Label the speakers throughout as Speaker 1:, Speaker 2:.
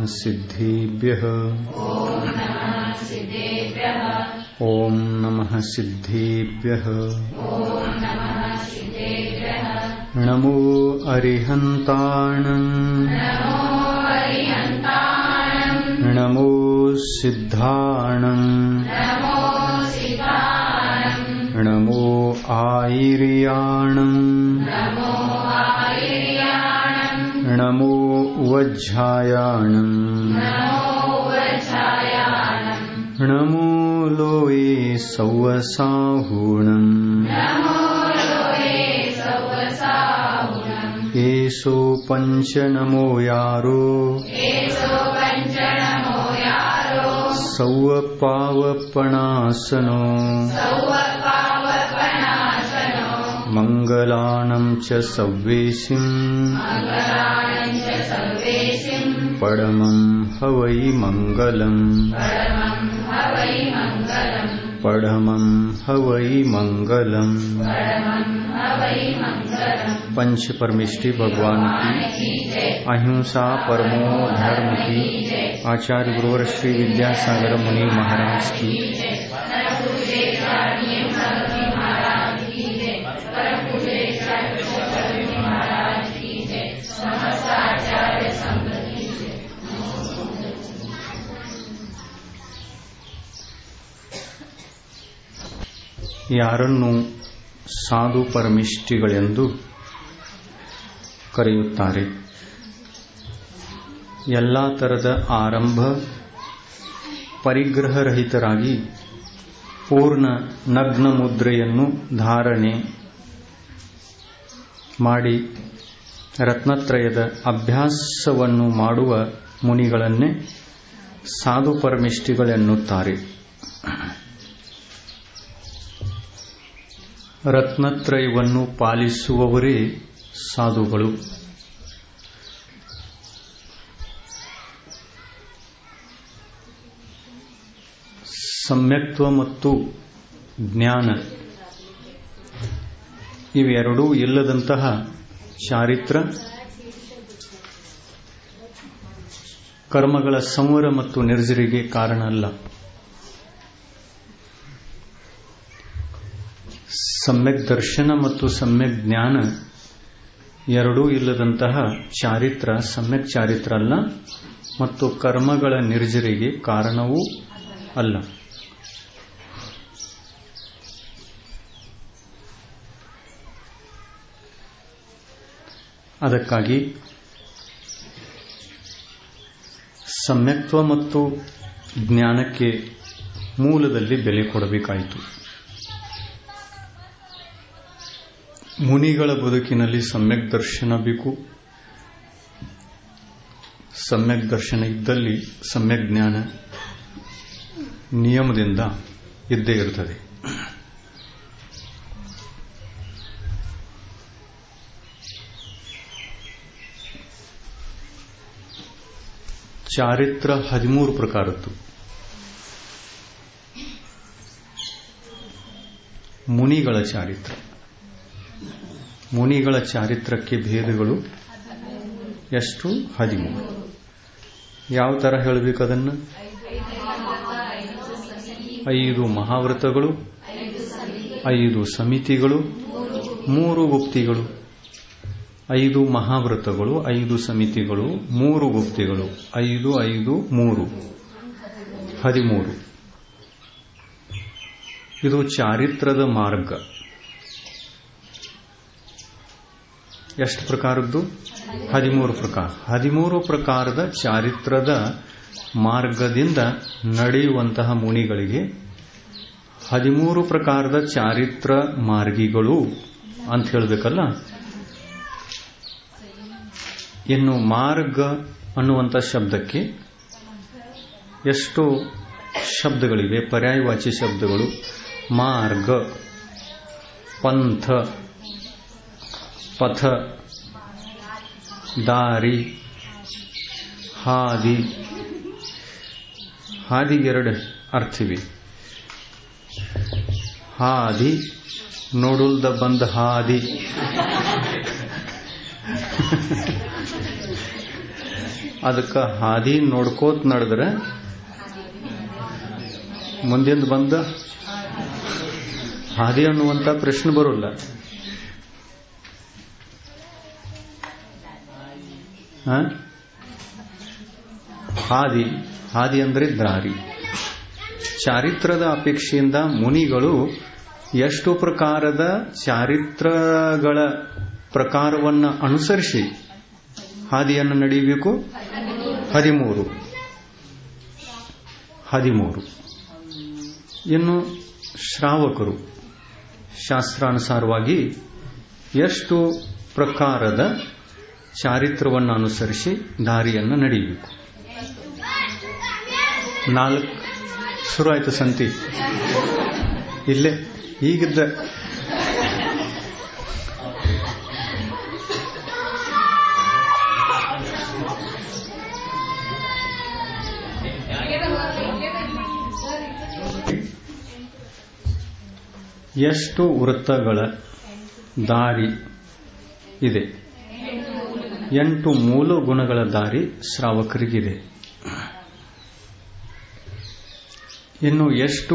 Speaker 1: सिद्धेभ्यः ॐ नमः सिद्धेभ्यः नमो अरिहन्ताणम् नमो सिद्धाणम् नमो आयिर्याणम् नमो वज्झायाणम् नमो लोये सौवसाहूणम् एषो पञ्च नमो यारो सौवपावपणासनो मङ्गलानं च सव्वेशिम् परमं हवै मङ्गलम् परमं हवै मङ्गलम् पंच परमेष्टि भगवान की अहिंसा परमो धर्म की आचार्य गुरुवर श्री विद्यासागर मुनि महाराज की ಯಾರನ್ನು ಸಾಧು ಪರಮಿಷ್ಠಿಗಳೆಂದು ಕರೆಯುತ್ತಾರೆ ಎಲ್ಲ ತರದ ಆರಂಭ ಪರಿಗ್ರಹರಹಿತರಾಗಿ ಪೂರ್ಣ ನಗ್ನ ಮುದ್ರೆಯನ್ನು ಧಾರಣೆ ಮಾಡಿ ರತ್ನತ್ರಯದ ಅಭ್ಯಾಸವನ್ನು ಮಾಡುವ ಮುನಿಗಳನ್ನೇ ಸಾಧು ಪರಮಿಷ್ಠಿಗಳೆನ್ನುತ್ತಾರೆ ರತ್ನತ್ರಯವನ್ನು ಪಾಲಿಸುವವರೇ ಸಾಧುಗಳು ಸಮ್ಯಕ್ತ್ವ ಮತ್ತು ಜ್ಞಾನ ಇವೆರಡೂ ಇಲ್ಲದಂತಹ ಚಾರಿತ್ರ ಕರ್ಮಗಳ ಸಂವರ ಮತ್ತು ನಿರ್ಜರಿಗೆ ಕಾರಣ ಅಲ್ಲ ಸಮ್ಯಕ್ ದರ್ಶನ ಮತ್ತು ಸಮ್ಯಕ್ ಜ್ಞಾನ ಎರಡೂ ಇಲ್ಲದಂತಹ ಚಾರಿತ್ರ ಸಮ್ಯಕ್ ಚಾರಿತ್ರ ಅಲ್ಲ ಮತ್ತು ಕರ್ಮಗಳ ನಿರ್ಜರಿಗೆ ಕಾರಣವೂ ಅಲ್ಲ ಅದಕ್ಕಾಗಿ ಸಮ್ಯಕ್ತ್ವ ಮತ್ತು ಜ್ಞಾನಕ್ಕೆ ಮೂಲದಲ್ಲಿ ಬೆಲೆ ಕೊಡಬೇಕಾಯಿತು ಮುನಿಗಳ ಬದುಕಿನಲ್ಲಿ ಸಮ್ಯಕ್ ದರ್ಶನ ಬೇಕು ಸಮ್ಯಕ್ ದರ್ಶನ ಇದ್ದಲ್ಲಿ ಸಮ್ಯಕ್ ಜ್ಞಾನ ನಿಯಮದಿಂದ ಇದ್ದೇ ಇರುತ್ತದೆ ಚಾರಿತ್ರ ಹದಿಮೂರು ಪ್ರಕಾರದ್ದು ಮುನಿಗಳ ಚಾರಿತ್ರ ಮುನಿಗಳ ಚಾರಿತ್ರಕ್ಕೆ ಭೇದಗಳು ಎಷ್ಟು ಹದಿಮೂರು ಯಾವ ತರ ಹೇಳಬೇಕು ಅದನ್ನು ಐದು ಮಹಾವ್ರತಗಳು ಐದು ಸಮಿತಿಗಳು ಮೂರು ಗುಪ್ತಿಗಳು ಐದು ಮಹಾವ್ರತಗಳು ಐದು ಸಮಿತಿಗಳು ಮೂರು ಗುಪ್ತಿಗಳು ಐದು ಐದು ಮೂರು ಹದಿಮೂರು ಇದು ಚಾರಿತ್ರದ ಮಾರ್ಗ ಎಷ್ಟು ಪ್ರಕಾರದ್ದು ಹದಿಮೂರು ಪ್ರಕಾರ ಹದಿಮೂರು ಪ್ರಕಾರದ ಚಾರಿತ್ರದ ಮಾರ್ಗದಿಂದ ನಡೆಯುವಂತಹ ಮುನಿಗಳಿಗೆ ಹದಿಮೂರು ಪ್ರಕಾರದ ಚಾರಿತ್ರ ಮಾರ್ಗಿಗಳು ಅಂತ ಹೇಳಬೇಕಲ್ಲ ಇನ್ನು ಮಾರ್ಗ ಅನ್ನುವಂಥ ಶಬ್ದಕ್ಕೆ ಎಷ್ಟು ಶಬ್ದಗಳಿವೆ ಪರ್ಯಾಯವಾಚಿ ಶಬ್ದಗಳು ಮಾರ್ಗ ಪಂಥ ಪಥ ದಾರಿ ಹಾದಿ ಹಾದಿಗೆರಡು ಅರ್ಥಿವೆ ಹಾದಿ ನೋಡುಲ್ದ ಬಂದ ಹಾದಿ ಅದಕ್ಕೆ ಹಾದಿ ನೋಡ್ಕೋತ ನಡೆದ್ರೆ ಮುಂದಿಂದ ಬಂದ ಹಾದಿ ಅನ್ನುವಂಥ ಪ್ರಶ್ನೆ ಬರೋಲ್ಲ ಹ? ಹಾದಿ ಹಾದಿ ಅಂದ್ರೆ ದಾರಿ ಚಾರಿತ್ರದ ಅಪೇಕ್ಷೆಯಿಂದ ಮುನಿಗಳು ಎಷ್ಟು ಪ್ರಕಾರದ ಚಾರಿತ್ರಗಳ ಪ್ರಕಾರವನ್ನು ಅನುಸರಿಸಿ ಹಾದಿಯನ್ನು ನಡೆಯಬೇಕು ಹದಿಮೂರು ಹದಿಮೂರು ಇನ್ನು ಶ್ರಾವಕರು ಶಾಸ್ತ್ರಾನುಸಾರವಾಗಿ ಎಷ್ಟು ಪ್ರಕಾರದ ಚಾರಿತ್ರವನ್ನು ಅನುಸರಿಸಿ ದಾರಿಯನ್ನು ನಡೆಯಬೇಕು ನಾಲ್ಕು ಶುರು ಆಯ್ತು ಸಂತಿ ಇಲ್ಲೇ ಈಗಿದ್ದ ಎಷ್ಟು ವೃತ್ತಗಳ ದಾರಿ ಇದೆ ಎಂಟು ಮೂಲ ಗುಣಗಳ ದಾರಿ ಶ್ರಾವಕರಿಗಿದೆ ಇನ್ನು ಎಷ್ಟು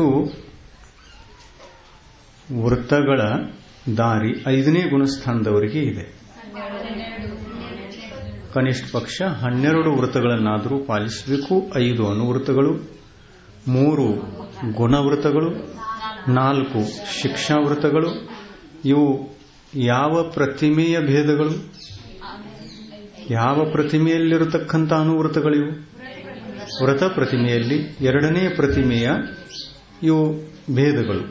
Speaker 1: ವೃತ್ತಗಳ ದಾರಿ ಐದನೇ ಗುಣಸ್ಥಾನದವರಿಗೆ ಇದೆ ಕನಿಷ್ಠ ಪಕ್ಷ ಹನ್ನೆರಡು ವೃತ್ತಗಳನ್ನಾದರೂ ಪಾಲಿಸಬೇಕು ಐದು ಅನುವೃತ್ತಗಳು ಮೂರು ಗುಣವೃತ್ತಗಳು ನಾಲ್ಕು ಶಿಕ್ಷಾವೃತ್ತಗಳು ಇವು ಯಾವ ಪ್ರತಿಮೆಯ ಭೇದಗಳು ಯಾವ ಪ್ರತಿಮೆಯಲ್ಲಿರತಕ್ಕಂಥ ಅನುವೃತ್ತಗಳಿವು ವ್ರತ ಪ್ರತಿಮೆಯಲ್ಲಿ ಎರಡನೇ ಪ್ರತಿಮೆಯ ಇವು ಭೇದಗಳು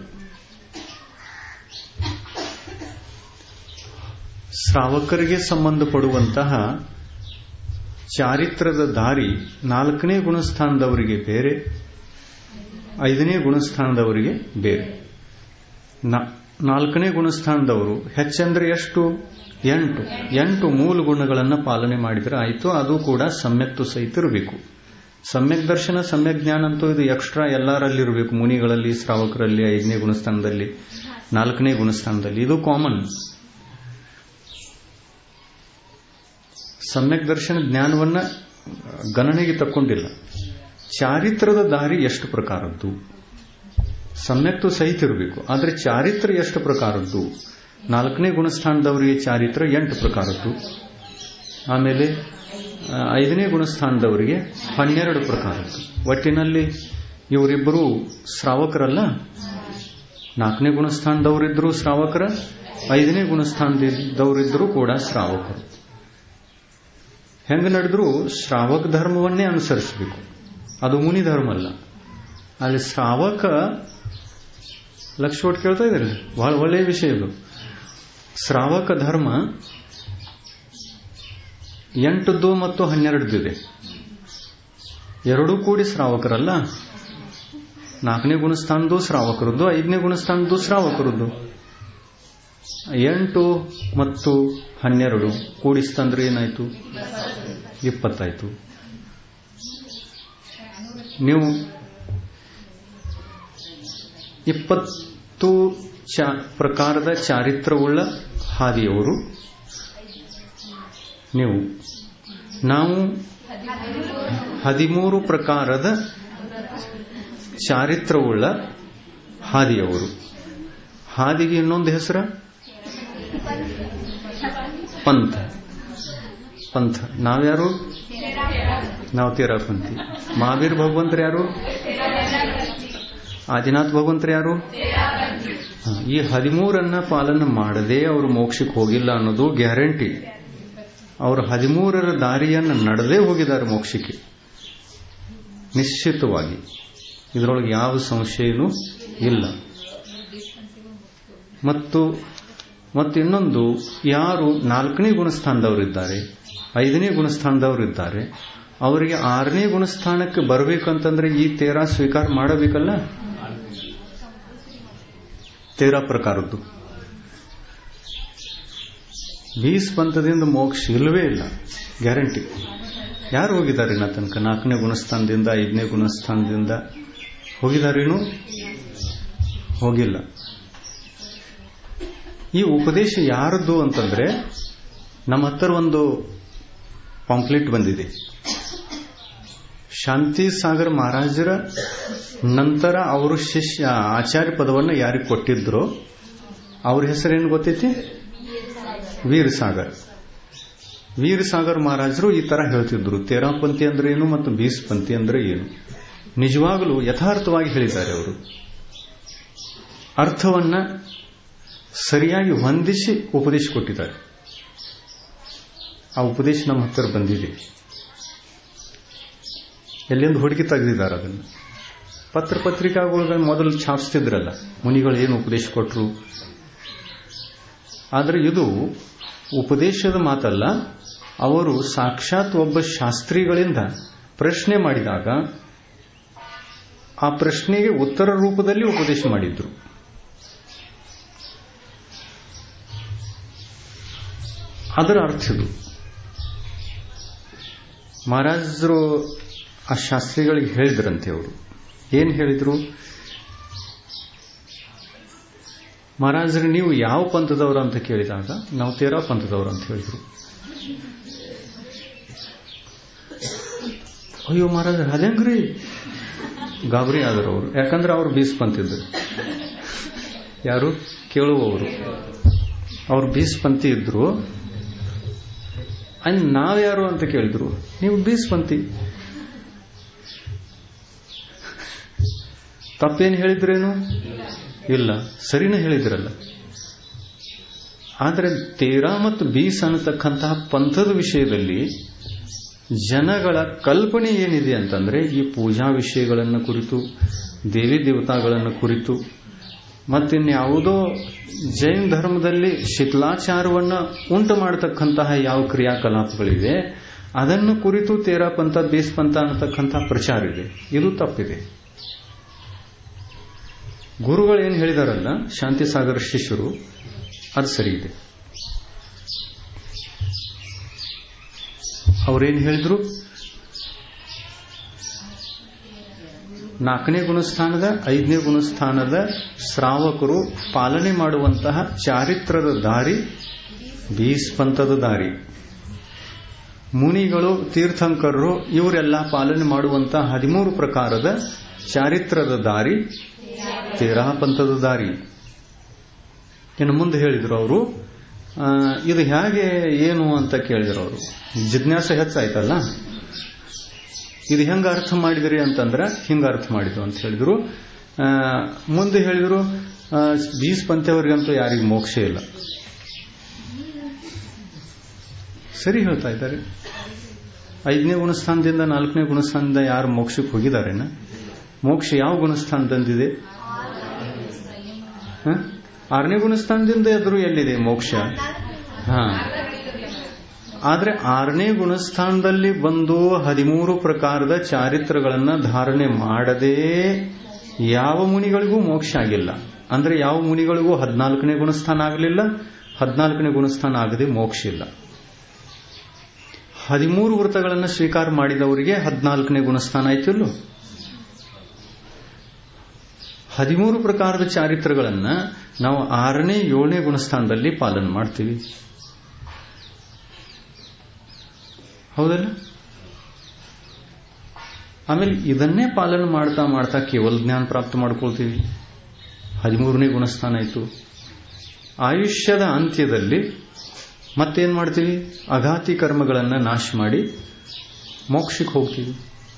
Speaker 1: ಶ್ರಾವಕರಿಗೆ ಸಂಬಂಧಪಡುವಂತಹ ಚಾರಿತ್ರದ ದಾರಿ ನಾಲ್ಕನೇ ಗುಣಸ್ಥಾನದವರಿಗೆ ಬೇರೆ ಐದನೇ ಗುಣಸ್ಥಾನದವರಿಗೆ ಬೇರೆ ನಾಲ್ಕನೇ ಗುಣಸ್ಥಾನದವರು ಹೆಚ್ಚಂದ್ರೆ ಎಷ್ಟು ಎಂಟು ಎಂಟು ಮೂಲ ಗುಣಗಳನ್ನು ಪಾಲನೆ ಮಾಡಿದರೆ ಆಯಿತು ಅದು ಕೂಡ ಸಮ್ಯಕ್ತು ಸಹಿತ ಇರಬೇಕು ಸಮ್ಯಕ್ ದರ್ಶನ ಸಮ್ಯಕ್ ಜ್ಞಾನ ಅಂತೂ ಇದು ಎಕ್ಸ್ಟ್ರಾ ಎಲ್ಲರಲ್ಲಿರಬೇಕು ಮುನಿಗಳಲ್ಲಿ ಶ್ರಾವಕರಲ್ಲಿ ಐದನೇ ಗುಣಸ್ಥಾನದಲ್ಲಿ ನಾಲ್ಕನೇ ಗುಣಸ್ಥಾನದಲ್ಲಿ ಇದು ಕಾಮನ್ ಸಮ್ಯಕ್ ದರ್ಶನ ಜ್ಞಾನವನ್ನ ಗಣನೆಗೆ ತಕ್ಕೊಂಡಿಲ್ಲ ಚಾರಿತ್ರದ ದಾರಿ ಎಷ್ಟು ಪ್ರಕಾರದ್ದು ಸಮ್ಯಕ್ತು ಸಹಿತ ಇರಬೇಕು ಆದರೆ ಚಾರಿತ್ರ ಎಷ್ಟು ಪ್ರಕಾರದ್ದು ನಾಲ್ಕನೇ ಗುಣಸ್ಥಾನದವರಿಗೆ ಚಾರಿತ್ರ ಎಂಟು ಪ್ರಕಾರದ್ದು ಆಮೇಲೆ ಐದನೇ ಗುಣಸ್ಥಾನದವರಿಗೆ ಹನ್ನೆರಡು ಪ್ರಕಾರದ್ದು ಒಟ್ಟಿನಲ್ಲಿ ಇವರಿಬ್ಬರು ಶ್ರಾವಕರಲ್ಲ ನಾಲ್ಕನೇ ಗುಣಸ್ಥಾನದವರಿದ್ದರೂ ಶ್ರಾವಕರ ಐದನೇ ಗುಣಸ್ಥಾನದವರಿದ್ದರೂ ಕೂಡ ಶ್ರಾವಕರು ಹೆಂಗ ನಡೆದ್ರೂ ಶ್ರಾವಕ ಧರ್ಮವನ್ನೇ ಅನುಸರಿಸಬೇಕು ಅದು ಮುನಿ ಧರ್ಮ ಅಲ್ಲ ಅಲ್ಲಿ ಶ್ರಾವಕ ಲಕ್ಷ ಒಟ್ಟು ಕೇಳ್ತಾ ಇದ್ದಾರೆ ಬಹಳ ಒಳ್ಳೆಯ ವಿಷಯ ಇದು ಶ್ರಾವಕ ಧರ್ಮ ಎಂಟದ್ದು ಮತ್ತು ಹನ್ನೆರಡದಿದೆ ಎರಡೂ ಕೂಡಿ ಶ್ರಾವಕರಲ್ಲ ನಾಲ್ಕನೇ ಗುಣಸ್ಥಾನದ್ದು ಶ್ರಾವಕರದ್ದು ಐದನೇ ಗುಣಸ್ಥಾನದ್ದು ಶ್ರಾವಕರದ್ದು ಎಂಟು ಮತ್ತು ಹನ್ನೆರಡು ಕೂಡಿಸ್ತಂದ್ರೆ ಏನಾಯ್ತು ಇಪ್ಪತ್ತಾಯ್ತು ನೀವು ಇಪ್ಪತ್ತು ಚ ಪ್ರಕಾರದ ಚಾರಿತ್ರವುಳ್ಳ ಹಾದಿಯವರು ನೀವು ನಾವು ಹದಿಮೂರು ಪ್ರಕಾರದ ಚಾರಿತ್ರವುಳ್ಳ ಹಾದಿಯವರು ಹಾದಿಗೆ ಇನ್ನೊಂದು ಹೆಸರ ಪಂಥ ಪಂಥ ನಾವ್ಯಾರು ನಾವು ತೇರಾಪಂಥಿ ಮಹಾವೀರ್ ಭಗವಂತರು ಯಾರು ಆದಿನಾಥ್ ಭಗವಂತರು ಯಾರು ಈ ಹದಿಮೂರನ್ನ ಪಾಲನೆ ಮಾಡದೆ ಅವರು ಮೋಕ್ಷಕ್ಕೆ ಹೋಗಿಲ್ಲ ಅನ್ನೋದು ಗ್ಯಾರಂಟಿ ಅವರು ಹದಿಮೂರರ ದಾರಿಯನ್ನು ನಡೆದೇ ಹೋಗಿದ್ದಾರೆ ಮೋಕ್ಷಕ್ಕೆ ನಿಶ್ಚಿತವಾಗಿ ಇದರೊಳಗೆ ಯಾವ ಸಂಶಯನೂ ಇಲ್ಲ ಮತ್ತು ಮತ್ತು ಇನ್ನೊಂದು ಯಾರು ನಾಲ್ಕನೇ ಗುಣಸ್ಥಾನದವರಿದ್ದಾರೆ ಐದನೇ ಗುಣಸ್ಥಾನದವರಿದ್ದಾರೆ ಅವರಿಗೆ ಆರನೇ ಗುಣಸ್ಥಾನಕ್ಕೆ ಬರಬೇಕಂತಂದ್ರೆ ಈ ತೇರಾ ಸ್ವೀಕಾರ ಮಾಡಬೇಕಲ್ಲ ತೇರಾ ಪ್ರಕಾರದ್ದು ಬೀಸ್ ಪಂಥದಿಂದ ಮೋಕ್ಷ ಇಲ್ಲವೇ ಇಲ್ಲ ಗ್ಯಾರಂಟಿ ಯಾರು ಹೋಗಿದ್ದಾರೆ ನಾ ತನಕ ನಾಲ್ಕನೇ ಗುಣಸ್ಥಾನದಿಂದ ಐದನೇ ಗುಣಸ್ಥಾನದಿಂದ ಹೋಗಿದಾರೇನು ಹೋಗಿಲ್ಲ ಈ ಉಪದೇಶ ಯಾರದ್ದು ಅಂತಂದ್ರೆ ನಮ್ಮ ಹತ್ರ ಒಂದು ಪಾಂಪ್ಲೆಟ್ ಬಂದಿದೆ ಶಾಂತಿ ಸಾಗರ್ ಮಹಾರಾಜರ ನಂತರ ಅವರು ಶಿಷ್ಯ ಆಚಾರ್ಯ ಪದವನ್ನು ಯಾರಿಗೆ ಕೊಟ್ಟಿದ್ರೋ ಅವ್ರ ಹೆಸರೇನು ಗೊತ್ತೈತಿ ವೀರ್ ಸಾಗರ್ ವೀರ್ ಸಾಗರ್ ಮಹಾರಾಜರು ಈ ತರ ಹೇಳ್ತಿದ್ರು ತೇರಾ ಪಂಥಿ ಅಂದ್ರೆ ಏನು ಮತ್ತು ಬೀಸ್ ಪಂಥಿ ಅಂದ್ರೆ ಏನು ನಿಜವಾಗಲೂ ಯಥಾರ್ಥವಾಗಿ ಹೇಳಿದ್ದಾರೆ ಅವರು ಅರ್ಥವನ್ನ ಸರಿಯಾಗಿ ಹೊಂದಿಸಿ ಉಪದೇಶ ಕೊಟ್ಟಿದ್ದಾರೆ ಆ ಉಪದೇಶ ನಮ್ಮ ಹತ್ತಿರ ಬಂದಿದೆ ಎಲ್ಲಿಂದ ಹುಡುಕಿ ತೆಗೆದಿದ್ದಾರೆ ಅದನ್ನು ಪತ್ರ ಪತ್ರಿಕಾಗಳ ಮೊದಲು ಛಾಪಿಸ್ತಿದ್ರಲ್ಲ ಮುನಿಗಳು ಏನು ಉಪದೇಶ ಕೊಟ್ಟರು ಆದರೆ ಇದು ಉಪದೇಶದ ಮಾತಲ್ಲ ಅವರು ಸಾಕ್ಷಾತ್ ಒಬ್ಬ ಶಾಸ್ತ್ರಿಗಳಿಂದ ಪ್ರಶ್ನೆ ಮಾಡಿದಾಗ ಆ ಪ್ರಶ್ನೆಗೆ ಉತ್ತರ ರೂಪದಲ್ಲಿ ಉಪದೇಶ ಮಾಡಿದ್ರು ಅದರ ಅರ್ಥ ಇದು ಮಹಾರಾಜರು ಆ ಶಾಸ್ತ್ರಿಗಳಿಗೆ ಹೇಳಿದ್ರಂತೆ ಅವರು ಏನ್ ಹೇಳಿದ್ರು ಮಹಾರಾಜರು ನೀವು ಯಾವ ಪಂಥದವರು ಅಂತ ಕೇಳಿದಾಗ ನಾವು ತೇರಾ ಪಂಥದವರು ಅಂತ ಹೇಳಿದ್ರು ಅಯ್ಯೋ ಮಹಾರಾಜ ಅದೇಂಗ್ರಿ ಗಾಬರಿ ಆದರು ಅವರು ಯಾಕಂದ್ರೆ ಅವ್ರು ಬೀಸ್ ಪಂಥಿದ್ರು ಯಾರು ಕೇಳುವವರು ಅವ್ರು ಬೀಸ್ ಪಂಥಿ ಇದ್ರು ಅಂದ್ ನಾವ್ಯಾರು ಅಂತ ಕೇಳಿದ್ರು ನೀವು ಬೀಸ್ ಪಂಥಿ ತಪ್ಪೇನು ಹೇಳಿದ್ರೇನು ಇಲ್ಲ ಸರಿನ ಹೇಳಿದ್ರಲ್ಲ ಆದರೆ ತೇರಾ ಮತ್ತು ಬೀಸ್ ಅನ್ನತಕ್ಕಂತಹ ಪಂಥದ ವಿಷಯದಲ್ಲಿ ಜನಗಳ ಕಲ್ಪನೆ ಏನಿದೆ ಅಂತಂದ್ರೆ ಈ ಪೂಜಾ ವಿಷಯಗಳನ್ನು ಕುರಿತು ದೇವಿ ದೇವತಾಗಳನ್ನು ಕುರಿತು ಮತ್ತಿನ್ಯಾವುದೋ ಜೈನ್ ಧರ್ಮದಲ್ಲಿ ಶಿಥಿಲಾಚಾರವನ್ನು ಉಂಟು ಮಾಡತಕ್ಕಂತಹ ಯಾವ ಕ್ರಿಯಾಕಲಾಪಗಳಿವೆ ಅದನ್ನು ಕುರಿತು ತೇರಾ ಪಂಥ ಬೇಸ್ ಪಂಥ ಅನ್ನತಕ್ಕಂತಹ ಪ್ರಚಾರ ಇದೆ ಇದು ತಪ್ಪಿದೆ ಗುರುಗಳು ಏನು ಹೇಳಿದಾರಲ್ಲ ಶಾಂತಿ ಸಾಗರ ಶಿಷ್ಯರು ಅದು ಸರಿ ಇದೆ ಅವ್ರೇನು ಹೇಳಿದ್ರು ನಾಲ್ಕನೇ ಗುಣಸ್ಥಾನದ ಐದನೇ ಗುಣಸ್ಥಾನದ ಶ್ರಾವಕರು ಪಾಲನೆ ಮಾಡುವಂತಹ ಚಾರಿತ್ರದ ದಾರಿ ಬೀಸ್ ಪಂಥದ ದಾರಿ ಮುನಿಗಳು ತೀರ್ಥಂಕರರು ಇವರೆಲ್ಲ ಪಾಲನೆ ಮಾಡುವಂತಹ ಹದಿಮೂರು ಪ್ರಕಾರದ ಚಾರಿತ್ರದ ದಾರಿ ತೇರಾ ಪಂಥದ ದಾರಿ ಇನ್ನು ಮುಂದೆ ಹೇಳಿದ್ರು ಅವರು ಇದು ಹೇಗೆ ಏನು ಅಂತ ಕೇಳಿದ್ರು ಅವರು ಜಿಜ್ಞಾಸ ಹೆಚ್ಚಾಯ್ತಲ್ಲ ಇದು ಹೆಂಗ ಅರ್ಥ ಮಾಡಿದ್ರಿ ಅಂತಂದ್ರೆ ಹಿಂಗ ಅರ್ಥ ಮಾಡಿದ್ರು ಅಂತ ಹೇಳಿದ್ರು ಮುಂದೆ ಹೇಳಿದ್ರು ಬೀಸ್ ಪಂಥವರಿಗಂತೂ ಯಾರಿಗೂ ಮೋಕ್ಷ ಇಲ್ಲ ಸರಿ ಹೇಳ್ತಾ ಇದ್ದಾರೆ ಐದನೇ ಗುಣಸ್ಥಾನದಿಂದ ನಾಲ್ಕನೇ ಗುಣಸ್ಥಾನದಿಂದ ಯಾರು ಮೋಕ್ಷಕ್ಕೆ ಹೋಗಿದಾರೇನ ಮೋಕ್ಷ ಯಾವ ಗುಣಸ್ಥಾನದಂದಿದೆ ಆರನೇ ಗುಣಸ್ಥಾನದಿಂದ ಎದುರು ಎಲ್ಲಿದೆ ಮೋಕ್ಷ ಹಾ ಆದ್ರೆ ಆರನೇ ಗುಣಸ್ಥಾನದಲ್ಲಿ ಬಂದು ಹದಿಮೂರು ಪ್ರಕಾರದ ಚಾರಿತ್ರಗಳನ್ನ ಧಾರಣೆ ಮಾಡದೇ ಯಾವ ಮುನಿಗಳಿಗೂ ಮೋಕ್ಷ ಆಗಿಲ್ಲ ಅಂದ್ರೆ ಯಾವ ಮುನಿಗಳಿಗೂ ಹದಿನಾಲ್ಕನೇ ಗುಣಸ್ಥಾನ ಆಗಲಿಲ್ಲ ಹದಿನಾಲ್ಕನೇ ಗುಣಸ್ಥಾನ ಆಗದೆ ಮೋಕ್ಷ ಇಲ್ಲ ಹದಿಮೂರು ವೃತ್ತಗಳನ್ನು ಸ್ವೀಕಾರ ಮಾಡಿದವರಿಗೆ ಹದಿನಾಲ್ಕನೇ ಗುಣಸ್ಥಾನ ಆಯ್ತಿಲ್ಲೋ ಹದಿಮೂರು ಪ್ರಕಾರದ ಚಾರಿತ್ರಗಳನ್ನ ನಾವು ಆರನೇ ಏಳನೇ ಗುಣಸ್ಥಾನದಲ್ಲಿ ಪಾಲನೆ ಮಾಡ್ತೀವಿ ಹೌದಲ್ಲ ಆಮೇಲೆ ಇದನ್ನೇ ಪಾಲನೆ ಮಾಡ್ತಾ ಮಾಡ್ತಾ ಕೇವಲ ಜ್ಞಾನ ಪ್ರಾಪ್ತ ಮಾಡ್ಕೊಳ್ತೀವಿ ಹದಿಮೂರನೇ ಗುಣಸ್ಥಾನ ಆಯಿತು ಆಯುಷ್ಯದ ಅಂತ್ಯದಲ್ಲಿ ಮತ್ತೇನ್ ಮಾಡ್ತೀವಿ ಅಘಾತಿ ಕರ್ಮಗಳನ್ನು ನಾಶ ಮಾಡಿ ಮೋಕ್ಷಕ್ಕೆ ಹೋಗ್ತೀವಿ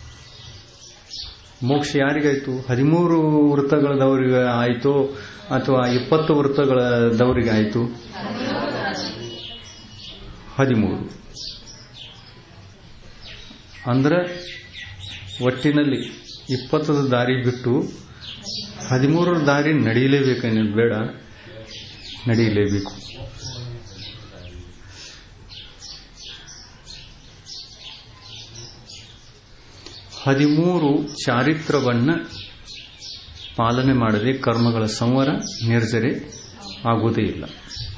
Speaker 1: ಮೋಕ್ಷ ಯಾರಿಗಾಯ್ತು ಹದಿಮೂರು ವೃತ್ತಗಳದವರಿಗೆ ಆಯಿತು ಅಥವಾ ಇಪ್ಪತ್ತು ವೃತ್ತಗಳದವರಿಗೆ ಆಯಿತು ಹದಿಮೂರು ಅಂದ್ರೆ ಒಟ್ಟಿನಲ್ಲಿ ಇಪ್ಪತ್ತದ ದಾರಿ ಬಿಟ್ಟು ಹದಿಮೂರರ ದಾರಿ ನಡೀಲೇಬೇಕನ್ನೋದು ಬೇಡ ನಡೀಲೇಬೇಕು ಹದಿಮೂರು ಚಾರಿತ್ರವನ್ನ ಪಾಲನೆ ಮಾಡದೆ ಕರ್ಮಗಳ ಸಂವರ ನಿರ್ಜರೆ ಆಗುವುದೇ ಇಲ್ಲ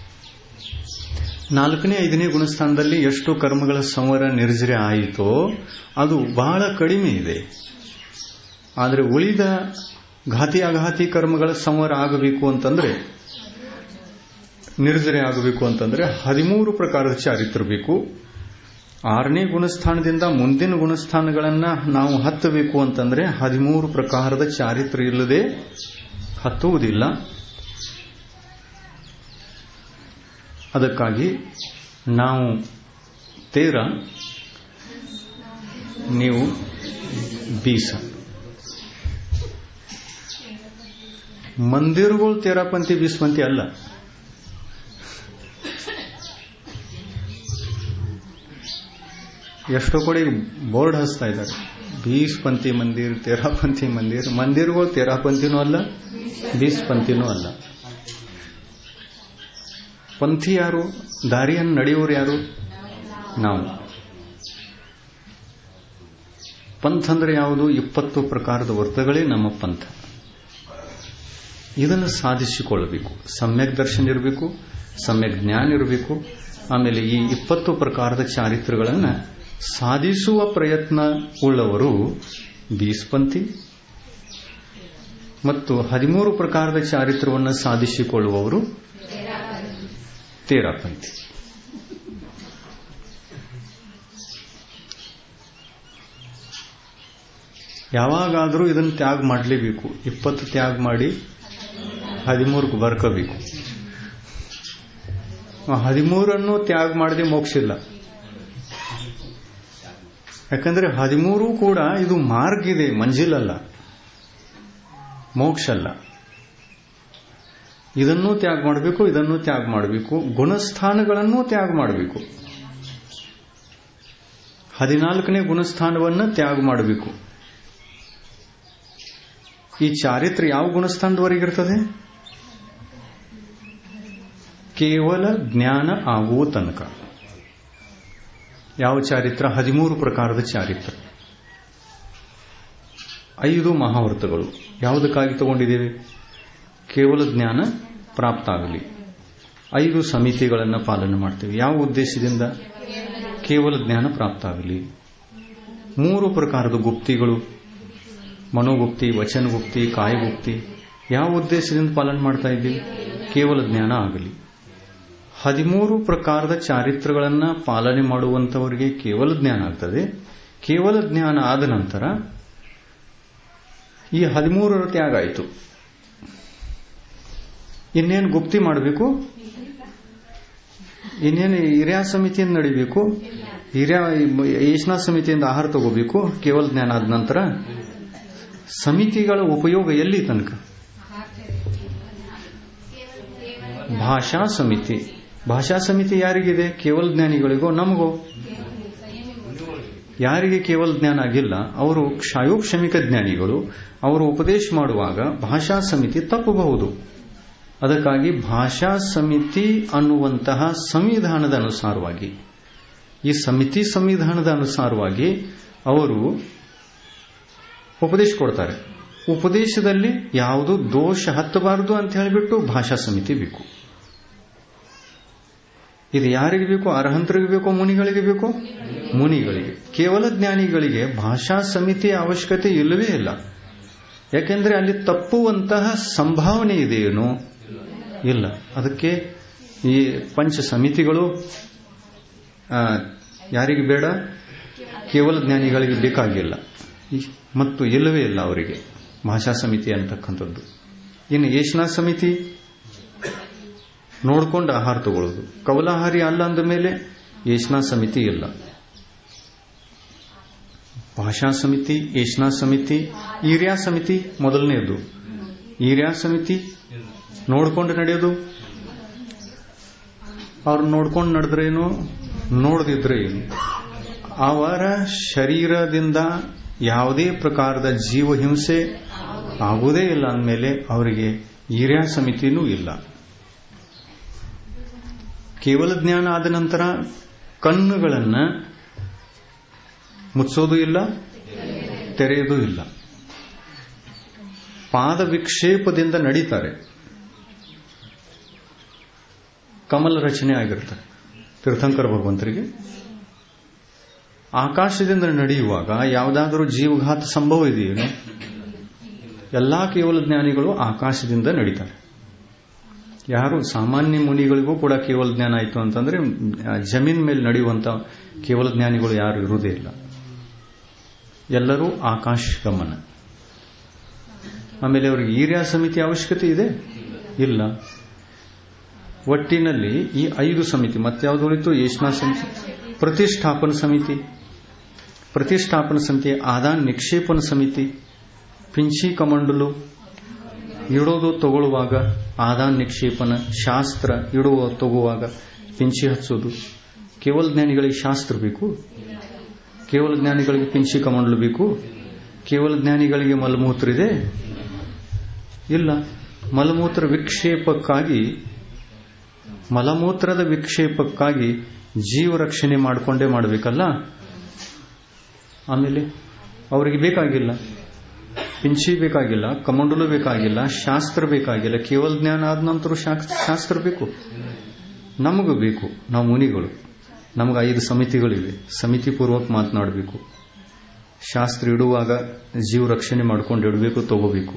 Speaker 1: ನಾಲ್ಕನೇ ಐದನೇ ಗುಣಸ್ಥಾನದಲ್ಲಿ ಎಷ್ಟು ಕರ್ಮಗಳ ಸಂವರ ನಿರ್ಜರೆ ಆಯಿತೋ ಅದು ಬಹಳ ಕಡಿಮೆ ಇದೆ ಆದರೆ ಉಳಿದ ಘಾತಿ ಅಘಾತಿ ಕರ್ಮಗಳ ಸಂವರ ಆಗಬೇಕು ಅಂತಂದ್ರೆ ನಿರ್ಜರೆ ಆಗಬೇಕು ಅಂತಂದ್ರೆ ಹದಿಮೂರು ಪ್ರಕಾರದ ಚಾರಿತ್ರ ಬೇಕು ಆರನೇ ಗುಣಸ್ಥಾನದಿಂದ ಮುಂದಿನ ಗುಣಸ್ಥಾನಗಳನ್ನ ನಾವು ಹತ್ತಬೇಕು ಅಂತಂದ್ರೆ ಹದಿಮೂರು ಪ್ರಕಾರದ ಚಾರಿತ್ರ್ಯ ಇಲ್ಲದೆ ಹತ್ತುವುದಿಲ್ಲ ಅದಕ್ಕಾಗಿ ನಾವು ತೇರ ನೀವು ಬೀಸ ಮಂದಿರಗಳು ತೇರಾಪಂಥಿ ಬೀಸ್ಪಂಥಿ ಅಲ್ಲ ಎಷ್ಟೋ ಕಡೆ ಬೋರ್ಡ್ ಹಚ್ತಾ ಇದ್ದಾರೆ ಬೀಸ್ಪಂಥಿ ಮಂದಿರ್ ತೇರಾಪಂಥಿ ಮಂದಿರ್ ಮಂದಿರಗಳು ತೇರಾಪಂಥಿನೂ ಅಲ್ಲ ಬೀಸ್ಪಂಥಿನೂ ಅಲ್ಲ ಪಂಥಿ ಯಾರು ದಾರಿಯನ್ನು ನಡೆಯೋರು ಯಾರು ನಾವು ಪಂಥ ಅಂದ್ರೆ ಯಾವುದು ಇಪ್ಪತ್ತು ಪ್ರಕಾರದ ವ್ರತಗಳೇ ನಮ್ಮ ಪಂಥ ಇದನ್ನು ಸಾಧಿಸಿಕೊಳ್ಳಬೇಕು ಸಮ್ಯಕ್ ದರ್ಶನ ಇರಬೇಕು ಸಮ್ಯಕ್ ಜ್ಞಾನ ಇರಬೇಕು ಆಮೇಲೆ ಈ ಇಪ್ಪತ್ತು ಪ್ರಕಾರದ ಚಾರಿತ್ರಗಳನ್ನು ಸಾಧಿಸುವ ಪ್ರಯತ್ನ ಉಳ್ಳವರು ಬೀಸ್ಪಂಥಿ ಮತ್ತು ಹದಿಮೂರು ಪ್ರಕಾರದ ಚಾರಿತ್ರವನ್ನು ಸಾಧಿಸಿಕೊಳ್ಳುವವರು ತೇರಾಪಂಥಿ ಯಾವಾಗಾದರೂ ಇದನ್ನು ತ್ಯಾಗ ಮಾಡಲೇಬೇಕು ಇಪ್ಪತ್ತು ತ್ಯಾಗ ಮಾಡಿ ಹದಿಮೂರಕ್ಕೆ ಬರ್ಕೋಬೇಕು ಹದಿಮೂರನ್ನು ತ್ಯಾಗ ಮಾಡದೆ ಮೋಕ್ಷ ಇಲ್ಲ ಯಾಕಂದ್ರೆ ಹದಿಮೂರು ಕೂಡ ಇದು ಮಾರ್ಗ ಇದೆ ಮಂಜಿಲಲ್ಲ ಮೋಕ್ಷ ಅಲ್ಲ ಇದನ್ನೂ ತ್ಯಾಗ ಮಾಡಬೇಕು ಇದನ್ನೂ ತ್ಯಾಗ ಮಾಡಬೇಕು ಗುಣಸ್ಥಾನಗಳನ್ನೂ ತ್ಯಾಗ ಮಾಡಬೇಕು ಹದಿನಾಲ್ಕನೇ ಗುಣಸ್ಥಾನವನ್ನು ತ್ಯಾಗ ಮಾಡಬೇಕು ಈ ಚಾರಿತ್ರ್ಯ ಯಾವ ಗುಣಸ್ಥಾನದವರೆಗಿರ್ತದೆ ಕೇವಲ ಜ್ಞಾನ ಆಗುವ ತನಕ ಯಾವ ಚಾರಿತ್ರ ಹದಿಮೂರು ಪ್ರಕಾರದ ಚಾರಿತ್ರ ಐದು ಮಹಾವೃತಗಳು ಯಾವುದಕ್ಕಾಗಿ ತಗೊಂಡಿದ್ದೇವೆ ಕೇವಲ ಜ್ಞಾನ ಪ್ರಾಪ್ತ ಆಗಲಿ ಐದು ಸಮಿತಿಗಳನ್ನು ಪಾಲನೆ ಮಾಡ್ತೇವೆ ಯಾವ ಉದ್ದೇಶದಿಂದ ಕೇವಲ ಜ್ಞಾನ ಪ್ರಾಪ್ತ ಆಗಲಿ ಮೂರು ಪ್ರಕಾರದ ಗುಪ್ತಿಗಳು ಮನೋಗುಪ್ತಿ ವಚನಗುಪ್ತಿ ಕಾಯಗುಪ್ತಿ ಯಾವ ಉದ್ದೇಶದಿಂದ ಪಾಲನೆ ಮಾಡ್ತಾ ಇದ್ದೀವಿ ಕೇವಲ ಜ್ಞಾನ ಆಗಲಿ ಹದಿಮೂರು ಪ್ರಕಾರದ ಚಾರಿತ್ರಗಳನ್ನು ಪಾಲನೆ ಮಾಡುವಂತವರಿಗೆ ಕೇವಲ ಜ್ಞಾನ ಆಗ್ತದೆ ಕೇವಲ ಜ್ಞಾನ ಆದ ನಂತರ ಈ ಹದಿಮೂರರ ತ್ಯಾಗ ಆಯಿತು ಇನ್ನೇನು ಗುಪ್ತಿ ಮಾಡಬೇಕು ಇನ್ನೇನು ಹಿರಿಯ ಸಮಿತಿಯಿಂದ ನಡಿಬೇಕು ಹಿರಿಯ ಏಷ್ನಾ ಸಮಿತಿಯಿಂದ ಆಹಾರ ತಗೋಬೇಕು ಕೇವಲ ಜ್ಞಾನ ಆದ ನಂತರ ಸಮಿತಿಗಳ ಉಪಯೋಗ ಎಲ್ಲಿ ತನಕ ಭಾಷಾ ಸಮಿತಿ ಭಾಷಾ ಸಮಿತಿ ಯಾರಿಗಿದೆ ಕೇವಲ ಜ್ಞಾನಿಗಳಿಗೋ ನಮಗೋ ಯಾರಿಗೆ ಕೇವಲ ಜ್ಞಾನ ಆಗಿಲ್ಲ ಅವರು ಕ್ಷಾಯೋಕ್ಷಮಿಕ ಜ್ಞಾನಿಗಳು ಅವರು ಉಪದೇಶ ಮಾಡುವಾಗ ಭಾಷಾ ಸಮಿತಿ ತಪ್ಪಬಹುದು ಅದಕ್ಕಾಗಿ ಭಾಷಾ ಸಮಿತಿ ಅನ್ನುವಂತಹ ಸಂವಿಧಾನದ ಅನುಸಾರವಾಗಿ ಈ ಸಮಿತಿ ಸಂವಿಧಾನದ ಅನುಸಾರವಾಗಿ ಅವರು ಉಪದೇಶ ಕೊಡ್ತಾರೆ ಉಪದೇಶದಲ್ಲಿ ಯಾವುದು ದೋಷ ಹತ್ತಬಾರದು ಅಂತ ಹೇಳಿಬಿಟ್ಟು ಭಾಷಾ ಸಮಿತಿ ಬೇಕು ಇದು ಯಾರಿಗೆ ಬೇಕು ಅರ್ಹಂತರಿಗೆ ಬೇಕೋ ಮುನಿಗಳಿಗೆ ಬೇಕೋ ಮುನಿಗಳಿಗೆ ಕೇವಲ ಜ್ಞಾನಿಗಳಿಗೆ ಭಾಷಾ ಸಮಿತಿಯ ಅವಶ್ಯಕತೆ ಇಲ್ಲವೇ ಇಲ್ಲ ಯಾಕೆಂದ್ರೆ ಅಲ್ಲಿ ತಪ್ಪುವಂತಹ ಸಂಭಾವನೆ ಇದೆಯೇನು ಇಲ್ಲ ಅದಕ್ಕೆ ಈ ಪಂಚ ಸಮಿತಿಗಳು ಯಾರಿಗೆ ಬೇಡ ಕೇವಲ ಜ್ಞಾನಿಗಳಿಗೆ ಬೇಕಾಗಿಲ್ಲ ಮತ್ತು ಇಲ್ಲವೇ ಇಲ್ಲ ಅವರಿಗೆ ಭಾಷಾ ಸಮಿತಿ ಅಂತಕ್ಕಂಥದ್ದು ಇನ್ನು ಏಷ್ನಾ ಸಮಿತಿ ನೋಡ್ಕೊಂಡು ಆಹಾರ ತಗೊಳ್ಳೋದು ಕವಲಾಹಾರಿ ಅಲ್ಲ ಅಂದ ಮೇಲೆ ಏಷ್ನಾ ಸಮಿತಿ ಇಲ್ಲ ಭಾಷಾ ಸಮಿತಿ ಏಷ್ನಾ ಸಮಿತಿ ಈರ್ಯಾ ಸಮಿತಿ ಮೊದಲನೇದು ಈರ್ಯಾ ಸಮಿತಿ ನೋಡ್ಕೊಂಡು ನಡೆಯೋದು ಅವ್ರು ನೋಡ್ಕೊಂಡು ನಡೆದ್ರೇನು ನೋಡದಿದ್ರೆ ಏನು ಅವರ ಶರೀರದಿಂದ ಯಾವುದೇ ಪ್ರಕಾರದ ಜೀವ ಹಿಂಸೆ ಆಗುವುದೇ ಇಲ್ಲ ಅಂದಮೇಲೆ ಅವರಿಗೆ ಈರ್ಯಾ ಸಮಿತಿನೂ ಇಲ್ಲ ಕೇವಲ ಜ್ಞಾನ ಆದ ನಂತರ ಕಣ್ಣುಗಳನ್ನು ಮುಚ್ಚೋದು ಇಲ್ಲ ತೆರೆಯೋದು ಇಲ್ಲ ಪಾದ ವಿಕ್ಷೇಪದಿಂದ ನಡೀತಾರೆ ಕಮಲ ರಚನೆ ಆಗಿರ್ತಾರೆ ತೀರ್ಥಂಕರ ಭಗವಂತರಿಗೆ ಆಕಾಶದಿಂದ ನಡೆಯುವಾಗ ಯಾವುದಾದರೂ ಜೀವಘಾತ ಸಂಭವ ಇದೆಯೇನು ಎಲ್ಲಾ ಕೇವಲ ಜ್ಞಾನಿಗಳು ಆಕಾಶದಿಂದ ನಡೀತಾರೆ ಯಾರು ಸಾಮಾನ್ಯ ಮುನಿಗಳಿಗೂ ಕೂಡ ಕೇವಲ ಜ್ಞಾನ ಆಯಿತು ಅಂತಂದ್ರೆ ಜಮೀನ್ ಮೇಲೆ ನಡೆಯುವಂತ ಕೇವಲ ಜ್ಞಾನಿಗಳು ಯಾರು ಇರುವುದೇ ಇಲ್ಲ ಎಲ್ಲರೂ ಆಕಾಶ ಗಮನ ಆಮೇಲೆ ಅವರಿಗೆ ಈರ್ಯಾ ಸಮಿತಿ ಅವಶ್ಯಕತೆ ಇದೆ ಇಲ್ಲ ಒಟ್ಟಿನಲ್ಲಿ ಈ ಐದು ಸಮಿತಿ ಮತ್ಯಾವುದು ಉಳಿತು ಯೇಷ್ಣಾ ಸಮಿತಿ ಪ್ರತಿಷ್ಠಾಪನ ಸಮಿತಿ ಪ್ರತಿಷ್ಠಾಪನ ಸಮಿತಿ ಆದಾನ್ ನಿಕ್ಷೇಪನ ಸಮಿತಿ ಪಿಂಚಿ ಕಮಂಡಲು ಇಡೋದು ತಗೊಳ್ಳುವಾಗ ಆದಾನ್ ನಿಕ್ಷೇಪನ ಶಾಸ್ತ್ರ ಇಡುವ ತಗುವಾಗ ಪಿಂಚಿ ಹಚ್ಚೋದು ಕೇವಲ ಜ್ಞಾನಿಗಳಿಗೆ ಶಾಸ್ತ್ರ ಬೇಕು ಕೇವಲ ಜ್ಞಾನಿಗಳಿಗೆ ಪಿಂಚಿ ಕಮಂಡಲು ಬೇಕು ಕೇವಲ ಜ್ಞಾನಿಗಳಿಗೆ ಮಲಮೂತ್ರ ಇದೆ ಇಲ್ಲ ಮಲಮೂತ್ರ ವಿಕ್ಷೇಪಕ್ಕಾಗಿ ಮಲಮೂತ್ರದ ವಿಕ್ಷೇಪಕ್ಕಾಗಿ ಜೀವ ರಕ್ಷಣೆ ಮಾಡಿಕೊಂಡೇ ಮಾಡಬೇಕಲ್ಲ ಆಮೇಲೆ ಅವರಿಗೆ ಬೇಕಾಗಿಲ್ಲ ಪಿಂಚಿ ಬೇಕಾಗಿಲ್ಲ ಕಮಂಡಲು ಬೇಕಾಗಿಲ್ಲ ಶಾಸ್ತ್ರ ಬೇಕಾಗಿಲ್ಲ ಕೇವಲ ಜ್ಞಾನ ಆದ ನಂತರ ಶಾಸ್ತ್ರ ಬೇಕು ನಮಗೂ ಬೇಕು ನಾವು ಮುನಿಗಳು ನಮಗೆ ಐದು ಸಮಿತಿಗಳಿವೆ ಸಮಿತಿ ಪೂರ್ವಕ ಮಾತನಾಡಬೇಕು ಶಾಸ್ತ್ರ ಇಡುವಾಗ ಜೀವ ರಕ್ಷಣೆ ಮಾಡ್ಕೊಂಡು ಇಡಬೇಕು ತಗೋಬೇಕು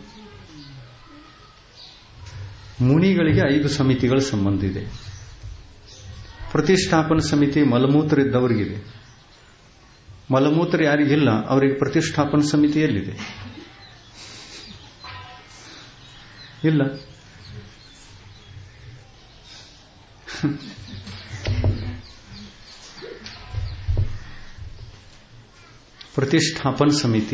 Speaker 1: ಮುನಿಗಳಿಗೆ ಐದು ಸಮಿತಿಗಳ ಸಂಬಂಧ ಇದೆ ಪ್ರತಿಷ್ಠಾಪನ ಸಮಿತಿ ಮಲಮೂತ್ರ ಇದ್ದವರಿಗಿದೆ ಮಲಮೂತ್ರ ಯಾರಿಗಿಲ್ಲ ಅವರಿಗೆ ಪ್ರತಿಷ್ಠಾಪನ ಸಮಿತಿ ಎಲ್ಲಿದೆ ಇಲ್ಲ ಪ್ರತಿಷ್ಠಾಪನ ಸಮಿತಿ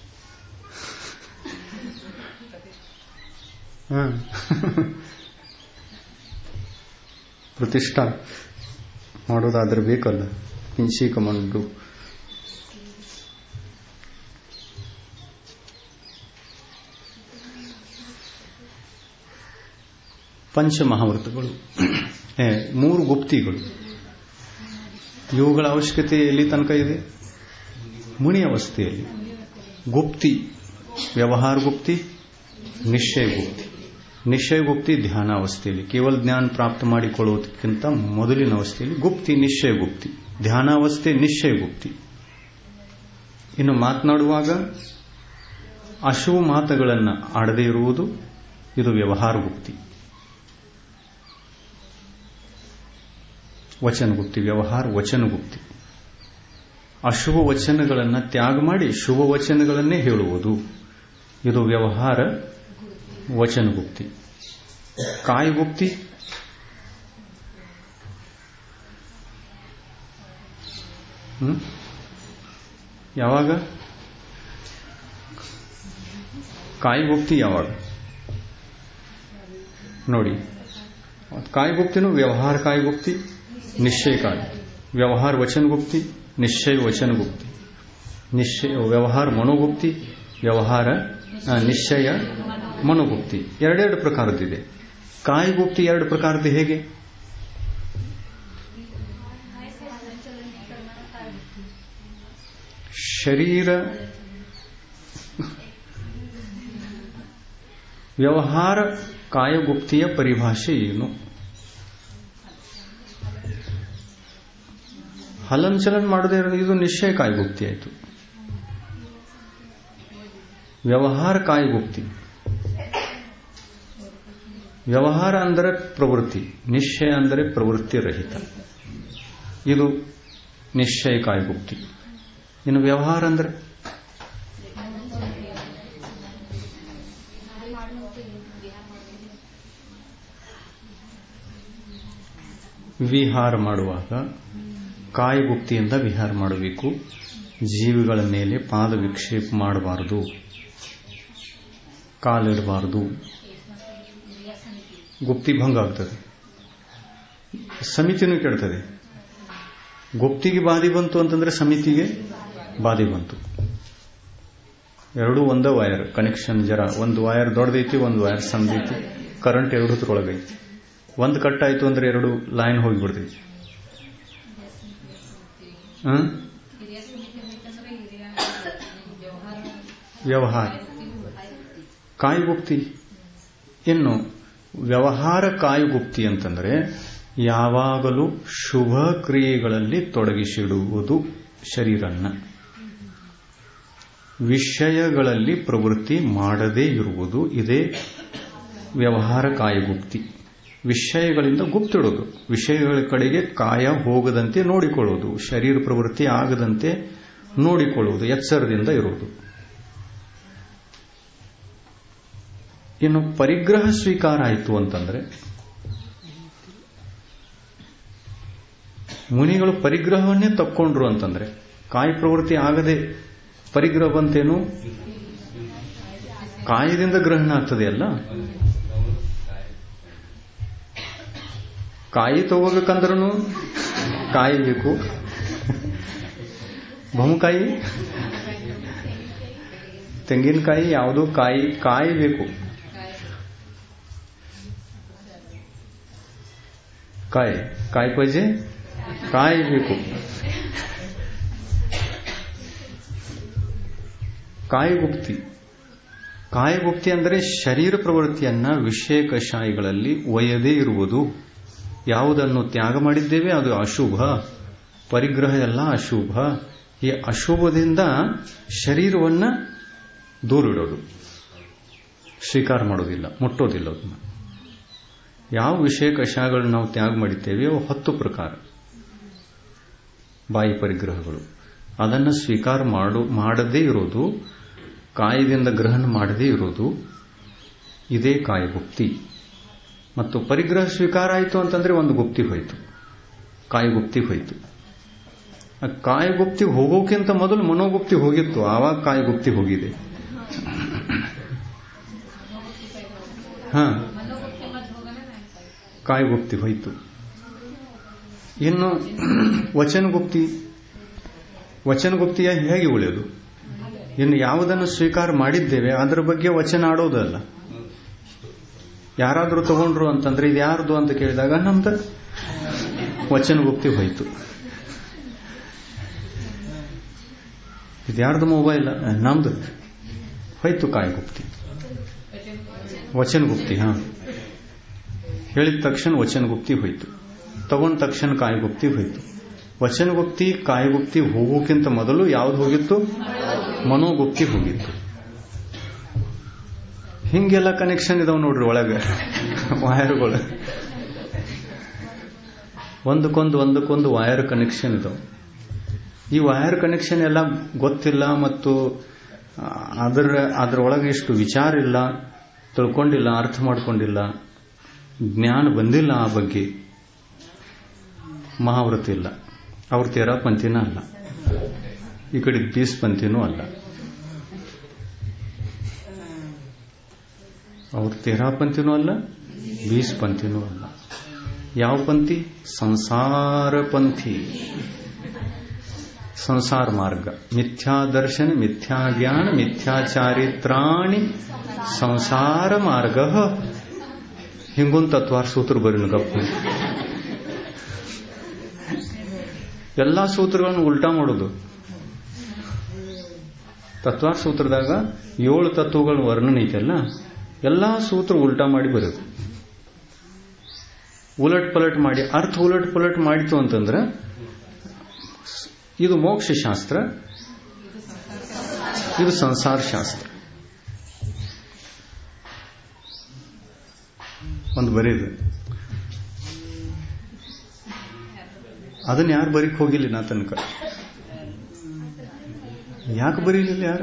Speaker 1: ಪ್ರತಿಷ್ಠಾ ಮಾಡೋದಾದ್ರೆ ಬೇಕಲ್ಲ ಹಿಂಸಿ ಕಮಂಡು ಪಂಚಮಹಾವೃತಗಳು ಮೂರು ಗುಪ್ತಿಗಳು ಇವುಗಳ ಅವಶ್ಯಕತೆ ಎಲ್ಲಿ ತನಕ ಇದೆ ಮುನಿ ಅವಸ್ಥೆಯಲ್ಲಿ ಗುಪ್ತಿ ವ್ಯವಹಾರ ಗುಪ್ತಿ ನಿಶ್ಚಯ ಗುಪ್ತಿ ನಿಶ್ಚಯ ಗುಪ್ತಿ ಧ್ಯಾನ ಅವಸ್ಥೆಯಲ್ಲಿ ಕೇವಲ ಜ್ಞಾನ ಪ್ರಾಪ್ತ ಮಾಡಿಕೊಳ್ಳುವುದಕ್ಕಿಂತ ಮೊದಲಿನ ಅವಸ್ಥೆಯಲ್ಲಿ ಗುಪ್ತಿ ನಿಶ್ಚಯ ಗುಪ್ತಿ ಧ್ಯಾನಾವಸ್ಥೆ ನಿಶ್ಚಯ ಗುಪ್ತಿ ಇನ್ನು ಮಾತನಾಡುವಾಗ ಅಶುಭ ಮಾತುಗಳನ್ನು ಆಡದೇ ಇರುವುದು ಇದು ವ್ಯವಹಾರ ಗುಪ್ತಿ ವಚನಗುಪ್ತಿ ವ್ಯವಹಾರ ವಚನಗುಪ್ತಿ ಅಶುಭ ವಚನಗಳನ್ನು ತ್ಯಾಗ ಮಾಡಿ ಶುಭ ವಚನಗಳನ್ನೇ ಹೇಳುವುದು ಇದು ವ್ಯವಹಾರ ವಚನಗುಪ್ತಿ ಕಾಯಗುಪ್ತಿ ಹ್ಮ್ ಯಾವಾಗ ಕಾಯಗುಪ್ತಿ ಯಾವಾಗ ನೋಡಿ ಕಾಯಗುಪ್ತಿನೂ ವ್ಯವಹಾರ ಕಾಯಗುಪ್ತಿ ನಿಶ್ಚಯ ಕಾಯ ವ್ಯವಹಾರ ವಚನಗುಪ್ತಿ ನಿಶ್ಚಯ ವಚನಗುಪ್ತಿ ನಿಶ್ಚಯ ವ್ಯವಹಾರ ಮನೋಗುಪ್ತಿ ವ್ಯವಹಾರ ನಿಶ್ಚಯ ಮನೋಗುಪ್ತಿ ಎರಡೆರಡು ಪ್ರಕಾರದ್ದಿದೆ ಕಾಯಗುಪ್ತಿ ಎರಡು ಪ್ರಕಾರದ್ದು ಹೇಗೆ ಶರೀರ ವ್ಯವಹಾರ ಕಾಯಗುಪ್ತಿಯ ಪರಿಭಾಷೆ ಏನು ಹಲನ್ಚಲನ್ ಮಾಡದೇ ಇರೋದು ಇದು ನಿಶ್ಚಯ ಕಾಯಗುಪ್ತಿ ಆಯಿತು ವ್ಯವಹಾರ ಕಾಯಗುಪ್ತಿ ವ್ಯವಹಾರ ಅಂದರೆ ಪ್ರವೃತ್ತಿ ನಿಶ್ಚಯ ಅಂದರೆ ಪ್ರವೃತ್ತಿ ರಹಿತ ಇದು ನಿಶ್ಚಯ ಕಾಯಗುಪ್ತಿ ಇನ್ನು ವ್ಯವಹಾರ ಅಂದರೆ ವಿಹಾರ ಮಾಡುವಾಗ ಕಾಯಗುಪ್ತಿಯಿಂದ ವಿಹಾರ ಮಾಡಬೇಕು ಜೀವಿಗಳ ಮೇಲೆ ಪಾದ ವಿಕ್ಷೇಪ ಮಾಡಬಾರದು ಕಾಲಿಡಬಾರದು ಗುಪ್ತಿ ಭಂಗ ಆಗ್ತದೆ ಸಮಿತಿನೂ ಕೆಡ್ತದೆ ಗುಪ್ತಿಗೆ ಬಾಧಿ ಬಂತು ಅಂತಂದ್ರೆ ಸಮಿತಿಗೆ ಬಾಧಿ ಬಂತು ಎರಡೂ ಒಂದೇ ವೈರ್ ಕನೆಕ್ಷನ್ ಜರ ಒಂದು ವೈರ್ ದೊಡ್ಡದೈತಿ ಒಂದು ವೈರ್ ಸಣ್ಣದೈತಿ ಕರೆಂಟ್ ಎರಡತ್ರೊಳಗೈತಿ ಒಂದು ಕಟ್ ಆಯ್ತು ಅಂದ್ರೆ ಎರಡು ಲೈನ್ ಹೋಗಿಬಿಡ್ತೈತಿ ವ್ಯವಹಾರ ಕಾಯುಗುಪ್ತಿ ಇನ್ನು ವ್ಯವಹಾರ ಕಾಯುಗುಪ್ತಿ ಅಂತಂದ್ರೆ ಯಾವಾಗಲೂ ಶುಭ ಕ್ರಿಯೆಗಳಲ್ಲಿ ತೊಡಗಿಸಿಡುವುದು ಶರೀರನ್ನ ವಿಷಯಗಳಲ್ಲಿ ಪ್ರವೃತ್ತಿ ಮಾಡದೇ ಇರುವುದು ಇದೇ ವ್ಯವಹಾರ ಕಾಯಗುಪ್ತಿ ವಿಷಯಗಳಿಂದ ಗುಪ್ತಿಡೋದು ವಿಷಯಗಳ ಕಡೆಗೆ ಕಾಯ ಹೋಗದಂತೆ ನೋಡಿಕೊಳ್ಳುವುದು ಶರೀರ ಪ್ರವೃತ್ತಿ ಆಗದಂತೆ ನೋಡಿಕೊಳ್ಳುವುದು ಎಚ್ಚರದಿಂದ ಇರುವುದು ಇನ್ನು ಪರಿಗ್ರಹ ಸ್ವೀಕಾರ ಆಯಿತು ಅಂತಂದ್ರೆ ಮುನಿಗಳು ಪರಿಗ್ರಹವನ್ನೇ ತಕ್ಕೊಂಡ್ರು ಅಂತಂದ್ರೆ ಕಾಯಿ ಪ್ರವೃತ್ತಿ ಆಗದೆ ಪರಿಗ್ರಹ ಬಂತೇನು ಕಾಯದಿಂದ ಗ್ರಹಣ ಆಗ್ತದೆ ಅಲ್ಲ ಕಾಯಿ ತಗೋಬೇಕಂದ್ರೂ ಕಾಯಿ ಬೇಕು ಬಹುಕಾಯಿ ತೆಂಗಿನಕಾಯಿ ಯಾವುದೋ ಕಾಯಿ ಕಾಯಿ ಬೇಕು ಕಾಯಿ ಕಾಯಿ ಪಾಯ್ಜೆ ಕಾಯಿ ಬೇಕು ಕಾಯಗುಪ್ತಿ ಕಾಯಗುಪ್ತಿ ಅಂದರೆ ಶರೀರ ಪ್ರವೃತ್ತಿಯನ್ನ ವಿಷಯ ಕಷಾಯಿಗಳಲ್ಲಿ ಒಯ್ಯದೇ ಇರುವುದು ಯಾವುದನ್ನು ತ್ಯಾಗ ಮಾಡಿದ್ದೇವೆ ಅದು ಅಶುಭ ಪರಿಗ್ರಹ ಎಲ್ಲ ಅಶುಭ ಈ ಅಶುಭದಿಂದ ಶರೀರವನ್ನ ದೂರಿಡೋದು ಸ್ವೀಕಾರ ಮಾಡೋದಿಲ್ಲ ಮುಟ್ಟೋದಿಲ್ಲ ಅದನ್ನು ಯಾವ ವಿಷಯ ಕಷಾಯಗಳನ್ನು ನಾವು ತ್ಯಾಗ ಮಾಡಿದ್ದೇವೆ ಅವು ಹತ್ತು ಪ್ರಕಾರ ಬಾಯಿ ಪರಿಗ್ರಹಗಳು ಅದನ್ನು ಸ್ವೀಕಾರ ಮಾಡು ಮಾಡದೇ ಇರೋದು ಕಾಯದಿಂದ ಗ್ರಹಣ ಮಾಡದೇ ಇರೋದು ಇದೇ ಕಾಯಗುಪ್ತಿ ಮತ್ತು ಪರಿಗ್ರಹ ಸ್ವೀಕಾರ ಆಯಿತು ಅಂತಂದ್ರೆ ಒಂದು ಗುಪ್ತಿ ಹೋಯಿತು ಕಾಯಗುಪ್ತಿ ಹೋಯಿತು ಕಾಯಗುಪ್ತಿ ಹೋಗೋಕ್ಕಿಂತ ಮೊದಲು ಮನೋಗುಪ್ತಿ ಹೋಗಿತ್ತು ಆವಾಗ ಕಾಯಗುಪ್ತಿ ಹೋಗಿದೆ ಹಾ ಕಾಯಗುಪ್ತಿ ಹೋಯಿತು ಇನ್ನು ವಚನಗುಪ್ತಿ ವಚನಗುಪ್ತಿಯ ಹೇಗೆ ಉಳಿಯೋದು ಇನ್ನು ಯಾವುದನ್ನು ಸ್ವೀಕಾರ ಮಾಡಿದ್ದೇವೆ ಅದರ ಬಗ್ಗೆ ವಚನ ಆಡೋದಲ್ಲ ಯಾರಾದರೂ ತಗೊಂಡ್ರು ಅಂತಂದ್ರೆ ಇದು ಯಾರ್ದು ಅಂತ ಕೇಳಿದಾಗ ನಮ್ದು ವಚನಗುಪ್ತಿ ಹೋಯಿತು ಇದ್ಯಾರ್ದು ಮೊಬೈಲ್ ನಮ್ದು ಹೋಯ್ತು ಕಾಯಗುಪ್ತಿ ವಚನಗುಪ್ತಿ ಹಾ ಹೇಳಿದ ತಕ್ಷಣ ವಚನಗುಪ್ತಿ ಹೋಯಿತು ತಗೊಂಡ ತಕ್ಷಣ ಕಾಯಗುಪ್ತಿ ಹೋಯಿತು ವಚನಗುಪ್ತಿ ಕಾಯಗುಪ್ತಿ ಹೋಗೋಕ್ಕಿಂತ ಮೊದಲು ಯಾವ್ದು ಹೋಗಿತ್ತು ಮನೋಗುಪ್ತಿ ಹೋಗಿತ್ತು ಹಿಂಗೆಲ್ಲ ಕನೆಕ್ಷನ್ ಇದಾವ ನೋಡ್ರಿ ಒಳಗೆ ವಯರ್ಗಳು ಒಂದಕ್ಕೊಂದು ಒಂದಕ್ಕೊಂದು ವಯರ್ ಕನೆಕ್ಷನ್ ಇದಾವ ಈ ವಯರ್ ಕನೆಕ್ಷನ್ ಎಲ್ಲ ಗೊತ್ತಿಲ್ಲ ಮತ್ತು ಅದರ ಅದರೊಳಗೆ ಇಷ್ಟು ವಿಚಾರ ಇಲ್ಲ ತಿಳ್ಕೊಂಡಿಲ್ಲ ಅರ್ಥ ಮಾಡ್ಕೊಂಡಿಲ್ಲ ಜ್ಞಾನ ಬಂದಿಲ್ಲ ಆ ಬಗ್ಗೆ ಮಹಾವ್ರತ ಇಲ್ಲ ಅವ್ರ ತೇರಾ ಪಂಥಿನ ಅಲ್ಲ ಈ ಕಡೆ ಬೀಸ್ ಪಂಥಿನೂ ಅಲ್ಲ ಅವ್ರ ತೇರಾ ಪಂಥಿನೂ ಅಲ್ಲ ಬೀಸ್ ಪಂಥಿನೂ ಅಲ್ಲ ಯಾವ ಪಂಥಿ ಸಂಸಾರ ಪಂಥಿ ಸಂಸಾರ ಮಾರ್ಗ ಮಿಥ್ಯಾ ದರ್ಶನ ಮಿಥ್ಯಾ ಜ್ಞಾನ ಮಿಥ್ಯಾ ಚಾರಿತ್ರಾಣಿ ಸಂಸಾರ ಮಾರ್ಗ ಹಿಂಗೊಂದು ತತ್ವಾರ ಸೂತ್ರ ಬರೀನು ಗಪ್ಪ ಎಲ್ಲಾ ಸೂತ್ರಗಳನ್ನು ಉಲ್ಟಾ ಮಾಡೋದು ತತ್ವಾರ ಸೂತ್ರದಾಗ ಏಳು ತತ್ವಗಳ ವರ್ಣನೆ ಐತೆಲ್ಲ ಎಲ್ಲಾ ಸೂತ್ರ ಉಲ್ಟಾ ಮಾಡಿ ಬರೋದು ಉಲಟ್ ಪಲಟ್ ಮಾಡಿ ಅರ್ಥ ಉಲಟ್ ಪಲಟ್ ಮಾಡಿತು ಅಂತಂದ್ರೆ ಇದು ಮೋಕ್ಷ ಶಾಸ್ತ್ರ ಇದು ಸಂಸಾರ ಶಾಸ್ತ್ರ ಒಂದು ಬರೀದು ಅದನ್ನ ಯಾರು ಬರೀಕ್ ಹೋಗಿಲ್ಲ ನಾ ತನಕ ಯಾಕೆ ಬರೀಲಿಲ್ಲ ಯಾರ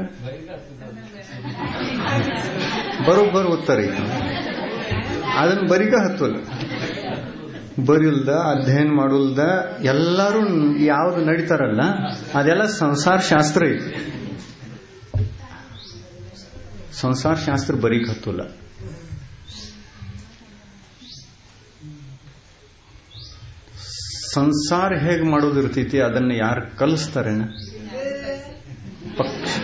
Speaker 1: ಬರೋಬ್ಬರ್ ಓದ್ತಾರೆ ಅದನ್ನ ಬರಿಕ ಹತ್ತಲ್ಲ ಬರಿಲ್ದ ಅಧ್ಯಯನ ಮಾಡುಲ್ದ ಎಲ್ಲರೂ ಯಾವ್ದು ನಡೀತಾರಲ್ಲ ಅದೆಲ್ಲ ಸಂಸಾರ ಶಾಸ್ತ್ರ ಐತಿ ಸಂಸಾರ ಶಾಸ್ತ್ರ ಬರೀಕ್ ಹತ್ತಲ್ಲ ಸಂಸಾರ ಹೇಗೆ ಮಾಡೋದಿರ್ತೈತಿ ಅದನ್ನ ಯಾರು ಕಲಿಸ್ತಾರೇನ ಪಕ್ಷಿ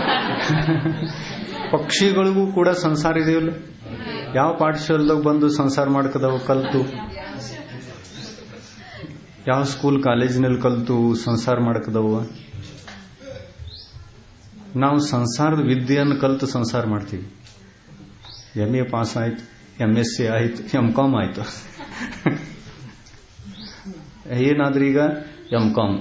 Speaker 1: ಪಕ್ಷಿಗಳಿಗೂ ಕೂಡ ಸಂಸಾರ ಇದೆಯಲ್ಲ ಯಾವ ಪಾಠಶಾಲೆದಾಗ ಬಂದು ಸಂಸಾರ ಮಾಡ್ಕದವು ಕಲ್ತು ಯಾವ ಸ್ಕೂಲ್ ಕಾಲೇಜಿನಲ್ಲಿ ಕಲ್ತು ಸಂಸಾರ ಮಾಡ್ಕದವ ನಾವು ಸಂಸಾರದ ವಿದ್ಯೆಯನ್ನು ಕಲ್ತು ಸಂಸಾರ ಮಾಡ್ತೀವಿ ಎಂ ಎ ಪಾಸ್ ಆಯ್ತು ಎಂ ಎಸ್ ಸಿ ಆಯ್ತು ಎಂ ಕಾಮ್ ಆಯ್ತು ಏನಾದ್ರೂ ಈಗ ಎಂ ಕಾಮ್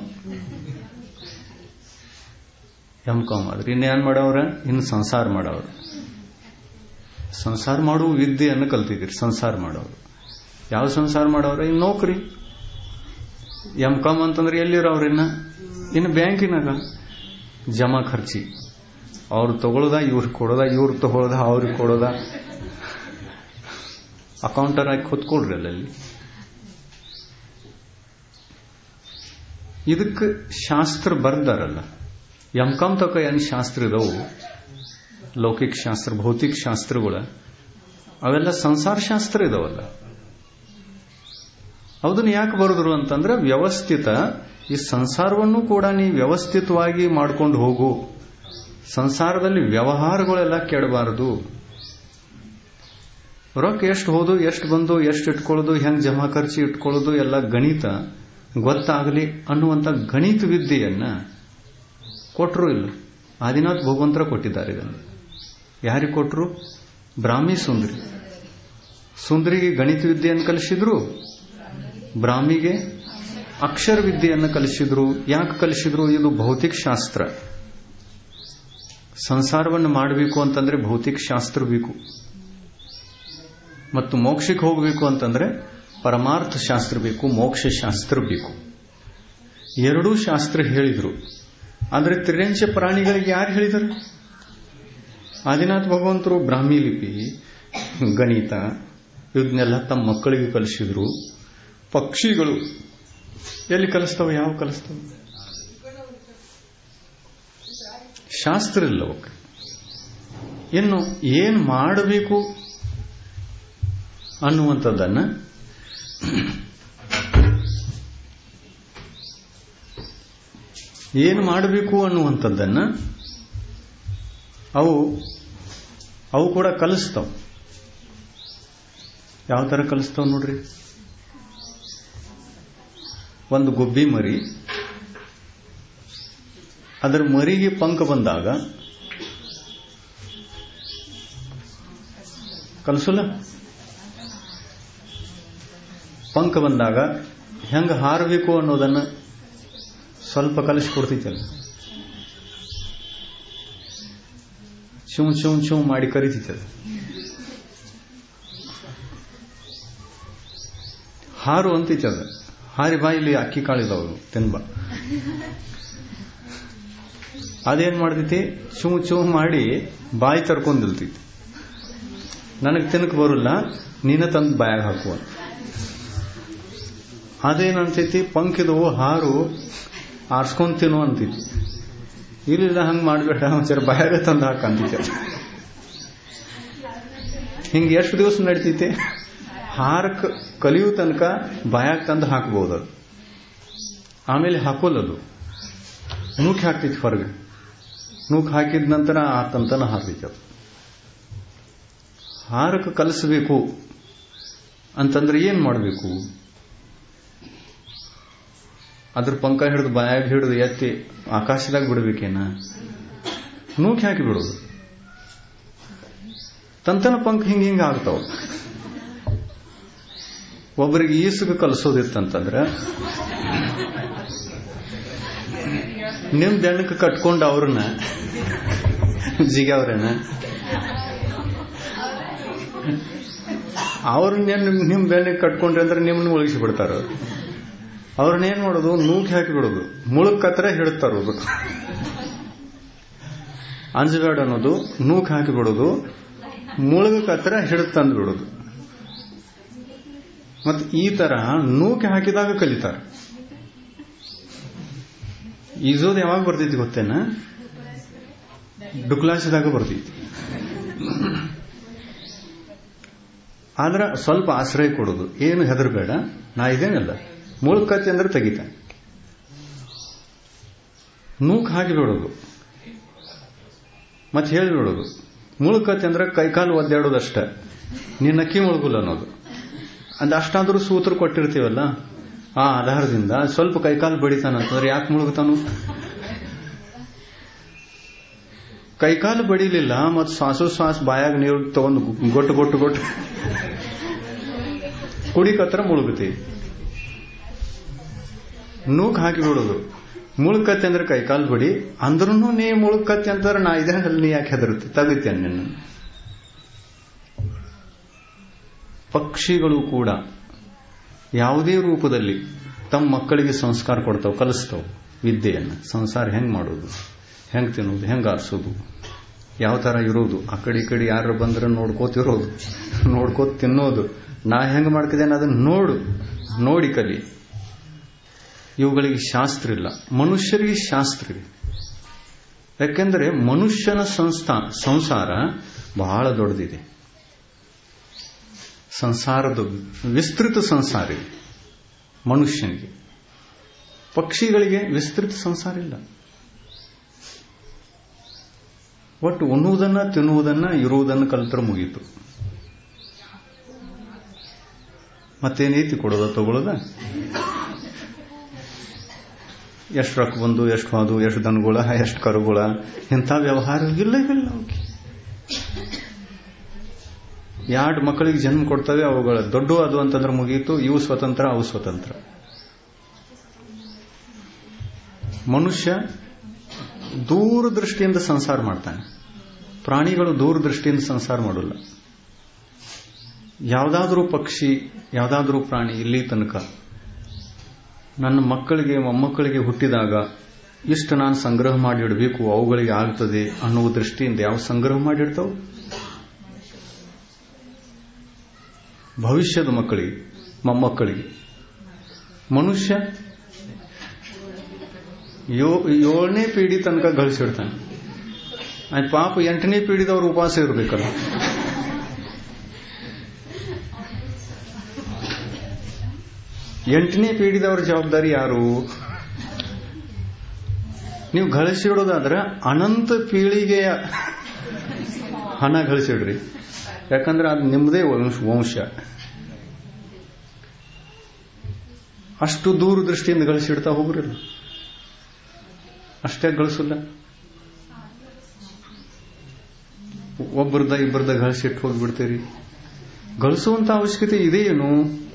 Speaker 1: ಎಂ ಕಾಮ್ ಆದ್ರೆ ಇನ್ನೇನ್ ಮಾಡವ್ರ ಇನ್ನು ಸಂಸಾರ ಮಾಡವ್ರ ಸಂಸಾರ ಮಾಡುವ ವಿದ್ಯೆಯನ್ನು ಕಲ್ತಿದ್ದೀರಿ ಸಂಸಾರ ಮಾಡೋರು ಯಾವ ಸಂಸಾರ ಮಾಡೋರ ಇನ್ನು ನೌಕರಿ ಎಂ ಕಾಮ್ ಅಂತಂದ್ರೆ ಎಲ್ಲಿರೋವ್ರಿನ್ನ ಇನ್ನು ಬ್ಯಾಂಕಿನಾಗ ಜಮಾ ಖರ್ಚಿ ಅವ್ರು ತಗೊಳ್ಳೋದ ಇವ್ರಿಗೆ ಕೊಡೋದ ಇವ್ರು ತಗೊಳ್ಳೋದ ಅವ್ರಿಗೆ ಕೊಡೋದ ಅಕೌಂಟರ್ ಆಗಿ ಕೂತ್ಕೊಳ್ರಿ ಅಲ್ಲಲ್ಲಿ ಇದಕ್ಕೆ ಶಾಸ್ತ್ರ ಬರ್ದಾರಲ್ಲ ಎಂ ಕಾಮ್ ತಕ ಏನು ಶಾಸ್ತ್ರ ಇದಾವು ಲೌಕಿಕ ಶಾಸ್ತ್ರ ಭೌತಿಕ ಶಾಸ್ತ್ರಗಳ ಅವೆಲ್ಲ ಸಂಸಾರ ಶಾಸ್ತ್ರ ಇದಾವಲ್ಲ ಅದನ್ನ ಯಾಕೆ ಬರೆದ್ರು ಅಂತಂದ್ರೆ ವ್ಯವಸ್ಥಿತ ಈ ಸಂಸಾರವನ್ನು ಕೂಡ ನೀ ವ್ಯವಸ್ಥಿತವಾಗಿ ಮಾಡ್ಕೊಂಡು ಹೋಗು ಸಂಸಾರದಲ್ಲಿ ವ್ಯವಹಾರಗಳೆಲ್ಲ ಕೆಡಬಾರದು ರೊಕ್ಕ ಎಷ್ಟು ಹೋದು ಎಷ್ಟು ಬಂದು ಎಷ್ಟು ಇಟ್ಕೊಳ್ಳೋದು ಹೆಂಗ್ ಜಮಾ ಖರ್ಚು ಇಟ್ಕೊಳ್ಳೋದು ಎಲ್ಲ ಗಣಿತ ಗೊತ್ತಾಗಲಿ ಅನ್ನುವಂಥ ಗಣಿತ ವಿದ್ಯೆಯನ್ನ ಕೊಟ್ಟರು ಇಲ್ಲ ಆದಿನಾಥ್ ಭಗವಂತರ ಕೊಟ್ಟಿದ್ದಾರೆ ಇದನ್ನು ಯಾರಿಗೆ ಕೊಟ್ಟರು ಬ್ರಾಹ್ಮಿ ಸುಂದರಿ ಸುಂದರಿಗೆ ಗಣಿತ ವಿದ್ಯೆಯನ್ನು ಕಲಿಸಿದ್ರು ಬ್ರಾಹ್ಮಿಗೆ ಅಕ್ಷರ ವಿದ್ಯೆಯನ್ನು ಕಲಿಸಿದ್ರು ಯಾಕೆ ಕಲಿಸಿದ್ರು ಇದು ಭೌತಿಕ ಶಾಸ್ತ್ರ ಸಂಸಾರವನ್ನು ಮಾಡಬೇಕು ಅಂತಂದ್ರೆ ಭೌತಿಕ ಶಾಸ್ತ್ರ ಬೇಕು ಮತ್ತು ಮೋಕ್ಷಕ್ಕೆ ಹೋಗಬೇಕು ಅಂತಂದ್ರೆ ಪರಮಾರ್ಥ ಶಾಸ್ತ್ರ ಬೇಕು ಮೋಕ್ಷ ಶಾಸ್ತ್ರ ಬೇಕು ಎರಡೂ ಶಾಸ್ತ್ರ ಹೇಳಿದ್ರು ಆದರೆ ತ್ರಿರಂಶ ಪ್ರಾಣಿಗಳಿಗೆ ಯಾರು ಹೇಳಿದರು ಆದಿನಾಥ್ ಭಗವಂತರು ಬ್ರಾಹ್ಮಿ ಲಿಪಿ ಗಣಿತ ಇವನ್ನೆಲ್ಲ ತಮ್ಮ ಮಕ್ಕಳಿಗೆ ಕಲಿಸಿದ್ರು ಪಕ್ಷಿಗಳು ಎಲ್ಲಿ ಕಲಿಸ್ತವೆ ಯಾವ ಕಲಿಸ್ತವೆ ಶಾಸ್ತ್ರ ಇಲ್ಲ ಅವಕ್ಕೆ ಇನ್ನು ಏನ್ ಮಾಡಬೇಕು ಅನ್ನುವಂಥದ್ದನ್ನ ಏನು ಮಾಡಬೇಕು ಅನ್ನುವಂಥದ್ದನ್ನ ಅವು ಅವು ಕೂಡ ಕಲಿಸ್ತಾವ ಯಾವ ತರ ಕಲಿಸ್ತಾವ ನೋಡ್ರಿ ಒಂದು ಗೊಬ್ಬಿ ಮರಿ ಅದರ ಮರಿಗೆ ಪಂಕ ಬಂದಾಗ ಕಲಿಸಲ್ಲ ಪಂಕ ಬಂದಾಗ ಹೆಂಗ ಹಾರಬೇಕು ಅನ್ನೋದನ್ನ ಸ್ವಲ್ಪ ಕಲಿಸ್ಕೊಡ್ತೈತಲ್ಲ ಶಿವ್ ಶಿವ್ ಶಿವ್ ಮಾಡಿ ಕರಿತೈತದ ಹಾರು ಅಂತೈತದ ಹಾರಿ ಬಾಯಿಲಿ ಅಕ್ಕಿ ಕಾಳಿದವರು ತಿನ್ಬ ಅದೇನ್ ಮಾಡ್ತೈತಿ ಚುಮ್ ಚುಮ್ ಮಾಡಿ ಬಾಯಿ ತರ್ಕೊಂಡಿಲ್ತೈತಿ ನನಗೆ ತಿನ್ನಕ್ ಬರಲ್ಲ ನೀನ ತಂದು ಬಾಯಾಗ ಹಾಕುವ ಅದೇನಂತೈತಿ ಪಂಕಿದವು ಹಾರು ಆರ್ಸ್ಕೊಂಡ್ ತಿನ್ನು ಅಂತೈತಿ ಇಲ್ಲ ಹಂಗ್ ಮಾಡ್ಬೇಡ ಒಂಚರ ಬಾಯಾಗ ತಂದು ಹಾಕ ಅಂತೈತಿ ಹಿಂಗ ಎಷ್ಟು ದಿವಸ ನಡೀತೈತಿ ಹಾರಕ್ ಕಲಿಯೋ ತನಕ ಬಾಯಾಗ ತಂದು ಹಾಕಬಹುದು ಅದು ಆಮೇಲೆ ಹಾಕೋಲ್ಲದು ನೂಕ್ ಹಾಕ್ತೈತಿ ಹೊರಗೆ ನೂಕ್ ಹಾಕಿದ ನಂತರ ಆ ತಂತನ ಹಾರ್ತೈತಿ ಅದು ಹಾರಕ್ಕೆ ಕಲಿಸಬೇಕು ಅಂತಂದ್ರೆ ಏನ್ ಮಾಡಬೇಕು ಅದ್ರ ಪಂಕ ಹಿಡಿದು ಬಾಯಾಗ ಹಿಡಿದು ಎತ್ತಿ ಆಕಾಶದಾಗ ಬಿಡ್ಬೇಕೇನ ನೂಕಿ ಹಾಕಿ ಬಿಡೋದು ತಂತನ ಪಂಕ್ ಹಿಂಗ ಹಿಂಗ ಆಗ್ತಾವ ಒಬ್ಬರಿಗೆ ಈಸುಗ ಕಲಿಸೋದಿತ್ತಂತಂದ್ರೆ ನಿಮ್ ಬೆಣ್ಣಕ್ಕೆ ಕಟ್ಕೊಂಡು ಅವ್ರನ್ನ ಜಿಗ್ಯಾವ್ರೇನ ಅವ್ರನ್ನ ನಿಮ್ ಬೆಣ್ಣಕ್ಕೆ ಕಟ್ಕೊಂಡ್ರೆ ಅಂದ್ರೆ ನಿಮ್ಮನ್ನ ಮುಳುಗಿಸಿ ಬಿಡ್ತಾರ ಅವ್ರನ್ನೇನ್ ಮಾಡೋದು ನೂಕಿ ಹಾಕಿ ಬಿಡೋದು ಮುಳುಗ್ ಕತ್ರ ಹಿಡುತ್ತಾರೋದು ಅಂಜಬೇಡ ಅನ್ನೋದು ನೂಕ್ ಹಾಕಿ ಬಿಡೋದು ಮುಳುಗ ಕತ್ರ ಹಿಡಿದು ತಂದು ಬಿಡೋದು ಮತ್ತೆ ಈ ತರ ನೂಕಿ ಹಾಕಿದಾಗ ಕಲಿತಾರೆ ಈಜೋದು ಯಾವಾಗ ಬರ್ತೈತಿ ಗೊತ್ತೇನ ಡುಕ್ಲಾಸಿದಾಗ ಬರ್ತೈತಿ ಆದ್ರ ಸ್ವಲ್ಪ ಆಶ್ರಯ ಕೊಡೋದು ಏನು ಹೆದರ್ಬೇಡ ನಾ ಇದೇನಲ್ಲ ಮುಳುಕತ್ತಿ ಅಂದ್ರೆ ತೆಗಿತ ನೂಕ್ ಹಾಕಿ ಬಿಡೋದು ಮತ್ತೆ ಹೇಳಿಬಿಡೋದು ಮುಳುಕತ್ತಿ ಅಂದ್ರೆ ಕೈಕಾಲು ಒದ್ದಾಡೋದಷ್ಟ ನಿನ್ನ ಅಕ್ಕಿ ಮುಳುಗುಲ್ಲ ಅನ್ನೋದು ಅಂದ ಅಷ್ಟಾದ್ರೂ ಸೂತ್ರ ಕೊಟ್ಟಿರ್ತೀವಲ್ಲ ಆ ಆಧಾರದಿಂದ ಸ್ವಲ್ಪ ಕೈಕಾಲು ಬಡಿತಾನಂತಂದ್ರೆ ಯಾಕೆ ಮುಳುಗ್ತಾನು ಕೈಕಾಲು ಬಡಿಲಿಲ್ಲ ಮತ್ತು ಶ್ವಾಸೋ ಶ್ವಾಸ ಬಾಯಾಗ ನೀರು ತಗೊಂಡು ಗೊಟ್ಟು ಗೊಟ್ಟು ಗೊಟ್ಟು ಕುಡಿಕತ್ರ ಮುಳುಗುತ್ತಿ ನೂಕ್ ಹಾಕಿ ಬಿಡೋದು ಮುಳುಕತ್ತೆ ಅಂದ್ರೆ ಕೈಕಾಲು ಬಡಿ ಅಂದ್ರೂ ನೀ ಮುಳುಕತ್ತೆ ಅಂತಂದ್ರೆ ನಾ ಇದೇ ನೀ ಯಾಕೆ ಹೆದರುತ್ತೆ ತೆಗಿತೇನೆ ನಿನ್ನ ಪಕ್ಷಿಗಳು ಕೂಡ ಯಾವುದೇ ರೂಪದಲ್ಲಿ ತಮ್ಮ ಮಕ್ಕಳಿಗೆ ಸಂಸ್ಕಾರ ಕೊಡ್ತಾವೆ ಕಲಿಸ್ತಾವೆ ವಿದ್ಯೆಯನ್ನು ಸಂಸಾರ ಹೆಂಗೆ ಮಾಡೋದು ಹೆಂಗೆ ತಿನ್ನೋದು ಹೆಂಗೆ ಆರಿಸೋದು ಯಾವ ಥರ ಇರೋದು ಆ ಕಡೆ ಈ ಕಡೆ ಯಾರು ಬಂದ್ರೆ ನೋಡ್ಕೋತಿರೋದು ನೋಡ್ಕೋತ ತಿನ್ನೋದು ನಾ ಹೆಂಗೆ ಮಾಡ್ತಿದ್ದೇನೆ ಅದನ್ನು ನೋಡು ನೋಡಿ ಕಲಿ ಇವುಗಳಿಗೆ ಶಾಸ್ತ್ರ ಇಲ್ಲ ಮನುಷ್ಯರಿಗೆ ಶಾಸ್ತ್ರ ಇದೆ ಯಾಕೆಂದರೆ ಮನುಷ್ಯನ ಸಂಸ್ಥಾ ಸಂಸಾರ ಬಹಳ ದೊಡ್ಡದಿದೆ ಸಂಸಾರದ ವಿಸ್ತೃತ ಸಂಸಾರ ಇದೆ ಮನುಷ್ಯನಿಗೆ ಪಕ್ಷಿಗಳಿಗೆ ವಿಸ್ತೃತ ಸಂಸಾರ ಇಲ್ಲ ಒಟ್ಟು ಉಣ್ಣುವುದನ್ನ ತಿನ್ನುವುದನ್ನ ಇರುವುದನ್ನು ಕಲ್ತರ ಮುಗೀತು ಮತ್ತೇನೈತಿ ಕೊಡೋದ ತಗೊಳ್ಳೋದ ಎಷ್ಟು ರೊಕ್ಕ ಬಂದು ಎಷ್ಟು ಹೋದು ಎಷ್ಟು ದನಗಳ ಎಷ್ಟು ಕರುಗಳ ಇಂಥ ವ್ಯವಹಾರ ಇಲ್ಲ ಇಲ್ಲ ಅವಕ್ಕೆ ಎರಡು ಮಕ್ಕಳಿಗೆ ಜನ್ಮ ಕೊಡ್ತವೆ ಅವುಗಳ ದೊಡ್ಡ ಅದು ಅಂತಂದ್ರೆ ಮುಗೀತು ಇವು ಸ್ವತಂತ್ರ ಅವು ಸ್ವತಂತ್ರ ಮನುಷ್ಯ ದೂರದೃಷ್ಟಿಯಿಂದ ಸಂಸಾರ ಮಾಡ್ತಾನೆ ಪ್ರಾಣಿಗಳು ದೂರದೃಷ್ಟಿಯಿಂದ ಸಂಸಾರ ಮಾಡಲ್ಲ ಯಾವುದಾದ್ರೂ ಪಕ್ಷಿ ಯಾವುದಾದ್ರೂ ಪ್ರಾಣಿ ಇಲ್ಲಿ ತನಕ ನನ್ನ ಮಕ್ಕಳಿಗೆ ಮೊಮ್ಮಕ್ಕಳಿಗೆ ಹುಟ್ಟಿದಾಗ ಇಷ್ಟು ನಾನು ಸಂಗ್ರಹ ಮಾಡಿ ಇಡಬೇಕು ಅವುಗಳಿಗೆ ಆಗ್ತದೆ ಅನ್ನುವ ದೃಷ್ಟಿಯಿಂದ ಯಾವ ಸಂಗ್ರಹ ಮಾಡಿಡ್ತಾವ ಭವಿಷ್ಯದ ಮಕ್ಕಳಿಗೆ ಮೊಮ್ಮಕ್ಕಳಿಗೆ ಮನುಷ್ಯ ಏಳನೇ ಪೀಡಿ ತನಕ ಗಳಿಸಿಡ್ತಾನೆ ಆಯ್ತು ಪಾಪ ಎಂಟನೇ ಪೀಡಿದವ್ರು ಉಪವಾಸ ಇರಬೇಕಲ್ಲ ಎಂಟನೇ ಪೀಡಿದವರ ಜವಾಬ್ದಾರಿ ಯಾರು ನೀವು ಗಳಿಸಿಡೋದಾದ್ರೆ ಅನಂತ ಪೀಳಿಗೆಯ ಹಣ ಗಳಿಸಿಡ್ರಿ ಯಾಕಂದ್ರೆ ಅದು ನಿಮ್ಮದೇ ವಂಶ ಅಷ್ಟು ದೂರದೃಷ್ಟಿಯಿಂದ ಗಳಿಸಿಡ್ತಾ ಹೋಗ್ರಿಲ್ಲ ಅಷ್ಟೇ ಗಳಿಸಲ್ಲ ಒಬ್ಬರದ ಇಬ್ಬರದ ಗಳಿಸಿಟ್ಟು ಹೋಗಿಬಿಡ್ತೀರಿ ಗಳಿಸುವಂತ ಅವಶ್ಯಕತೆ ಇದೆಯೇನು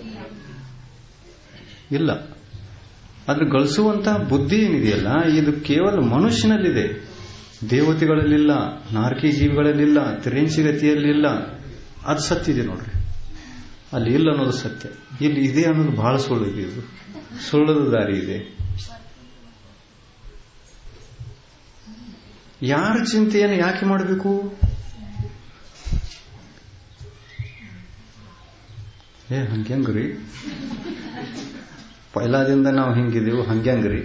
Speaker 1: ಇಲ್ಲ ಆದ್ರೆ ಗಳಿಸುವಂತಹ ಬುದ್ಧಿ ಏನಿದೆಯಲ್ಲ ಇದು ಕೇವಲ ಮನುಷ್ಯನಲ್ಲಿದೆ ದೇವತೆಗಳಲ್ಲಿಲ್ಲ ನಾರ್ಕಿ ಜೀವಿಗಳಲ್ಲಿಲ್ಲ ತಿರೆಂಚಿಗತಿಯಲ್ಲಿಲ್ಲ ಅದು ಸತ್ಯ ಇದೆ ನೋಡ್ರಿ ಅಲ್ಲಿ ಇಲ್ಲ ಅನ್ನೋದು ಸತ್ಯ ಇಲ್ಲಿ ಇದೆ ಅನ್ನೋದು ಬಹಳ ಸುಳ್ಳು ಇದೆ ಇದು ಸುಳ್ಳದ ದಾರಿ ಇದೆ ಯಾರ ಚಿಂತೆಯನ್ನು ಯಾಕೆ ಮಾಡಬೇಕು ಏ ಹಂಗ್ರಿ ಪೈಲಾದಿಂದ ನಾವು ಹಿಂಗಿದೀವಿ ಹಂಗ್ರಿ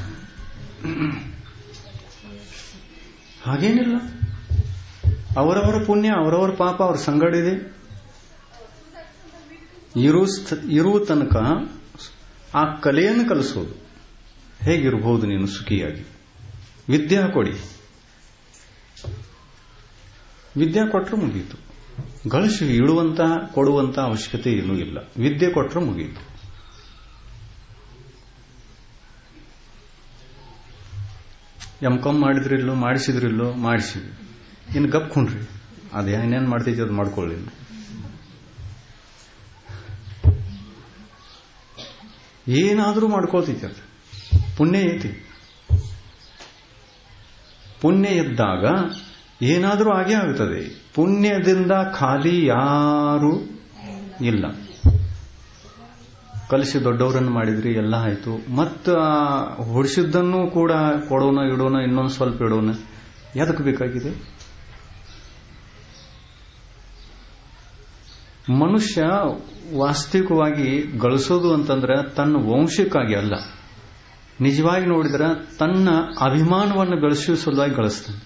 Speaker 1: ಹಾಗೇನಿಲ್ಲ ಅವರವರ ಪುಣ್ಯ ಅವರವರ ಪಾಪ ಅವ್ರ ಸಂಗಡ ಇದೆ ಇರು ಇರುವ ತನಕ ಆ ಕಲೆಯನ್ನು ಕಲಿಸೋದು ಹೇಗಿರಬಹುದು ನೀನು ಸುಖಿಯಾಗಿ ವಿದ್ಯಾ ಕೊಡಿ ವಿದ್ಯೆ ಕೊಟ್ಟರೆ ಮುಗೀತು ಗಳಿಸಿ ಇಡುವಂತ ಕೊಡುವಂತ ಅವಶ್ಯಕತೆ ಏನೂ ಇಲ್ಲ ವಿದ್ಯೆ ಕೊಟ್ಟರೆ ಮುಗೀತು ಎಂ ಕಮ್ ಮಾಡಿದ್ರಿಲ್ಲೋ ಮಾಡಿಸಿದ್ರಿಲ್ಲೋ ಮಾಡಿಸಿದ್ವಿ ಇನ್ನು ಗಪ್ಕೊಂಡ್ರಿ ಅದು ಏನೇನು ಮಾಡ್ತೈತಿ ಅದು ಮಾಡ್ಕೊಳ್ಳಿ ಏನಾದರೂ ಮಾಡ್ಕೊಳ್ತೈತಿ ಅದು ಪುಣ್ಯ ಐತಿ ಪುಣ್ಯ ಇದ್ದಾಗ ಏನಾದರೂ ಆಗೇ ಆಗುತ್ತದೆ ಪುಣ್ಯದಿಂದ ಖಾಲಿ ಯಾರು ಇಲ್ಲ ಕಲಿಸಿ ದೊಡ್ಡವರನ್ನು ಮಾಡಿದ್ರಿ ಎಲ್ಲ ಆಯ್ತು ಮತ್ತು ಹೊಡಿಸಿದ್ದನ್ನು ಕೂಡ ಕೊಡೋಣ ಇಡೋಣ ಇನ್ನೊಂದು ಸ್ವಲ್ಪ ಇಡೋಣ ಯಾದಕ್ಕೆ ಬೇಕಾಗಿದೆ ಮನುಷ್ಯ ವಾಸ್ತವಿಕವಾಗಿ ಗಳಿಸೋದು ಅಂತಂದ್ರೆ ತನ್ನ ವಂಶಕ್ಕಾಗಿ ಅಲ್ಲ ನಿಜವಾಗಿ ನೋಡಿದ್ರೆ ತನ್ನ ಅಭಿಮಾನವನ್ನು ಗಳಿಸುವ ಸಲುವಾಗಿ ಗಳಿಸ್ತಾನೆ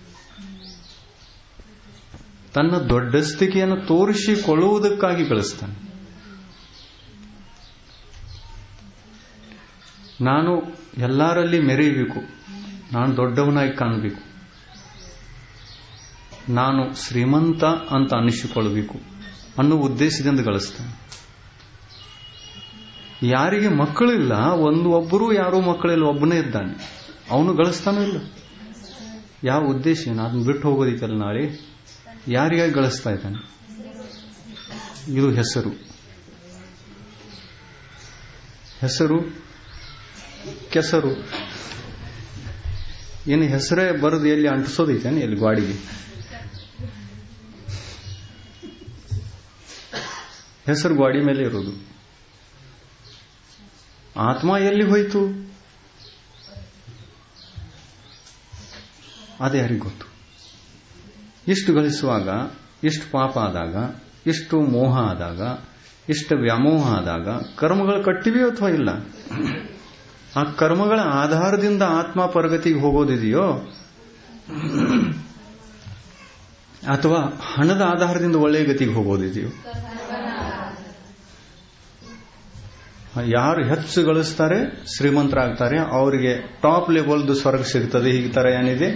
Speaker 1: ತನ್ನ ದೊಡ್ಡಸ್ತಿಕೆಯನ್ನು ತೋರಿಸಿಕೊಳ್ಳುವುದಕ್ಕಾಗಿ ಗಳಿಸ್ತಾನೆ ನಾನು ಎಲ್ಲರಲ್ಲಿ ಮೆರೆಯಬೇಕು ನಾನು ದೊಡ್ಡವನಾಗಿ ಕಾಣಬೇಕು ನಾನು ಶ್ರೀಮಂತ ಅಂತ ಅನ್ನಿಸಿಕೊಳ್ಳಬೇಕು ಅನ್ನೋ ಉದ್ದೇಶದಿಂದ ಗಳಿಸ್ತಾನೆ ಯಾರಿಗೆ ಮಕ್ಕಳಿಲ್ಲ ಒಂದು ಒಬ್ಬರು ಯಾರೂ ಮಕ್ಕಳಿಲ್ಲ ಒಬ್ಬನೇ ಇದ್ದಾನೆ ಅವನು ಗಳಿಸ್ತಾನೂ ಇಲ್ಲ ಯಾವ ಉದ್ದೇಶ ಏನು ಅದನ್ನ ಬಿಟ್ಟು ಹೋಗೋದಿತ್ತಲ್ಲ ನಾಳೆ ಯಾರಿಗಾಗಿ ಗಳಿಸ್ತಾ ಇದ್ದಾನೆ ಇದು ಹೆಸರು ಹೆಸರು ಕೆಸರು ಏನು ಹೆಸರೇ ಬರೆದು ಎಲ್ಲಿ ಅಂಟಿಸೋದೈತೇನೆ ಎಲ್ಲಿ ಗಾಡಿಗೆ ಹೆಸರು ಗಾಡಿ ಮೇಲೆ ಇರೋದು ಆತ್ಮ ಎಲ್ಲಿ ಹೋಯಿತು ಅದೇ ಯಾರಿಗೆ ಗೊತ್ತು ಇಷ್ಟು ಗಳಿಸುವಾಗ ಇಷ್ಟು ಪಾಪ ಆದಾಗ ಇಷ್ಟು ಮೋಹ ಆದಾಗ ಇಷ್ಟು ವ್ಯಾಮೋಹ ಆದಾಗ ಕರ್ಮಗಳು ಕಟ್ಟಿವೆಯೋ ಅಥವಾ ಇಲ್ಲ ಆ ಕರ್ಮಗಳ ಆಧಾರದಿಂದ ಆತ್ಮ ಪರಗತಿಗೆ ಹೋಗೋದಿದೆಯೋ ಅಥವಾ ಹಣದ ಆಧಾರದಿಂದ ಒಳ್ಳೆಯ ಗತಿಗೆ ಹೋಗೋದಿದೆಯೋ ಯಾರು ಹೆಚ್ಚು ಗಳಿಸ್ತಾರೆ ಶ್ರೀಮಂತರಾಗ್ತಾರೆ ಅವರಿಗೆ ಟಾಪ್ ಲೆವೆಲ್ದು ಸ್ವರ್ಗ ಸಿಗ್ತದೆ ಹೀಗೆ ತರ ಏನಿದೆ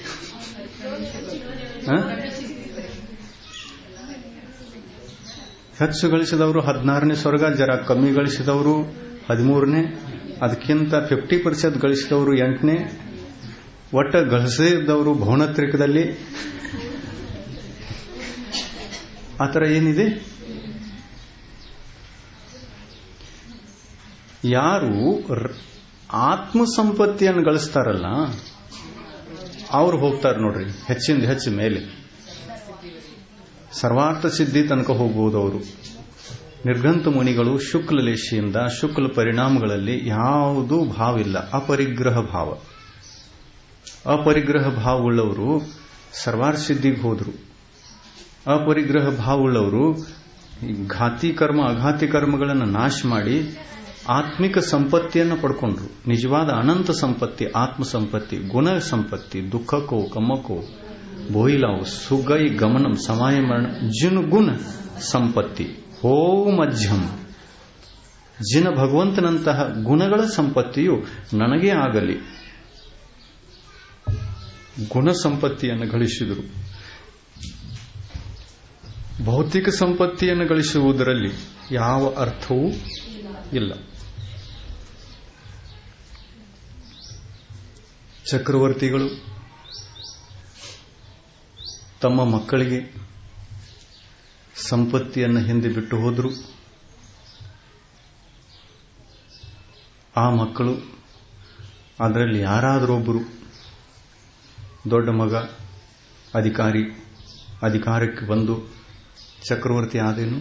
Speaker 1: ಹೆಚ್ಚು ಗಳಿಸಿದವರು ಹದಿನಾರನೇ ಸ್ವರ್ಗ ಜರ ಕಮ್ಮಿ ಗಳಿಸಿದವರು ಹದಿಮೂರನೇ ಅದಕ್ಕಿಂತ ಫಿಫ್ಟಿ ಪರ್ಸೆಂಟ್ ಗಳಿಸಿದವರು ಎಂಟನೇ ಒಟ್ಟ ಗಳಿಸಿದವರು ಭೌನತ್ರಿಕದಲ್ಲಿ ಆ ಥರ ಏನಿದೆ ಯಾರು ಆತ್ಮ ಸಂಪತ್ತಿಯನ್ನು ಗಳಿಸ್ತಾರಲ್ಲ ಅವ್ರು ಹೋಗ್ತಾರೆ ನೋಡ್ರಿ ಹೆಚ್ಚಿಂದ ಹೆಚ್ಚು ಮೇಲೆ ಸರ್ವಾರ್ಥ ಸಿದ್ಧಿ ತನಕ ಹೋಗ್ಬೋದು ಅವರು ನಿರ್ಗಂತ ಮುನಿಗಳು ಶುಕ್ಲ ಲೇಶಿಯಿಂದ ಶುಕ್ಲ ಪರಿಣಾಮಗಳಲ್ಲಿ ಯಾವುದೂ ಭಾವಿಲ್ಲ ಅಪರಿಗ್ರಹ ಭಾವ ಅಪರಿಗ್ರಹ ಭಾವವುಳ್ಳವರು ಸರ್ವಾರ್ಥ ಸಿದ್ಧಿಗೆ ಹೋದ್ರು ಅಪರಿಗ್ರಹ ಭಾವವುಳ್ಳವರು ಘಾತಿ ಕರ್ಮ ಅಘಾತಿ ಕರ್ಮಗಳನ್ನು ನಾಶ ಮಾಡಿ ಆತ್ಮಿಕ ಸಂಪತ್ತಿಯನ್ನು ಪಡ್ಕೊಂಡ್ರು ನಿಜವಾದ ಅನಂತ ಸಂಪತ್ತಿ ಆತ್ಮ ಸಂಪತ್ತಿ ಗುಣ ಸಂಪತ್ತಿ ದುಃಖಕ್ಕೋ ಕಮ್ಮಕ್ಕೋ ಬೋಯಿಲಾವು ಸುಗೈ ಗಮನಂ ಸಮಾಯ ಮರಣ ಜಿನು ಗುಣ ಸಂಪತ್ತಿ ಹೋ ಮಧ್ಯಂ ಜಿನ ಭಗವಂತನಂತಹ ಗುಣಗಳ ಸಂಪತ್ತಿಯು ನನಗೇ ಆಗಲಿ ಗುಣ ಸಂಪತ್ತಿಯನ್ನು ಗಳಿಸಿದರು ಭೌತಿಕ ಸಂಪತ್ತಿಯನ್ನು ಗಳಿಸುವುದರಲ್ಲಿ ಯಾವ ಅರ್ಥವೂ ಇಲ್ಲ ಚಕ್ರವರ್ತಿಗಳು ತಮ್ಮ ಮಕ್ಕಳಿಗೆ ಸಂಪತ್ತಿಯನ್ನು ಹಿಂದೆ ಬಿಟ್ಟು ಹೋದರು ಆ ಮಕ್ಕಳು ಅದರಲ್ಲಿ ಯಾರಾದರೊಬ್ಬರು ದೊಡ್ಡ ಮಗ ಅಧಿಕಾರಿ ಅಧಿಕಾರಕ್ಕೆ ಬಂದು ಚಕ್ರವರ್ತಿ ಆದೇನು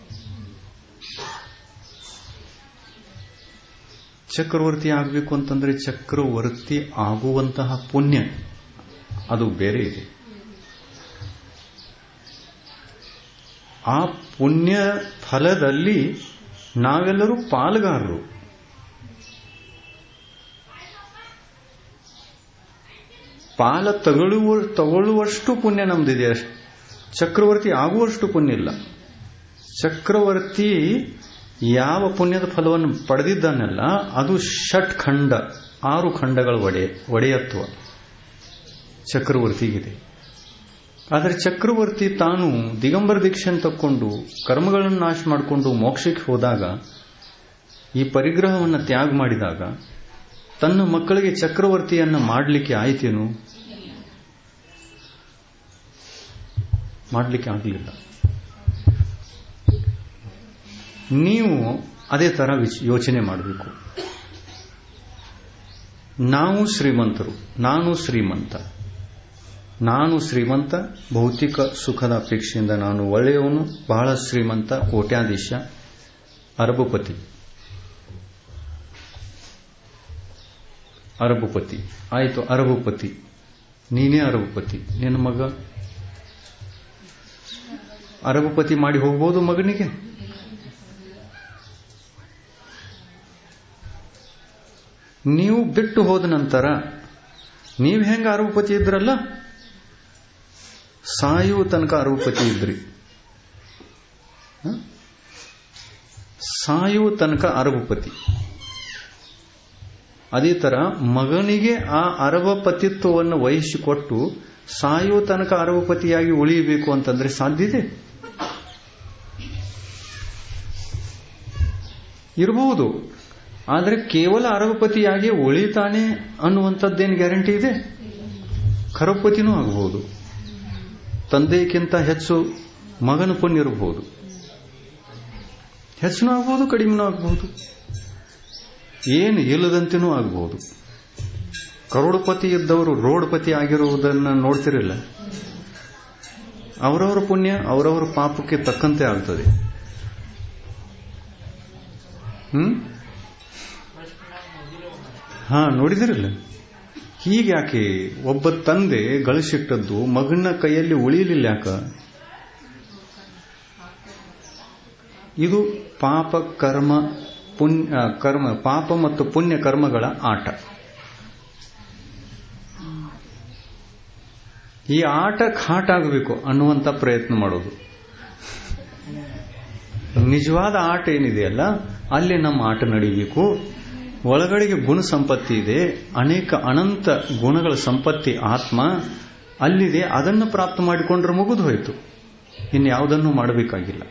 Speaker 1: ಚಕ್ರವರ್ತಿ ಆಗಬೇಕು ಅಂತಂದ್ರೆ ಚಕ್ರವರ್ತಿ ಆಗುವಂತಹ ಪುಣ್ಯ ಅದು ಬೇರೆ ಇದೆ ಆ ಪುಣ್ಯ ಫಲದಲ್ಲಿ ನಾವೆಲ್ಲರೂ ಪಾಲುಗಾರರು ಪಾಲ ತಗೊಳ್ಳುವ ತಗೊಳ್ಳುವಷ್ಟು ಪುಣ್ಯ ನಮ್ದಿದೆ ಚಕ್ರವರ್ತಿ ಆಗುವಷ್ಟು ಪುಣ್ಯ ಇಲ್ಲ ಚಕ್ರವರ್ತಿ ಯಾವ ಪುಣ್ಯದ ಫಲವನ್ನು ಪಡೆದಿದ್ದಾನಲ್ಲ ಅದು ಷಟ್ ಖಂಡ ಆರು ಖಂಡಗಳ ಒಡೆ ಒಡೆಯತ್ವ ಚಕ್ರವರ್ತಿಗಿದೆ ಆದರೆ ಚಕ್ರವರ್ತಿ ತಾನು ದಿಗಂಬರ ದೀಕ್ಷೆಯನ್ನು ತಕ್ಕೊಂಡು ಕರ್ಮಗಳನ್ನು ನಾಶ ಮಾಡಿಕೊಂಡು ಮೋಕ್ಷಕ್ಕೆ ಹೋದಾಗ ಈ ಪರಿಗ್ರಹವನ್ನು ತ್ಯಾಗ ಮಾಡಿದಾಗ ತನ್ನ ಮಕ್ಕಳಿಗೆ ಚಕ್ರವರ್ತಿಯನ್ನ ಮಾಡಲಿಕ್ಕೆ ಆಯ್ತೇನು ಮಾಡಲಿಕ್ಕೆ ಆಗಲಿಲ್ಲ ನೀವು ಅದೇ ತರ ಯೋಚನೆ ಮಾಡಬೇಕು ನಾವು ಶ್ರೀಮಂತರು ನಾನು ಶ್ರೀಮಂತ ನಾನು ಶ್ರೀಮಂತ ಭೌತಿಕ ಸುಖದ ಅಪೇಕ್ಷೆಯಿಂದ ನಾನು ಒಳ್ಳೆಯವನು ಬಹಳ ಶ್ರೀಮಂತ ಕೋಟ್ಯಾಧೀಶ ಅರಬುಪತಿ ಅರಬುಪತಿ ಆಯಿತು ಅರಬುಪತಿ ನೀನೇ ಅರಬುಪತಿ ನಿನ್ನ ಮಗ ಅರಬುಪತಿ ಮಾಡಿ ಹೋಗ್ಬೋದು ಮಗನಿಗೆ ನೀವು ಬಿಟ್ಟು ಹೋದ ನಂತರ ನೀವು ಹೆಂಗ ಅರಬುಪತಿ ಇದ್ರಲ್ಲ ಸಾಯುವ ತನಕ ಅರಬುಪತಿ ಇದ್ರಿ ಸಾಯುವ ತನಕ ಅರಬುಪತಿ ಅದೇ ತರ ಮಗನಿಗೆ ಆ ಅರಬಪತಿತ್ವವನ್ನು ವಹಿಸಿಕೊಟ್ಟು ಸಾಯುವ ತನಕ ಅರಬಪತಿಯಾಗಿ ಉಳಿಯಬೇಕು ಅಂತಂದ್ರೆ ಸಾಧ್ಯತೆ ಇರಬಹುದು ಆದರೆ ಕೇವಲ ಅರಬಪತಿಯಾಗಿ ಉಳಿತಾನೆ ಅನ್ನುವಂಥದ್ದೇನು ಗ್ಯಾರಂಟಿ ಇದೆ ಖರಪತಿನೂ ಆಗಬಹುದು ತಂದೆಗಿಂತ ಹೆಚ್ಚು ಮಗನ ಪುಣ್ಯ ಇರಬಹುದು ಹೆಚ್ಚು ಆಗ್ಬಹುದು ಕಡಿಮೆನೂ ಆಗಬಹುದು ಏನು ಇಲ್ಲದಂತೆನೂ ಆಗಬಹುದು ಕರೋಡಪತಿ ಇದ್ದವರು ರೋಡ್ಪತಿ ಆಗಿರುವುದನ್ನು ನೋಡ್ತಿರಲಿಲ್ಲ ಅವರವರ ಪುಣ್ಯ ಅವರವರ ಪಾಪಕ್ಕೆ ತಕ್ಕಂತೆ ಆಗ್ತದೆ ಹ್ಮ್ ಹಾ ನೋಡಿದಿರಲ್ಲ ಹೀಗ್ಯಾಕೆ ಒಬ್ಬ ತಂದೆ ಗಳಿಸಿಟ್ಟದ್ದು ಮಗನ ಕೈಯಲ್ಲಿ ಉಳಿಯಲಿಲ್ಲ ಯಾಕ ಇದು ಪಾಪ ಕರ್ಮ ಪುಣ್ಯ ಕರ್ಮ ಪಾಪ ಮತ್ತು ಪುಣ್ಯ ಕರ್ಮಗಳ ಆಟ ಈ ಆಟ ಖಾಟಾಗಬೇಕು ಅನ್ನುವಂಥ ಪ್ರಯತ್ನ ಮಾಡೋದು ನಿಜವಾದ ಆಟ ಏನಿದೆಯಲ್ಲ ಅಲ್ಲಿ ನಮ್ಮ ಆಟ ನಡೀಬೇಕು ಒಳಗಡೆಗೆ ಗುಣ ಸಂಪತ್ತಿ ಇದೆ ಅನೇಕ ಅನಂತ ಗುಣಗಳ ಸಂಪತ್ತಿ ಆತ್ಮ ಅಲ್ಲಿದೆ ಅದನ್ನು ಪ್ರಾಪ್ತ ಮಾಡಿಕೊಂಡ್ರೆ ಮುಗಿದು ಹೋಯಿತು ಇನ್ಯಾವುದನ್ನು ಮಾಡಬೇಕಾಗಿಲ್ಲ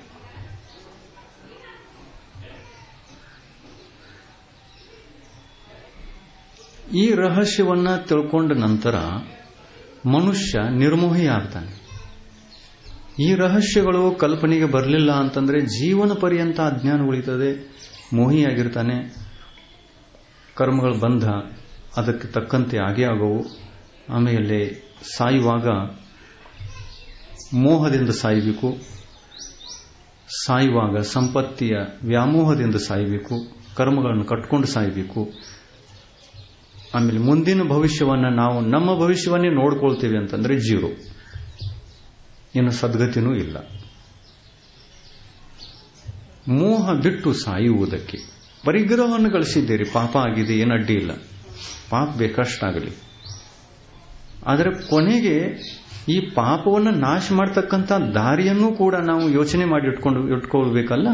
Speaker 1: ಈ ರಹಸ್ಯವನ್ನ ತಿಳ್ಕೊಂಡ ನಂತರ ಮನುಷ್ಯ ನಿರ್ಮೋಹಿ ಆಗ್ತಾನೆ ಈ ರಹಸ್ಯಗಳು ಕಲ್ಪನೆಗೆ ಬರಲಿಲ್ಲ ಅಂತಂದ್ರೆ ಜೀವನ ಪರ್ಯಂತ ಅಜ್ಞಾನ ಉಳಿತದೆ ಮೋಹಿಯಾಗಿರ್ತಾನೆ ಕರ್ಮಗಳ ಬಂಧ ಅದಕ್ಕೆ ತಕ್ಕಂತೆ ಆಗೇ ಆಗವು ಆಮೇಲೆ ಸಾಯುವಾಗ ಮೋಹದಿಂದ ಸಾಯಬೇಕು ಸಾಯುವಾಗ ಸಂಪತ್ತಿಯ ವ್ಯಾಮೋಹದಿಂದ ಸಾಯಬೇಕು ಕರ್ಮಗಳನ್ನು ಕಟ್ಕೊಂಡು ಸಾಯಬೇಕು ಆಮೇಲೆ ಮುಂದಿನ ಭವಿಷ್ಯವನ್ನು ನಾವು ನಮ್ಮ ಭವಿಷ್ಯವನ್ನೇ ನೋಡ್ಕೊಳ್ತೇವೆ ಅಂತಂದ್ರೆ ಜೀರೋ ಇನ್ನು ಸದ್ಗತಿನೂ ಇಲ್ಲ ಮೋಹ ಬಿಟ್ಟು ಸಾಯುವುದಕ್ಕೆ ಪರಿಗ್ರಹವನ್ನು ಗಳಿಸಿದ್ದೀರಿ ಪಾಪ ಆಗಿದೆ ಏನು ಅಡ್ಡಿ ಇಲ್ಲ ಪಾಪ ಬೇಕಷ್ಟಾಗಲಿ ಆದರೆ ಕೊನೆಗೆ ಈ ಪಾಪವನ್ನು ನಾಶ ಮಾಡತಕ್ಕಂಥ ದಾರಿಯನ್ನೂ ಕೂಡ ನಾವು ಯೋಚನೆ ಮಾಡಿ ಇಟ್ಕೊಂಡು ಇಟ್ಕೊಳ್ಬೇಕಲ್ಲ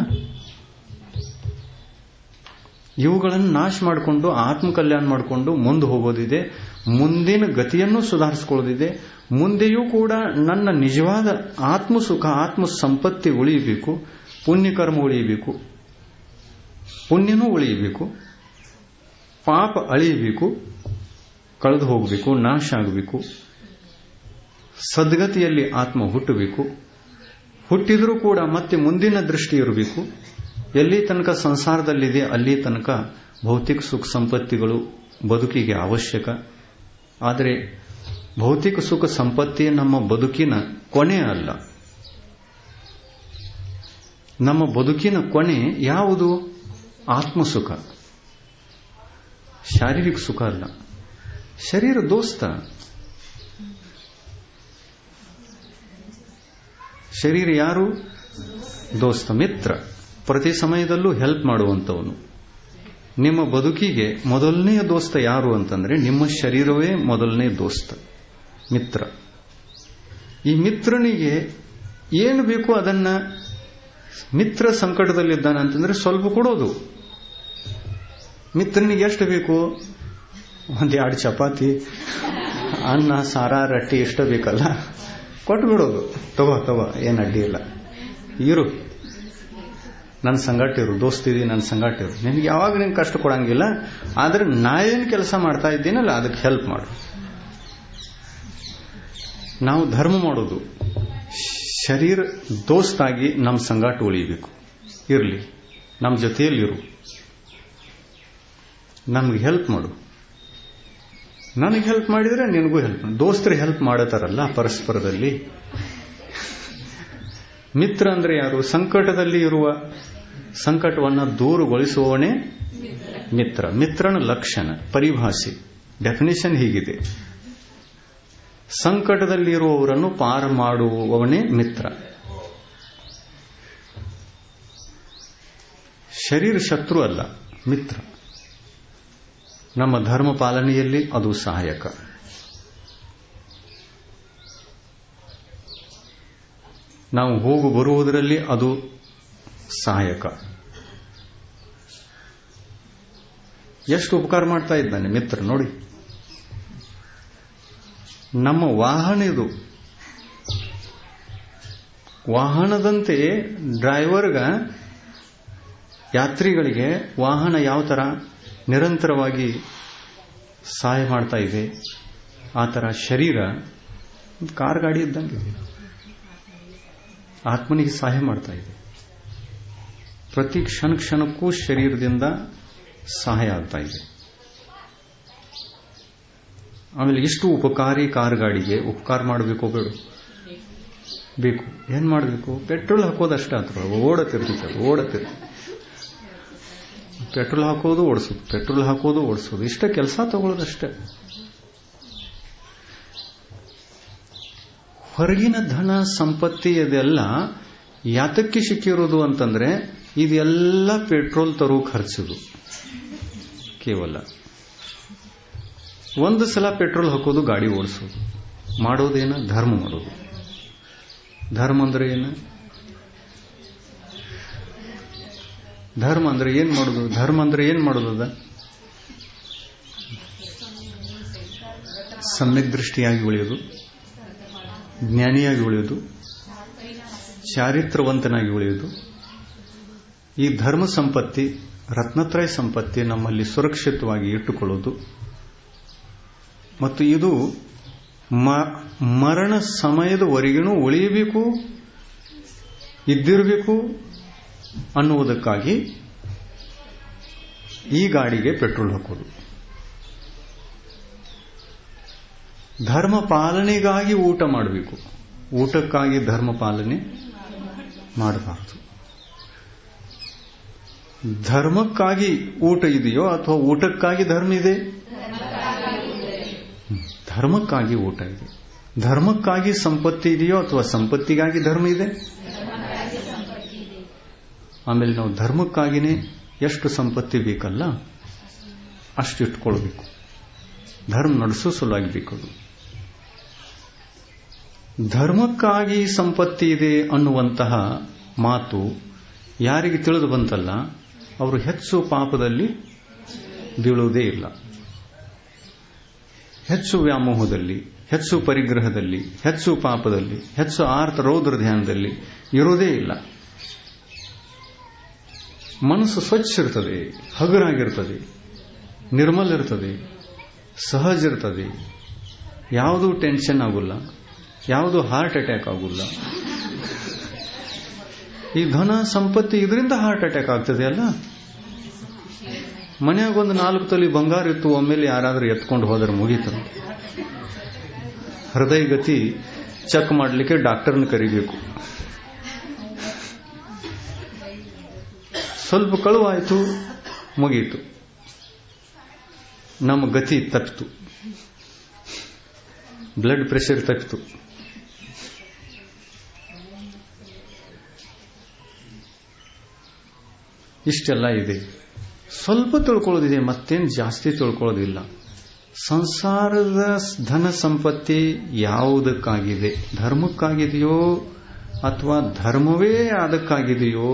Speaker 1: ಇವುಗಳನ್ನು ನಾಶ ಮಾಡಿಕೊಂಡು ಆತ್ಮ ಕಲ್ಯಾಣ ಮಾಡಿಕೊಂಡು ಮುಂದೆ ಹೋಗೋದಿದೆ ಮುಂದಿನ ಗತಿಯನ್ನು ಸುಧಾರಿಸಿಕೊಳ್ಳೋದಿದೆ ಮುಂದೆಯೂ ಕೂಡ ನನ್ನ ನಿಜವಾದ ಆತ್ಮ ಸುಖ ಆತ್ಮ ಸಂಪತ್ತಿ ಉಳಿಯಬೇಕು ಪುಣ್ಯಕರ್ಮ ಉಳಿಯಬೇಕು ಪುಣ್ಯನೂ ಉಳಿಯಬೇಕು ಪಾಪ ಅಳಿಯಬೇಕು ಕಳೆದು ಹೋಗಬೇಕು ನಾಶ ಆಗಬೇಕು ಸದ್ಗತಿಯಲ್ಲಿ ಆತ್ಮ ಹುಟ್ಟಬೇಕು ಹುಟ್ಟಿದರೂ ಕೂಡ ಮತ್ತೆ ಮುಂದಿನ ದೃಷ್ಟಿ ಇರಬೇಕು ಎಲ್ಲಿ ತನಕ ಸಂಸಾರದಲ್ಲಿದೆ ಅಲ್ಲಿ ತನಕ ಭೌತಿಕ ಸುಖ ಸಂಪತ್ತಿಗಳು ಬದುಕಿಗೆ ಅವಶ್ಯಕ ಆದರೆ ಭೌತಿಕ ಸುಖ ಸಂಪತ್ತಿ ನಮ್ಮ ಬದುಕಿನ ಕೊನೆ ಅಲ್ಲ ನಮ್ಮ ಬದುಕಿನ ಕೊನೆ ಯಾವುದು ಆತ್ಮಸುಖ ಶಾರೀರಿಕ ಸುಖ ಅಲ್ಲ ಶರೀರ ದೋಸ್ತ ಶರೀರ ಯಾರು ದೋಸ್ತ ಮಿತ್ರ ಪ್ರತಿ ಸಮಯದಲ್ಲೂ ಹೆಲ್ಪ್ ಮಾಡುವಂತವನು ನಿಮ್ಮ ಬದುಕಿಗೆ ಮೊದಲನೆಯ ದೋಸ್ತ ಯಾರು ಅಂತಂದ್ರೆ ನಿಮ್ಮ ಶರೀರವೇ ಮೊದಲನೇ ದೋಸ್ತ ಮಿತ್ರ ಈ ಮಿತ್ರನಿಗೆ ಏನು ಬೇಕು ಅದನ್ನ ಮಿತ್ರ ಸಂಕಟದಲ್ಲಿದ್ದಾನೆ ಅಂತಂದ್ರೆ ಸ್ವಲ್ಪ ಕೊಡೋದು ಮಿತ್ರನಿಗೆ ಎಷ್ಟು ಬೇಕು ಒಂದ್ ಎರಡು ಚಪಾತಿ ಅನ್ನ ಸಾರ ರೊಟ್ಟಿ ಇಷ್ಟ ಬೇಕಲ್ಲ ಕೊಟ್ಟು ಬಿಡೋದು ತಗೋ ತಗೋ ಏನು ಅಡ್ಡಿ ಇಲ್ಲ ಇರು ನನ್ನ ಸಂಗಾಟ ಇರು ದೋಸ್ತಿದಿ ನನ್ನ ಸಂಗಾಟ ಇರು ನಿನಗೆ ಯಾವಾಗ ನಿನ್ ಕಷ್ಟ ಕೊಡಂಗಿಲ್ಲ ಆದ್ರೆ ನಾ ಏನು ಕೆಲಸ ಮಾಡ್ತಾ ಇದ್ದೀನಲ್ಲ ಅದಕ್ಕೆ ಹೆಲ್ಪ್ ಮಾಡು ನಾವು ಧರ್ಮ ಮಾಡೋದು ಶರೀರ ದೋಸ್ತಾಗಿ ನಮ್ಮ ಸಂಗಾಟ ಉಳಿಬೇಕು ಇರಲಿ ನಮ್ಮ ಜೊತೆಯಲ್ಲಿರು ನಮ್ಗೆ ಹೆಲ್ಪ್ ಮಾಡು ನನಗೆ ಹೆಲ್ಪ್ ಮಾಡಿದ್ರೆ ನಿನಗೂ ಹೆಲ್ಪ್ ದೋಸ್ತರು ಹೆಲ್ಪ್ ಮಾಡತಾರಲ್ಲ ಪರಸ್ಪರದಲ್ಲಿ ಮಿತ್ರ ಅಂದ್ರೆ ಯಾರು ಸಂಕಟದಲ್ಲಿ ಇರುವ ಸಂಕಟವನ್ನು ದೂರುಗೊಳಿಸುವವನೇ ಮಿತ್ರ ಮಿತ್ರನ ಲಕ್ಷಣ ಪರಿಭಾಷೆ ಡೆಫಿನೇಷನ್ ಹೀಗಿದೆ ಸಂಕಟದಲ್ಲಿರುವವರನ್ನು ಪಾರ ಮಾಡುವವನೇ ಮಿತ್ರ ಶರೀರ ಶತ್ರು ಅಲ್ಲ ಮಿತ್ರ ನಮ್ಮ ಧರ್ಮ ಪಾಲನೆಯಲ್ಲಿ ಅದು ಸಹಾಯಕ ನಾವು ಹೋಗು ಬರುವುದರಲ್ಲಿ ಅದು ಸಹಾಯಕ ಎಷ್ಟು ಉಪಕಾರ ಮಾಡ್ತಾ ಇದ್ದಾನೆ ಮಿತ್ರ ನೋಡಿ ನಮ್ಮ ವಾಹನ ಇದು ವಾಹನದಂತೆ ಡ್ರೈವರ್ಗ ಯಾತ್ರಿಗಳಿಗೆ ವಾಹನ ಯಾವ ತರ ನಿರಂತರವಾಗಿ ಸಹಾಯ ಮಾಡ್ತಾ ಇದೆ ಆ ಥರ ಶರೀರ ಕಾರ್ ಗಾಡಿ ಇದ್ದಂಗೆ ಆತ್ಮನಿಗೆ ಸಹಾಯ ಮಾಡ್ತಾ ಇದೆ ಪ್ರತಿ ಕ್ಷಣ ಕ್ಷಣಕ್ಕೂ ಶರೀರದಿಂದ ಸಹಾಯ ಆಗ್ತಾ ಇದೆ ಆಮೇಲೆ ಇಷ್ಟು ಉಪಕಾರಿ ಕಾರ್ ಗಾಡಿಗೆ ಉಪಕಾರ ಮಾಡಬೇಕು ಬೇಡ ಬೇಕು ಏನ್ ಮಾಡಬೇಕು ಪೆಟ್ರೋಲ್ ಹಾಕೋದಷ್ಟೇ ಅದ್ರ ಓಡತಿರ್ತೈತೆ ಓಡತಿರ್ ಪೆಟ್ರೋಲ್ ಹಾಕೋದು ಓಡಿಸೋದು ಪೆಟ್ರೋಲ್ ಹಾಕೋದು ಓಡಿಸೋದು ಇಷ್ಟ ಕೆಲಸ ತಗೊಳ್ಳೋದಷ್ಟೇ ಹೊರಗಿನ ಧನ ಸಂಪತ್ತಿ ಇದೆಲ್ಲ ಯಾತಕ್ಕೆ ಸಿಕ್ಕಿರೋದು ಅಂತಂದ್ರೆ ಇದೆಲ್ಲ ಪೆಟ್ರೋಲ್ ತರೋ ಖರ್ಚದು ಕೇವಲ ಒಂದು ಸಲ ಪೆಟ್ರೋಲ್ ಹಾಕೋದು ಗಾಡಿ ಓಡಿಸೋದು ಮಾಡೋದೇನ ಧರ್ಮ ಮಾಡೋದು ಧರ್ಮ ಅಂದ್ರೆ ಏನು ಧರ್ಮ ಅಂದ್ರೆ ಏನ್ ಮಾಡೋದು ಧರ್ಮ ಅಂದ್ರೆ ಏನ್ ಮಾಡೋದದ ಸಮ್ಯಕ್ ದೃಷ್ಟಿಯಾಗಿ ಉಳಿಯೋದು ಜ್ಞಾನಿಯಾಗಿ ಉಳಿಯೋದು ಚಾರಿತ್ರವಂತನಾಗಿ ಉಳಿಯೋದು ಈ ಧರ್ಮ ಸಂಪತ್ತಿ ರತ್ನತ್ರಯ ಸಂಪತ್ತಿ ನಮ್ಮಲ್ಲಿ ಸುರಕ್ಷಿತವಾಗಿ ಇಟ್ಟುಕೊಳ್ಳೋದು ಮತ್ತು ಇದು ಮರಣ ಸಮಯದವರೆಗೂ ಉಳಿಯಬೇಕು ಇದ್ದಿರಬೇಕು ಅನ್ನುವುದಕ್ಕಾಗಿ ಈ ಗಾಡಿಗೆ ಪೆಟ್ರೋಲ್ ಹಾಕೋದು ಧರ್ಮ ಪಾಲನೆಗಾಗಿ ಊಟ ಮಾಡಬೇಕು ಊಟಕ್ಕಾಗಿ ಧರ್ಮ ಪಾಲನೆ ಮಾಡಬಾರದು ಧರ್ಮಕ್ಕಾಗಿ ಊಟ ಇದೆಯೋ ಅಥವಾ ಊಟಕ್ಕಾಗಿ ಧರ್ಮ ಇದೆ ಧರ್ಮಕ್ಕಾಗಿ ಊಟ ಇದೆ ಧರ್ಮಕ್ಕಾಗಿ ಸಂಪತ್ತಿ ಇದೆಯೋ ಅಥವಾ ಸಂಪತ್ತಿಗಾಗಿ ಧರ್ಮ ಇದೆ ಆಮೇಲೆ ನಾವು ಧರ್ಮಕ್ಕಾಗಿನೇ ಎಷ್ಟು ಸಂಪತ್ತಿ ಬೇಕಲ್ಲ ಅಷ್ಟು ಇಟ್ಕೊಳ್ಬೇಕು ಧರ್ಮ ನಡೆಸೋ ಸಲುವಾಗಿ ಬೇಕದು ಧರ್ಮಕ್ಕಾಗಿ ಸಂಪತ್ತಿ ಇದೆ ಅನ್ನುವಂತಹ ಮಾತು ಯಾರಿಗೆ ತಿಳಿದು ಬಂತಲ್ಲ ಅವರು ಹೆಚ್ಚು ಪಾಪದಲ್ಲಿ ಬೀಳುವುದೇ ಇಲ್ಲ ಹೆಚ್ಚು ವ್ಯಾಮೋಹದಲ್ಲಿ ಹೆಚ್ಚು ಪರಿಗ್ರಹದಲ್ಲಿ ಹೆಚ್ಚು ಪಾಪದಲ್ಲಿ ಹೆಚ್ಚು ಆರ್ಥ ರೌದ್ರ ಧ್ಯಾನದಲ್ಲಿ ಇರೋದೇ ಇಲ್ಲ ಮನಸ್ಸು ಸ್ವಚ್ಛ ಇರ್ತದೆ ಹಗುರಾಗಿರ್ತದೆ ನಿರ್ಮಲ್ ಇರ್ತದೆ ಸಹಜ ಇರ್ತದೆ ಯಾವುದೂ ಟೆನ್ಷನ್ ಆಗುಲ್ಲ ಯಾವುದು ಹಾರ್ಟ್ ಅಟ್ಯಾಕ್ ಆಗುಲ್ಲ ಈ ಧನ ಸಂಪತ್ತಿ ಇದರಿಂದ ಹಾರ್ಟ್ ಅಟ್ಯಾಕ್ ಆಗ್ತದೆ ಅಲ್ಲ ಮನೆಯಾಗ ಒಂದು ನಾಲ್ಕು ತೊಲಿ ಬಂಗಾರ ಇತ್ತು ಒಮ್ಮೆಲೆ ಯಾರಾದರೂ ಎತ್ಕೊಂಡು ಹೋದ್ರೆ ಮುಗೀತು ಹೃದಯ ಗತಿ ಚೆಕ್ ಮಾಡಲಿಕ್ಕೆ ಡಾಕ್ಟರ್ನ ಕರಿಬೇಕು ಸ್ವಲ್ಪ ಕಳುವಾಯಿತು ಮುಗೀತು ನಮ್ಮ ಗತಿ ತಪ್ಪಿತು ಬ್ಲಡ್ ಪ್ರೆಷರ್ ತಪ್ಪಿತು ಇಷ್ಟೆಲ್ಲ ಇದೆ ಸ್ವಲ್ಪ ತಿಳ್ಕೊಳ್ಳೋದಿದೆ ಮತ್ತೇನು ಜಾಸ್ತಿ ತಿಳ್ಕೊಳ್ಳೋದಿಲ್ಲ ಸಂಸಾರದ ಧನ ಸಂಪತ್ತಿ ಯಾವುದಕ್ಕಾಗಿದೆ ಧರ್ಮಕ್ಕಾಗಿದೆಯೋ ಅಥವಾ ಧರ್ಮವೇ ಅದಕ್ಕಾಗಿದೆಯೋ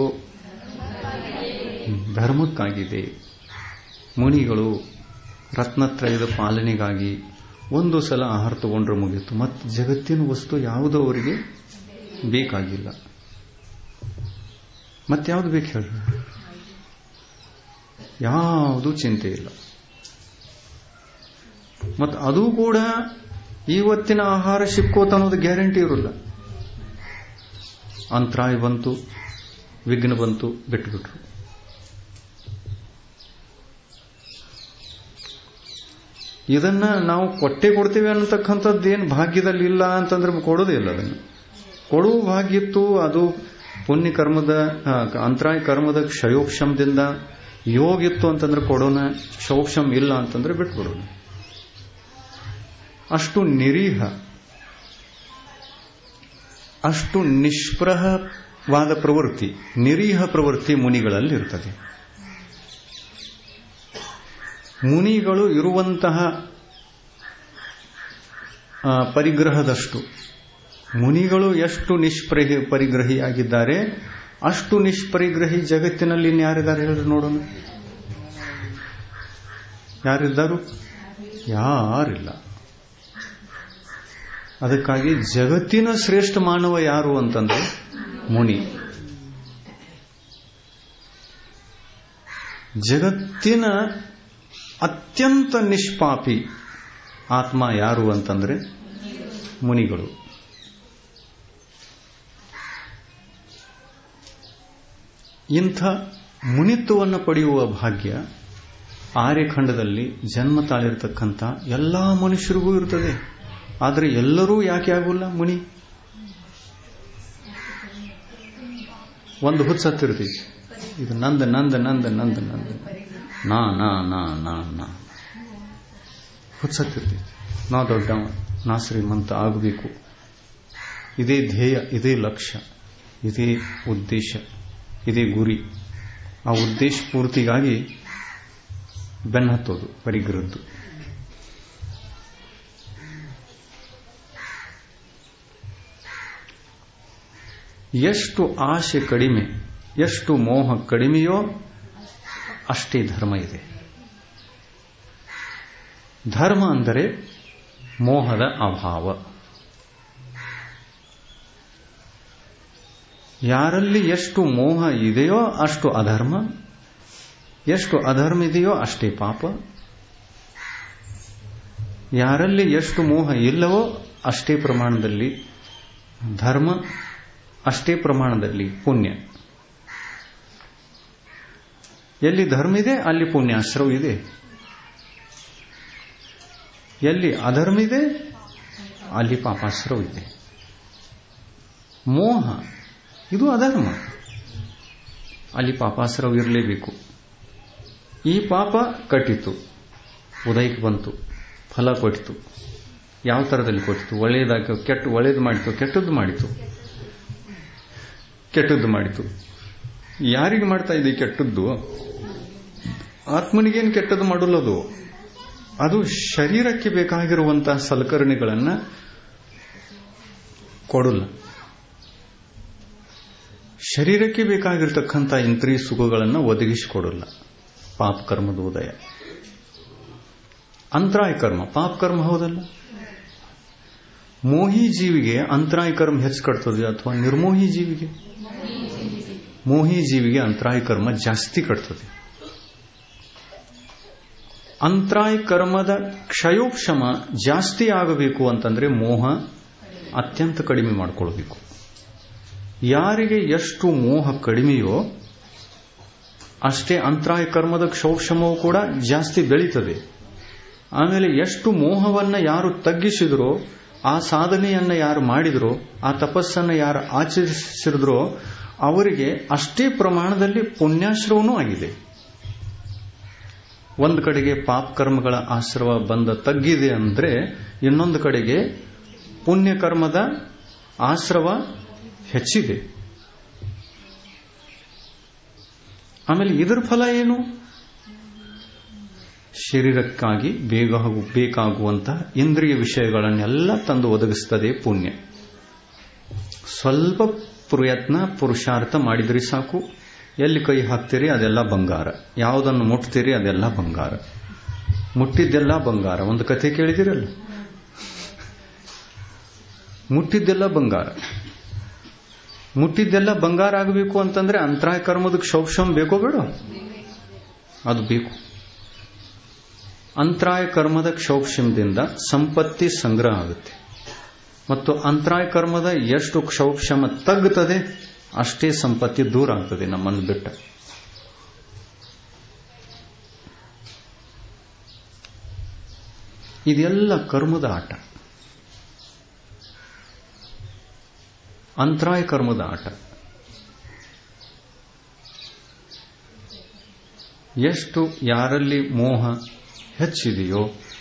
Speaker 1: ಧರ್ಮಕ್ಕಾಗಿದೆ ಮುನಿಗಳು ರತ್ನತ್ರಯದ ಪಾಲನೆಗಾಗಿ ಒಂದು ಸಲ ಆಹಾರ ತಗೊಂಡ್ರೆ ಮುಗಿಯಿತು ಮತ್ತು ಜಗತ್ತಿನ ವಸ್ತು ಯಾವುದೋ ಅವರಿಗೆ ಬೇಕಾಗಿಲ್ಲ ಮತ್ಯಾವುದು ಬೇಕು ಹೇಳಿ ಯಾವುದೂ ಚಿಂತೆ ಇಲ್ಲ ಮತ್ತು ಅದು ಕೂಡ ಇವತ್ತಿನ ಆಹಾರ ಸಿಕ್ಕೋತ ಅನ್ನೋದು ಗ್ಯಾರಂಟಿ ಇರೋಲ್ಲ ಅಂತರಾಯ ಬಂತು ವಿಘ್ನ ಬಂತು ಬಿಟ್ಟುಬಿಟ್ರು ಇದನ್ನ ನಾವು ಕೊಟ್ಟೆ ಕೊಡ್ತೇವೆ ಅನ್ನತಕ್ಕಂಥದ್ದು ಏನು ಭಾಗ್ಯದಲ್ಲಿ ಇಲ್ಲ ಅಂತಂದ್ರೆ ಕೊಡೋದೇ ಇಲ್ಲ ಅದನ್ನು ಕೊಡುವ ಭಾಗ್ಯತ್ತು ಅದು ಪುಣ್ಯ ಕರ್ಮದ ಅಂತರಾಯ ಕರ್ಮದ ಕ್ಷಯೋಕ್ಷಮದಿಂದ ಯೋಗ ಇತ್ತು ಅಂತಂದ್ರೆ ಕೊಡೋಣ ಕ್ಷೋಕ್ಷಮ್ ಇಲ್ಲ ಅಂತಂದ್ರೆ ಬಿಟ್ಬಿಡೋಣ ಅಷ್ಟು ನಿರೀಹ ಅಷ್ಟು ನಿಷ್ಪ್ರಹವಾದ ಪ್ರವೃತ್ತಿ ನಿರೀಹ ಪ್ರವೃತ್ತಿ ಮುನಿಗಳಲ್ಲಿ ಇರ್ತದೆ ಮುನಿಗಳು ಇರುವಂತಹ ಪರಿಗ್ರಹದಷ್ಟು ಮುನಿಗಳು ಎಷ್ಟು ನಿಷ್ಪ್ರಹಿ ಪರಿಗ್ರಹಿಯಾಗಿದ್ದಾರೆ ಅಷ್ಟು ನಿಷ್ಪರಿಗ್ರಹಿ ಜಗತ್ತಿನಲ್ಲಿ ಇನ್ಯಾರಿದ್ದಾರೆ ಹೇಳಿದ್ರೆ ನೋಡೋಣ ಯಾರಿದ್ದಾರು ಯಾರಿಲ್ಲ ಅದಕ್ಕಾಗಿ ಜಗತ್ತಿನ ಶ್ರೇಷ್ಠ ಮಾನವ ಯಾರು ಅಂತಂದ್ರೆ ಮುನಿ ಜಗತ್ತಿನ ಅತ್ಯಂತ ನಿಷ್ಪಾಪಿ ಆತ್ಮ ಯಾರು ಅಂತಂದ್ರೆ ಮುನಿಗಳು ಇಂಥ ಮುನಿತ್ವವನ್ನು ಪಡೆಯುವ ಭಾಗ್ಯ ಆರ್ಯಖಂಡದಲ್ಲಿ ಜನ್ಮ ತಾಳಿರ್ತಕ್ಕಂಥ ಎಲ್ಲ ಮನುಷ್ಯರಿಗೂ ಇರ್ತದೆ ಆದರೆ ಎಲ್ಲರೂ ಯಾಕೆ ಆಗೋಲ್ಲ ಮುನಿ ಒಂದು ಹುಚ್ಚ ಹತ್ತಿರ್ತೀವಿ ಇದು ನಂದ ನಂದ ನಂದ ನಂದ ನಂದ ನಾ ನಾ ನಾ ನಾ ನಾ ಹುಚ್ಚತ್ತಿರ್ತಿ ನಾ ದೊಡ್ಡವ ನಾ ಶ್ರೀಮಂತ ಆಗಬೇಕು ಇದೇ ಧ್ಯೇಯ ಇದೇ ಲಕ್ಷ್ಯ ಇದೇ ಉದ್ದೇಶ ಇದೇ ಗುರಿ ಆ ಉದ್ದೇಶ ಪೂರ್ತಿಗಾಗಿ ಬೆನ್ನತ್ತೋದು ಪರಿಗ್ರದ್ದು ಎಷ್ಟು ಆಶೆ ಕಡಿಮೆ ಎಷ್ಟು ಮೋಹ ಕಡಿಮೆಯೋ ಅಷ್ಟೇ ಧರ್ಮ ಇದೆ ಧರ್ಮ ಅಂದರೆ ಮೋಹದ ಅಭಾವ ಯಾರಲ್ಲಿ ಎಷ್ಟು ಮೋಹ ಇದೆಯೋ ಅಷ್ಟು ಅಧರ್ಮ ಎಷ್ಟು ಅಧರ್ಮ ಇದೆಯೋ ಅಷ್ಟೇ ಪಾಪ ಯಾರಲ್ಲಿ ಎಷ್ಟು ಮೋಹ ಇಲ್ಲವೋ ಅಷ್ಟೇ ಪ್ರಮಾಣದಲ್ಲಿ ಧರ್ಮ ಅಷ್ಟೇ ಪ್ರಮಾಣದಲ್ಲಿ ಪುಣ್ಯ ಎಲ್ಲಿ ಧರ್ಮ ಇದೆ ಅಲ್ಲಿ ಪುಣ್ಯಾಶ್ರವ ಇದೆ ಎಲ್ಲಿ ಅಧರ್ಮ ಇದೆ ಅಲ್ಲಿ ಪಾಪಾಶ್ರವ ಇದೆ ಮೋಹ ಇದು ಅಧರ್ಮ ಅಲ್ಲಿ ಪಾಪಾಶ್ರವ ಇರಲೇಬೇಕು ಈ ಪಾಪ ಕಟ್ಟಿತು ಉದಯಕ್ಕೆ ಬಂತು ಫಲ ಕೊಟ್ಟಿತು ಯಾವ ಥರದಲ್ಲಿ ಕೊಟ್ಟಿತು ಒಳ್ಳೆಯದಾಗಿ ಕೆಟ್ಟ ಒಳ್ಳೇದು ಮಾಡಿತು ಕೆಟ್ಟದ್ದು ಮಾಡಿತು ಕೆಟ್ಟದ್ದು ಮಾಡಿತು ಯಾರಿಗೆ ಮಾಡ್ತಾ ಇದೆ ಕೆಟ್ಟದ್ದು ಆತ್ಮನಿಗೇನು ಕೆಟ್ಟದ್ದು ಮಾಡಲ್ಲದು ಅದು ಶರೀರಕ್ಕೆ ಬೇಕಾಗಿರುವಂತಹ ಸಲಕರಣೆಗಳನ್ನು ಕೊಡಲ್ಲ ಶರೀರಕ್ಕೆ ಬೇಕಾಗಿರ್ತಕ್ಕಂಥ ಇಂದ್ರಿಯ ಸುಖಗಳನ್ನು ಒದಗಿಸಿಕೊಡಲ್ಲ ಪಾಪ ಕರ್ಮದ ಉದಯ ಅಂತರಾಯ ಕರ್ಮ ಪಾಪ ಕರ್ಮ ಹೌದಲ್ಲ ಮೋಹಿ ಜೀವಿಗೆ ಅಂತರಾಯ ಕರ್ಮ ಹೆಚ್ಚು ಕಟ್ತದೆ ಅಥವಾ ನಿರ್ಮೋಹಿ ಜೀವಿಗೆ ಮೋಹಿ ಜೀವಿಗೆ ಅಂತರಾಯ ಕರ್ಮ ಜಾಸ್ತಿ ಕಟ್ತದೆ ಅಂತರಾಯ ಕರ್ಮದ ಕ್ಷಯೋಕ್ಷಮ ಜಾಸ್ತಿ ಆಗಬೇಕು ಅಂತಂದ್ರೆ ಮೋಹ ಅತ್ಯಂತ ಕಡಿಮೆ ಮಾಡಿಕೊಳ್ಬೇಕು ಯಾರಿಗೆ ಎಷ್ಟು ಮೋಹ ಕಡಿಮೆಯೋ ಅಷ್ಟೇ ಅಂತರಾಯ ಕರ್ಮದ ಕ್ಷೌಕ್ಷಮವು ಕೂಡ ಜಾಸ್ತಿ ಬೆಳೀತದೆ ಆಮೇಲೆ ಎಷ್ಟು ಮೋಹವನ್ನ ಯಾರು ತಗ್ಗಿಸಿದ್ರೋ ಆ ಸಾಧನೆಯನ್ನ ಯಾರು ಮಾಡಿದ್ರೋ ಆ ತಪಸ್ಸನ್ನ ಯಾರು ಆಚರಿಸಿದ್ರೋ ಅವರಿಗೆ ಅಷ್ಟೇ ಪ್ರಮಾಣದಲ್ಲಿ ಪುಣ್ಯಾಶ್ರವನೂ ಆಗಿದೆ ಒಂದು ಕಡೆಗೆ ಪಾಪ ಕರ್ಮಗಳ ಆಶ್ರವ ಬಂದ ತಗ್ಗಿದೆ ಅಂದ್ರೆ ಇನ್ನೊಂದು ಕಡೆಗೆ ಪುಣ್ಯ ಕರ್ಮದ ಆಶ್ರವ ಹೆಚ್ಚಿದೆ ಆಮೇಲೆ ಇದರ ಫಲ ಏನು ಶರೀರಕ್ಕಾಗಿ ಬೇಗ ಬೇಕಾಗುವಂತಹ ಇಂದ್ರಿಯ ವಿಷಯಗಳನ್ನೆಲ್ಲ ತಂದು ಒದಗಿಸ್ತದೆ ಪುಣ್ಯ ಸ್ವಲ್ಪ ಪ್ರಯತ್ನ ಪುರುಷಾರ್ಥ ಮಾಡಿದ್ರಿ ಸಾಕು ಎಲ್ಲಿ ಕೈ ಹಾಕ್ತೀರಿ ಅದೆಲ್ಲ ಬಂಗಾರ ಯಾವುದನ್ನು ಮುಟ್ತೀರಿ ಅದೆಲ್ಲ ಬಂಗಾರ ಮುಟ್ಟಿದ್ದೆಲ್ಲ ಬಂಗಾರ ಒಂದು ಕಥೆ ಕೇಳಿದಿರಲ್ಲ ಮುಟ್ಟಿದ್ದೆಲ್ಲ ಬಂಗಾರ ಮುಟ್ಟಿದ್ದೆಲ್ಲ ಬಂಗಾರ ಆಗಬೇಕು ಅಂತಂದ್ರೆ ಅಂತರಾಯ ಕರ್ಮದ ಕ್ಷೌಕ್ಷಮ ಬೇಕೋ ಬೇಡ ಅದು ಬೇಕು ಅಂತರಾಯ ಕರ್ಮದ ಕ್ಷೌಕ್ಷಮದಿಂದ ಸಂಪತ್ತಿ ಸಂಗ್ರಹ ಆಗುತ್ತೆ ಮತ್ತು ಅಂತರಾಯ ಕರ್ಮದ ಎಷ್ಟು ಕ್ಷೌಕ್ಷಮ ತಗ್ಗುತ್ತದೆ ಅಷ್ಟೇ ಸಂಪತ್ತಿ ದೂರ ಆಗ್ತದೆ ನಮ್ಮನ್ನು ಬಿಟ್ಟ ಇದೆಲ್ಲ ಕರ್ಮದ ಆಟ ಅಂತರಾಯ ಕರ್ಮದ ಆಟ ಎಷ್ಟು ಯಾರಲ್ಲಿ ಮೋಹ ಹೆಚ್ಚಿದೆಯೋ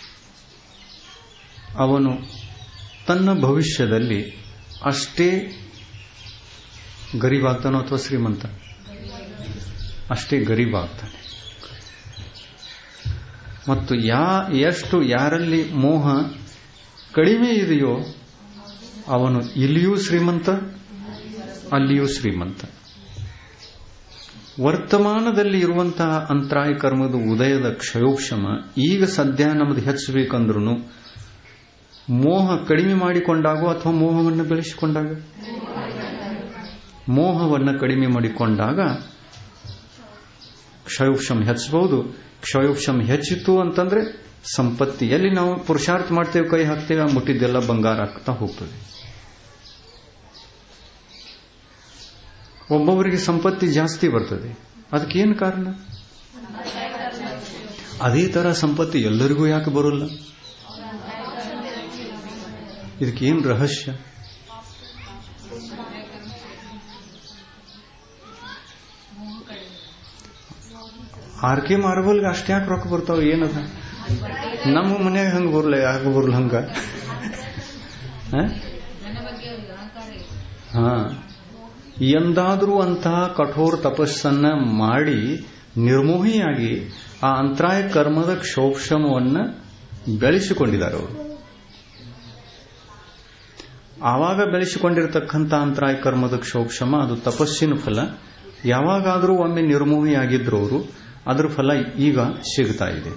Speaker 1: ಅವನು ತನ್ನ ಭವಿಷ್ಯದಲ್ಲಿ ಅಷ್ಟೇ ಗರೀಬಾಗ್ತಾನೋ ಅಥವಾ ಶ್ರೀಮಂತ ಅಷ್ಟೇ ಗರೀಬಾಗ್ತಾನೆ ಮತ್ತು ಯಾ ಎಷ್ಟು ಯಾರಲ್ಲಿ ಮೋಹ ಕಡಿಮೆ ಇದೆಯೋ ಅವನು ಇಲ್ಲಿಯೂ ಶ್ರೀಮಂತ ಅಲ್ಲಿಯೂ ಶ್ರೀಮಂತ ವರ್ತಮಾನದಲ್ಲಿ ಇರುವಂತಹ ಅಂತರಾಯ ಕರ್ಮದ ಉದಯದ ಕ್ಷಯೋಕ್ಷಮ ಈಗ ಸದ್ಯ ನಮ್ಮದು ಹೆಚ್ಚಬೇಕಂದ್ರೂ ಮೋಹ ಕಡಿಮೆ ಮಾಡಿಕೊಂಡಾಗೋ ಅಥವಾ ಮೋಹವನ್ನು ಬೆಳೆಸಿಕೊಂಡಾಗ ಮೋಹವನ್ನು ಕಡಿಮೆ ಮಾಡಿಕೊಂಡಾಗ ಕ್ಷಯೋಕ್ಷಮ ಹೆಚ್ಚಬಹುದು ಕ್ಷಯೋಕ್ಷಮ ಹೆಚ್ಚಿತು ಅಂತಂದ್ರೆ ಸಂಪತ್ತಿ ಎಲ್ಲಿ ನಾವು ಪುರುಷಾರ್ಥ ಮಾಡ್ತೇವೆ ಕೈ ಹಾಕ್ತೇವೆ ಮುಟ್ಟಿದ್ದೆಲ್ಲ ಬಂಗಾರ ಆಗ್ತಾ ಹೋಗ್ತದೆ ಒಬ್ಬೊಬ್ಬರಿಗೆ ಸಂಪತ್ತಿ ಜಾಸ್ತಿ ಬರ್ತದೆ ಅದಕ್ಕೇನು ಕಾರಣ ಅದೇ ತರ ಸಂಪತ್ತಿ ಎಲ್ಲರಿಗೂ ಯಾಕೆ ಬರೋಲ್ಲ ಇದಕ್ಕೇನು ರಹಸ್ಯ ಆರ್ ಕೆ ಮಾರ್ಬಲ್ಗೆ ಅಷ್ಟ್ಯಾಕೆ ರೊಕ್ಕ ಬರ್ತಾವ ಏನದ ನಮ್ಮ ಮನ್ಯಾಗ ಹಂಗ ಬರ್ಲ ಯಾಕೆ ಬರ್ಲ ಹಂಗ ಹಾ ಎಂದಾದರೂ ಅಂತಹ ಕಠೋರ ತಪಸ್ಸನ್ನ ಮಾಡಿ ನಿರ್ಮೋಹಿಯಾಗಿ ಆ ಅಂತರಾಯ ಕರ್ಮದ ಕ್ಷೋಕ್ಷಮವನ್ನ ಬೆಳೆಸಿಕೊಂಡಿದ್ದಾರೆ ಅವರು ಆವಾಗ ಬೆಳೆಸಿಕೊಂಡಿರತಕ್ಕಂಥ ಅಂತರಾಯ ಕರ್ಮದ ಕ್ಷೋಕ್ಷಮ ಅದು ತಪಸ್ಸಿನ ಫಲ ಯಾವಾಗಾದರೂ ಒಮ್ಮೆ ನಿರ್ಮೋಹಿಯಾಗಿದ್ರು ಅವರು ಅದರ ಫಲ ಈಗ ಸಿಗ್ತಾ ಇದೆ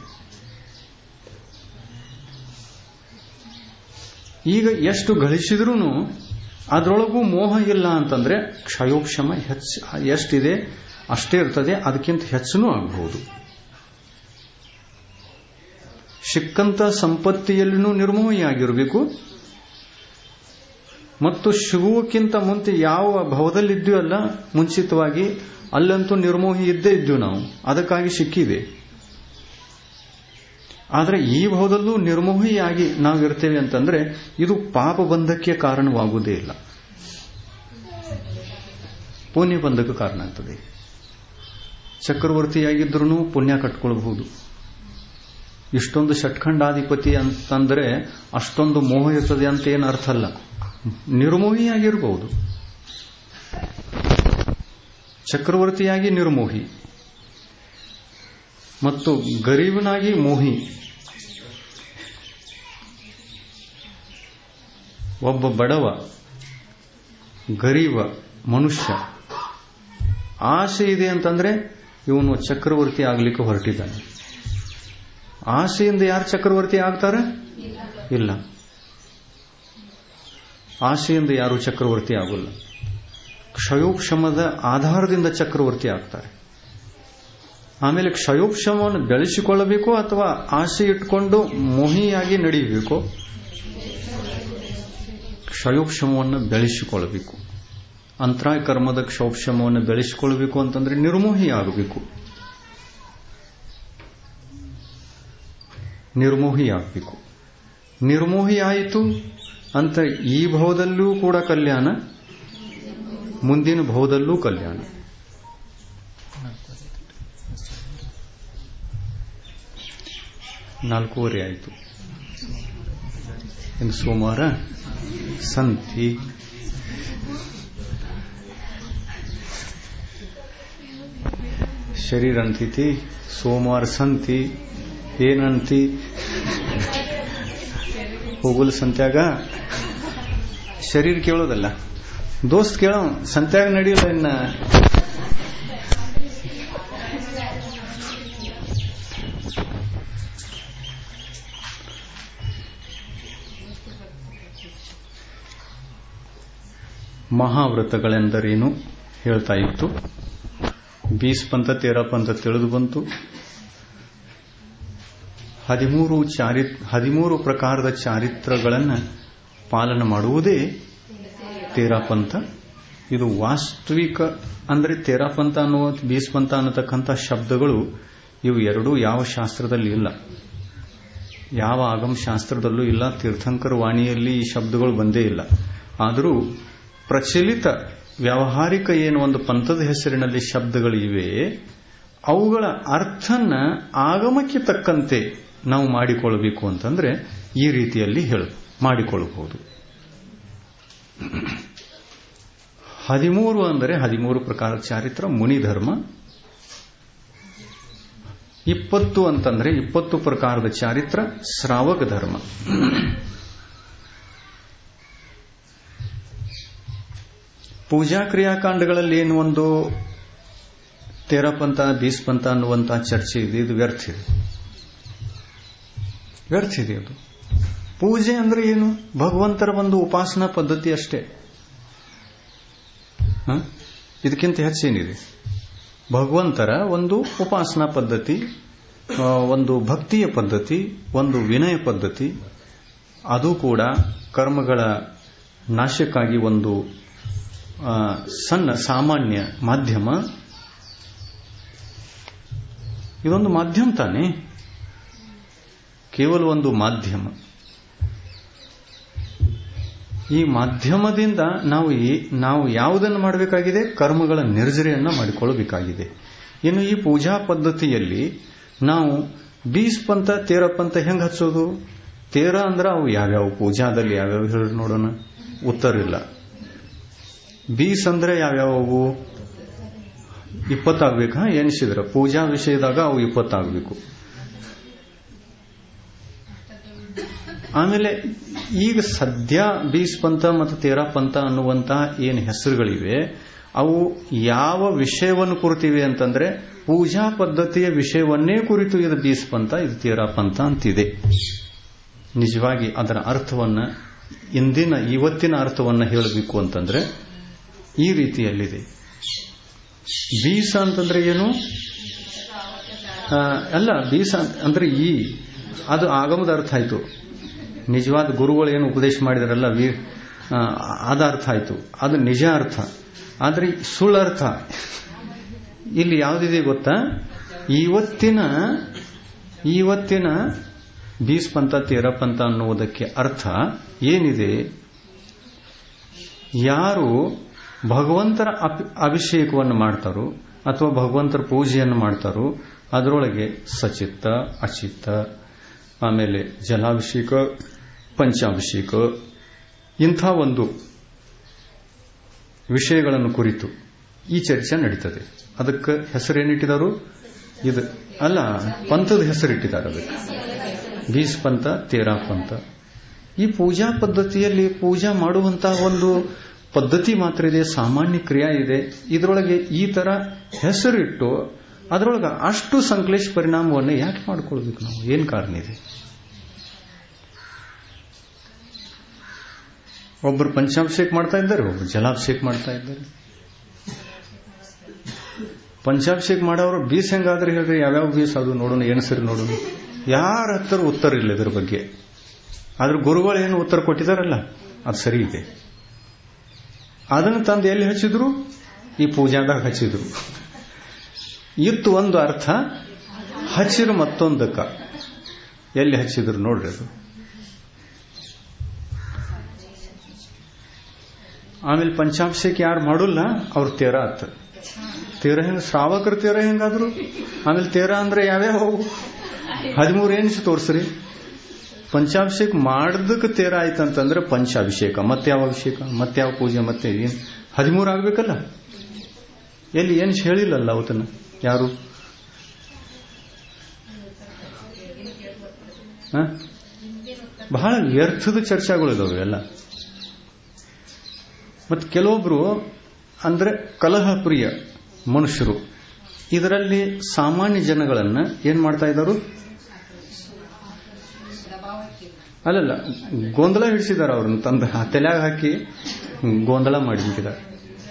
Speaker 1: ಈಗ ಎಷ್ಟು ಗಳಿಸಿದ್ರೂ ಅದರೊಳಗೂ ಮೋಹ ಇಲ್ಲ ಅಂತಂದ್ರೆ ಕ್ಷಯೋಕ್ಷಮ ಹೆಚ್ಚು ಎಷ್ಟಿದೆ ಅಷ್ಟೇ ಇರ್ತದೆ ಅದಕ್ಕಿಂತ ಹೆಚ್ಚನೂ ಆಗಬಹುದು ಸಿಕ್ಕಂತ ಸಂಪತ್ತಿಯಲ್ಲಿನೂ ನಿರ್ಮೋಹಿಯಾಗಿರಬೇಕು ಮತ್ತು ಸಿಗುವಕ್ಕಿಂತ ಮುಂಚೆ ಯಾವ ಭವದಲ್ಲಿದ್ದೀವಲ್ಲ ಮುಂಚಿತವಾಗಿ ಅಲ್ಲಂತೂ ನಿರ್ಮೋಹಿ ಇದ್ದೇ ಇದ್ದೀವಿ ನಾವು ಅದಕ್ಕಾಗಿ ಸಿಕ್ಕಿದೆ ಆದರೆ ಈ ಭವದಲ್ಲೂ ನಿರ್ಮೋಹಿಯಾಗಿ ನಾವು ಇರ್ತೇವೆ ಅಂತಂದ್ರೆ ಇದು ಪಾಪ ಬಂಧಕ್ಕೆ ಕಾರಣವಾಗುವುದೇ ಇಲ್ಲ ಪುಣ್ಯ ಬಂಧಕ್ಕೆ ಕಾರಣ ಆಗ್ತದೆ ಚಕ್ರವರ್ತಿಯಾಗಿದ್ರೂ ಪುಣ್ಯ ಕಟ್ಕೊಳ್ಬಹುದು ಇಷ್ಟೊಂದು ಷಟ್ಖಂಡಾಧಿಪತಿ ಅಂತಂದ್ರೆ ಅಷ್ಟೊಂದು ಮೋಹ ಇರ್ತದೆ ಅಂತ ಏನು ಅರ್ಥ ಅಲ್ಲ ನಿರ್ಮೋಹಿಯಾಗಿರಬಹುದು ಚಕ್ರವರ್ತಿಯಾಗಿ ನಿರ್ಮೋಹಿ ಮತ್ತು ಗರೀಬನಾಗಿ ಮೋಹಿ ಒಬ್ಬ ಬಡವ ಗರೀಬ ಮನುಷ್ಯ ಆಸೆ ಇದೆ ಅಂತಂದ್ರೆ ಇವನು ಚಕ್ರವರ್ತಿ ಆಗ್ಲಿಕ್ಕೆ ಹೊರಟಿದ್ದಾನೆ ಆಸೆಯಿಂದ ಯಾರು ಚಕ್ರವರ್ತಿ ಆಗ್ತಾರೆ ಇಲ್ಲ ಆಸೆಯಿಂದ ಯಾರು ಚಕ್ರವರ್ತಿ ಆಗೋಲ್ಲ ಕ್ಷಯೋಕ್ಷಮದ ಆಧಾರದಿಂದ ಚಕ್ರವರ್ತಿ ಆಗ್ತಾರೆ ಆಮೇಲೆ ಕ್ಷಯೋಕ್ಷಮವನ್ನು ಬೆಳೆಸಿಕೊಳ್ಳಬೇಕು ಅಥವಾ ಆಸೆ ಇಟ್ಕೊಂಡು ಮೋಹಿಯಾಗಿ ನಡೆಯಬೇಕು ಕ್ಷಯೋಕ್ಷಮವನ್ನು ಬೆಳೆಸಿಕೊಳ್ಳಬೇಕು ಅಂತರಾಯ ಕರ್ಮದ ಕ್ಷೋಕ್ಷಮವನ್ನು ಬೆಳೆಸಿಕೊಳ್ಳಬೇಕು ಅಂತಂದ್ರೆ ನಿರ್ಮೋಹಿ ಆಗಬೇಕು ನಿರ್ಮೋಹಿ ಆಗಬೇಕು ನಿರ್ಮೋಹಿ ಆಯಿತು ಅಂತ ಈ ಭವದಲ್ಲೂ ಕೂಡ ಕಲ್ಯಾಣ ಮುಂದಿನ ಭವದಲ್ಲೂ ಕಲ್ಯಾಣ ನಾಲ್ಕೂವರೆ ಆಯಿತು ಇನ್ನು ಸೋಮವಾರ ಸಂತಿ ಶರೀರ ಅಂತಿತಿ ಸೋಮವಾರ ಸಂತಿ ಏನಂತಿ ಹೋಗಲು ಸಂತ್ಯಾಗ ಶರೀರ ಕೇಳೋದಲ್ಲ ದೋಸ್ತ್ ಕೇಳೋ ಸಂತ್ಯಾಗ ನಡೆಯಲ್ಲ ಇನ್ನ ಮಹಾವ್ರತಗಳೆಂದರೇನು ಹೇಳ್ತಾ ಇತ್ತು ಬೀಸ್ ಪಂಥ ತೇರ ಪಂಥ ತಿಳಿದು ಬಂತು ಹದಿಮೂರು ಚಾರಿ ಹದಿಮೂರು ಪ್ರಕಾರದ ಚಾರಿತ್ರಗಳನ್ನು ಪಾಲನೆ ಮಾಡುವುದೇ ತೇರಾಪಂಥ ಇದು ವಾಸ್ತವಿಕ ಅಂದರೆ ತೇರಾಪಂಥ ಅನ್ನುವ ಬೀಸ್ ಪಂಥ ಅನ್ನತಕ್ಕಂಥ ಶಬ್ದಗಳು ಇವು ಎರಡೂ ಯಾವ ಶಾಸ್ತ್ರದಲ್ಲಿ ಇಲ್ಲ ಯಾವ ಆಗಮ ಶಾಸ್ತ್ರದಲ್ಲೂ ಇಲ್ಲ ತೀರ್ಥಂಕರ ವಾಣಿಯಲ್ಲಿ ಈ ಶಬ್ದಗಳು ಬಂದೇ ಇಲ್ಲ ಆದರೂ ಪ್ರಚಲಿತ ವ್ಯಾವಹಾರಿಕ ಏನು ಒಂದು ಪಂಥದ ಹೆಸರಿನಲ್ಲಿ ಶಬ್ದಗಳು ಇವೆ ಅವುಗಳ ಅರ್ಥನ ಆಗಮಕ್ಕೆ ತಕ್ಕಂತೆ ನಾವು ಮಾಡಿಕೊಳ್ಳಬೇಕು ಅಂತಂದ್ರೆ ಈ ರೀತಿಯಲ್ಲಿ ಹೇಳ ಮಾಡಿಕೊಳ್ಳಬಹುದು ಹದಿಮೂರು ಅಂದರೆ ಹದಿಮೂರು ಪ್ರಕಾರ ಚಾರಿತ್ರ ಮುನಿಧರ್ಮ ಇಪ್ಪತ್ತು ಅಂತಂದ್ರೆ ಇಪ್ಪತ್ತು ಪ್ರಕಾರದ ಚಾರಿತ್ರ ಶ್ರಾವಕ ಧರ್ಮ ಪೂಜಾ ಕ್ರಿಯಾಕಾಂಡಗಳಲ್ಲಿ ಏನು ಒಂದು ತೇರಪಂಥ ಬೀಸ್ಪಂಥ ಅನ್ನುವಂತಹ ಚರ್ಚೆ ಇದೆ ಇದು ವ್ಯರ್ಥ ಇದೆ ವ್ಯರ್ಥ ಇದೆ ಅದು ಪೂಜೆ ಅಂದ್ರೆ ಏನು ಭಗವಂತರ ಒಂದು ಉಪಾಸನಾ ಪದ್ಧತಿ ಅಷ್ಟೇ ಇದಕ್ಕಿಂತ ಹೆಚ್ಚೇನಿದೆ ಭಗವಂತರ ಒಂದು ಉಪಾಸನಾ ಪದ್ಧತಿ ಒಂದು ಭಕ್ತಿಯ ಪದ್ಧತಿ ಒಂದು ವಿನಯ ಪದ್ಧತಿ ಅದು ಕೂಡ ಕರ್ಮಗಳ ನಾಶಕ್ಕಾಗಿ ಒಂದು ಸಣ್ಣ ಸಾಮಾನ್ಯ ಮಾಧ್ಯಮ ಇದೊಂದು ಮಾಧ್ಯಮ ತಾನೇ ಕೇವಲ ಒಂದು ಮಾಧ್ಯಮ ಈ ಮಾಧ್ಯಮದಿಂದ ನಾವು ನಾವು ಯಾವುದನ್ನು ಮಾಡಬೇಕಾಗಿದೆ ಕರ್ಮಗಳ ನಿರ್ಜರೆಯನ್ನ ಮಾಡಿಕೊಳ್ಳಬೇಕಾಗಿದೆ ಇನ್ನು ಈ ಪೂಜಾ ಪದ್ಧತಿಯಲ್ಲಿ ನಾವು ಬೀಸ್ ಪಂಥ ತೇರ ಪಂಥ ಹೆಂಗ್ ಹಚ್ಚೋದು ತೇರ ಅಂದ್ರೆ ಅವು ಯಾವ್ಯಾವ ಪೂಜಾದಲ್ಲಿ ಯಾವ್ಯಾವ ಹೇಳಿ ನೋಡೋಣ ಉತ್ತರ ಇಲ್ಲ ಬೀಸ್ ಅಂದ್ರೆ ಯಾವ್ಯಾವು ಇಪ್ಪತ್ತಾಗ್ಬೇಕಾ ಎನಿಸಿದ್ರ ಪೂಜಾ ವಿಷಯದಾಗ ಅವು ಇಪ್ಪತ್ತಾಗಬೇಕು ಆಮೇಲೆ ಈಗ ಸದ್ಯ ಬೀಸ್ ಪಂಥ ಮತ್ತು ತೇರಾ ಪಂಥ ಅನ್ನುವಂತಹ ಏನು ಹೆಸರುಗಳಿವೆ ಅವು ಯಾವ ವಿಷಯವನ್ನು ಕುರಿತಿವೆ ಅಂತಂದ್ರೆ ಪೂಜಾ ಪದ್ಧತಿಯ ವಿಷಯವನ್ನೇ ಕುರಿತು ಇದು ಬೀಸ್ ಪಂಥ ಇದು ತೇರಾ ಪಂಥ ಅಂತಿದೆ ನಿಜವಾಗಿ ಅದರ ಅರ್ಥವನ್ನ ಇಂದಿನ ಇವತ್ತಿನ ಅರ್ಥವನ್ನ ಹೇಳಬೇಕು ಅಂತಂದ್ರೆ ಈ ರೀತಿಯಲ್ಲಿದೆ ಬೀಸ ಅಂತಂದ್ರೆ ಏನು ಅಲ್ಲ ಬೀಸ ಅಂದ್ರೆ ಈ ಅದು ಆಗಮದ ಅರ್ಥ ಆಯ್ತು ನಿಜವಾದ ಗುರುಗಳು ಏನು ಉಪದೇಶ ಮಾಡಿದಾರಲ್ಲ ವೀ ಅದ ಅರ್ಥ ಆಯ್ತು ಅದು ನಿಜ ಅರ್ಥ ಆದ್ರೆ ಸುಳ್ಳರ್ಥ ಇಲ್ಲಿ ಯಾವುದಿದೆ ಗೊತ್ತಾ ಇವತ್ತಿನ ಇವತ್ತಿನ ಬೀಸ್ ಪಂಥ ತೇರ ಪಂಥ ಅನ್ನುವುದಕ್ಕೆ ಅರ್ಥ ಏನಿದೆ ಯಾರು ಭಗವಂತರ ಅಭಿಷೇಕವನ್ನು ಮಾಡ್ತಾರೋ ಅಥವಾ ಭಗವಂತರ ಪೂಜೆಯನ್ನು ಮಾಡ್ತಾರೋ ಅದರೊಳಗೆ ಸಚಿತ್ತ ಅಚಿತ್ತ ಆಮೇಲೆ ಜಲಾಭಿಷೇಕ ಪಂಚಾಭಿಷೇಕ ಇಂಥ ಒಂದು ವಿಷಯಗಳನ್ನು ಕುರಿತು ಈ ಚರ್ಚೆ ನಡೀತದೆ ಅದಕ್ಕೆ ಹೆಸರೇನಿಟ್ಟಿದ್ದಾರೆ ಇದು ಅಲ್ಲ ಪಂಥದ ಹೆಸರಿಟ್ಟಿದ್ದಾರೆ ಅದಕ್ಕೆ ಬೀಸ್ ಪಂಥ ತೇರಾ ಪಂಥ ಈ ಪೂಜಾ ಪದ್ಧತಿಯಲ್ಲಿ ಪೂಜಾ ಮಾಡುವಂತಹ ಒಂದು ಪದ್ಧತಿ ಮಾತ್ರ ಇದೆ ಸಾಮಾನ್ಯ ಕ್ರಿಯಾ ಇದೆ ಇದರೊಳಗೆ ಈ ತರ ಹೆಸರಿಟ್ಟು ಅದರೊಳಗೆ ಅಷ್ಟು ಸಂಕ್ಲೇಶ ಪರಿಣಾಮವನ್ನು ಯಾಕೆ ಮಾಡ್ಕೊಳ್ಬೇಕು ನಾವು ಏನ್ ಕಾರಣ ಇದೆ ಒಬ್ಬರು ಪಂಚಾಭಿಷೇಕ ಮಾಡ್ತಾ ಇದ್ದಾರೆ ಒಬ್ಬರು ಜಲಾಭಿಷೇಕ ಮಾಡ್ತಾ ಇದ್ದಾರೆ ಪಂಚಾಭಿಷೇಕ ಮಾಡೋರು ಬೀಸ್ ಹೆಂಗಾದ್ರೆ ಹೇಳ್ರಿ ಯಾವ್ಯಾವ ಬೀಸ್ ಅದು ನೋಡೋಣ ಏನು ಸರಿ ನೋಡೋಣ ಯಾರ ಹತ್ತಿರ ಉತ್ತರ ಇಲ್ಲ ಇದ್ರ ಬಗ್ಗೆ ಆದ್ರೆ ಗುರುಗಳು ಏನು ಉತ್ತರ ಕೊಟ್ಟಿದಾರಲ್ಲ ಅದು ಸರಿ ಇದೆ ಅದನ್ನು ತಂದು ಎಲ್ಲಿ ಹಚ್ಚಿದ್ರು ಈ ಪೂಜಾದಾಗ ಹಚ್ಚಿದ್ರು ಇತ್ತು ಒಂದು ಅರ್ಥ ಹಚ್ಚಿರು ಮತ್ತೊಂದಕ್ಕ ಎಲ್ಲಿ ಹಚ್ಚಿದ್ರು ನೋಡ್ರಿ ಅದು ಆಮೇಲೆ ಪಂಚಾಭಿಷೇಕ ಯಾರು ಮಾಡೋಲ್ಲ ಅವ್ರ ತೇರ ಆತ ತೇರ ಹೆಂಗ ಶ್ರಾವಕರ ತೇರ ಹೆಂಗಾದ್ರು ಆಮೇಲೆ ತೇರ ಅಂದ್ರೆ ಯಾವ್ಯಾವ ಹದಿಮೂರು ಏನಿಸಿ ತೋರ್ಸ್ರಿ ಪಂಚಾಭಿಷೇಕ ಮಾಡ್ದಕ್ಕೆ ತೇರ ಆಯ್ತಂತಂದ್ರೆ ಪಂಚಾಭಿಷೇಕ ಮತ್ತೆ ಯಾವ ಅಭಿಷೇಕ ಮತ್ತೆ ಯಾವ ಪೂಜೆ ಮತ್ತೆ ಏನ್ ಹದಿಮೂರು ಆಗ್ಬೇಕಲ್ಲ ಎಲ್ಲಿ ಏನ್ ಹೇಳಿಲ್ಲಲ್ಲ ಅವತನ್ನ ಯಾರು ಬಹಳ ವ್ಯರ್ಥದ ಚರ್ಚೆಗಳು ಇದಾವೆ ಎಲ್ಲ ಮತ್ತು ಕೆಲವೊಬ್ರು ಅಂದ್ರೆ ಕಲಹ ಪ್ರಿಯ ಮನುಷ್ಯರು ಇದರಲ್ಲಿ ಸಾಮಾನ್ಯ ಜನಗಳನ್ನ ಏನ್ ಮಾಡ್ತಾ ಇದ್ದಾರೆ ಅಲ್ಲಲ್ಲ ಗೊಂದಲ ಹಿಡಿಸಿದಾರೆ ಅವ್ರನ್ನ ತಂದ ತಲೆಯಾಗ ಹಾಕಿ ಗೊಂದಲ ಮಾಡಿಬಿಟ್ಟಿದ್ದಾರೆ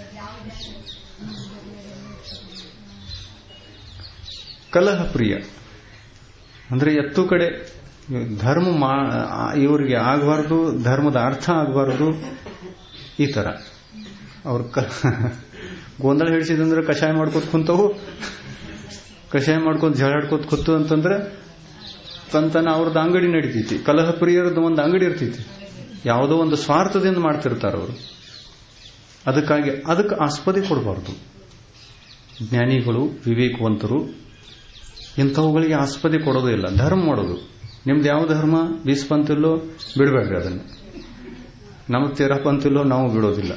Speaker 1: ಕಲಹ ಪ್ರಿಯ ಅಂದ್ರೆ ಎತ್ತು ಕಡೆ ಧರ್ಮ ಇವರಿಗೆ ಆಗಬಾರ್ದು ಧರ್ಮದ ಅರ್ಥ ಆಗಬಾರ್ದು ಈ ತರ ಅವ್ರ ಗೊಂದಲ ಹಿಡಿಸಿದಂದ್ರೆ ಕಷಾಯ ಮಾಡ್ಕೋತ ಕುಂತವು ಕಷಾಯ ಮಾಡ್ಕೊಂತ ಜಗಳಾಡ್ಕೋತ ಕೂತು ಅಂತಂದ್ರೆ ತಂತನ ಅವ್ರದ್ದು ಅಂಗಡಿ ನಡೀತೈತಿ ಕಲಹ ಪ್ರಿಯರದ್ದು ಒಂದು ಅಂಗಡಿ ಇರ್ತೈತಿ ಯಾವುದೋ ಒಂದು ಸ್ವಾರ್ಥದಿಂದ ಮಾಡ್ತಿರ್ತಾರ ಅವರು ಅದಕ್ಕಾಗಿ ಅದಕ್ಕೆ ಆಸ್ಪದೆ ಕೊಡಬಾರ್ದು ಜ್ಞಾನಿಗಳು ವಿವೇಕವಂತರು ಇಂಥವುಗಳಿಗೆ ಆಸ್ಪದೆ ಕೊಡೋದೇ ಇಲ್ಲ ಧರ್ಮ ಮಾಡೋದು ನಿಮ್ದು ಯಾವ ಧರ್ಮ ಬೀಸ್ಪಂತಿಲ್ಲೋ ಬಿಡಬೇಡ್ರಿ ಅದನ್ನು ನಮಗೆ ತೇರಪ್ಪಂತಿಲ್ಲೋ ನಾವು ಬಿಡೋದಿಲ್ಲ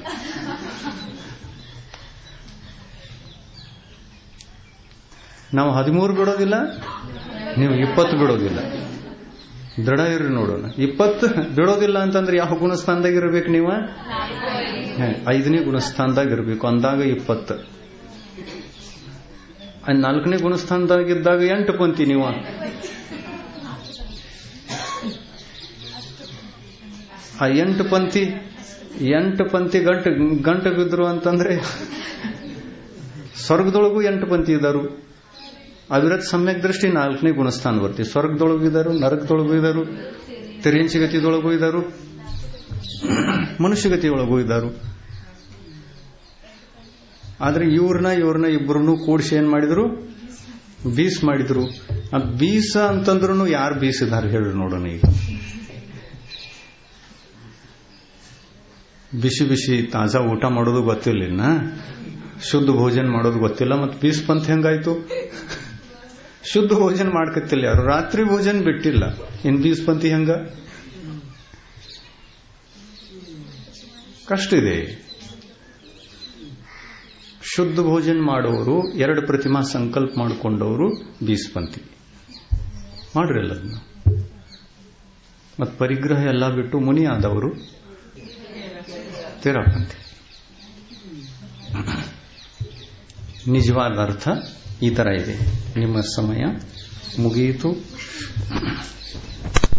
Speaker 1: ನಾವು ಹದಿಮೂರು ಬಿಡೋದಿಲ್ಲ ನೀವು ಇಪ್ಪತ್ತು ಬಿಡೋದಿಲ್ಲ ದೃಢ ಇರ್ರಿ ನೋಡೋಣ ಇಪ್ಪತ್ತು ಬಿಡೋದಿಲ್ಲ ಅಂತಂದ್ರೆ ಯಾವ ಗುಣಸ್ಥಾನದಾಗ ಇರ್ಬೇಕು ನೀವು ಐದನೇ ಗುಣಸ್ಥಾನದಾಗ ಇರಬೇಕು ಅಂದಾಗ ಇಪ್ಪತ್ತು ನಾಲ್ಕನೇ ಗುಣಸ್ಥಾನದಾಗ ಇದ್ದಾಗ ಎಂಟು ಪಂತಿ ನೀವು ಆ ಎಂಟು ಪಂತಿ ಎಂಟು ಪಂತಿ ಗಂಟು ಗಂಟು ಬಿದ್ರು ಅಂತಂದ್ರೆ ಸ್ವರ್ಗದೊಳಗೂ ಎಂಟು ಪಂತಿ ಇದ್ದಾರು ಅವಿರತ್ ಸಮ್ಯಕ್ ದೃಷ್ಟಿ ನಾಲ್ಕನೇ ಗುಣಸ್ಥಾನ ಬರ್ತೀವಿ ಸ್ವರ್ಗದೊಳಗೂ ಇದ್ದಾರು ನರಕದೊಳಗೂ ಇದ್ದಾರು ತಿರಿಂಚಿಗತಿದೊಳಗೂ ಇದ್ದಾರು ಮನುಷ್ಯಗತಿಯೊಳಗೂ ಇದ್ದಾರು ಆದ್ರೆ ಇವ್ರನ್ನ ಇವ್ರನ್ನ ಇಬ್ಬರನ್ನು ಕೂಡಿಸಿ ಏನ್ ಮಾಡಿದ್ರು ಬೀಸ್ ಮಾಡಿದ್ರು ಆ ಬೀಸ ಅಂತಂದ್ರು ಯಾರು ಬೀಸಿದಾರೆ ಹೇಳಿ ನೋಡೋಣ ಈಗ ಬಿಸಿ ಬಿಸಿ ತಾಜಾ ಊಟ ಮಾಡೋದು ಗೊತ್ತಿಲ್ಲ ಶುದ್ಧ ಭೋಜನ ಮಾಡೋದು ಗೊತ್ತಿಲ್ಲ ಮತ್ತು ಬೀಸ್ ಪಂಥ ಹೆಂಗಾಯ್ತು ಶುದ್ಧ ಭೋಜನ ಮಾಡ್ಕತ್ತಿಲ್ಲ ಯಾರು ರಾತ್ರಿ ಭೋಜನ ಬಿಟ್ಟಿಲ್ಲ ಇನ್ ಬೀಸ್ ಪಂಥಿ ಹೆಂಗ ಕಷ್ಟ ಇದೆ ಶುದ್ಧ ಭೋಜನ ಮಾಡೋರು ಎರಡು ಪ್ರತಿಮಾ ಸಂಕಲ್ಪ ಮಾಡಿಕೊಂಡವರು ಬೀಸ್ಪಂಥಿ ಮಾಡ್ರಲ್ಲ ಅದನ್ನ ಮತ್ತು ಪರಿಗ್ರಹ ಎಲ್ಲ ಬಿಟ್ಟು ಮುನಿ ಆದವರು ತೇರಾಪಂಥಿ ನಿಜವಾದ ಅರ್ಥ ಈ ತರ ಇದೆ ನಿಮ್ಮ ಸಮಯ ಮುಗಿಯಿತು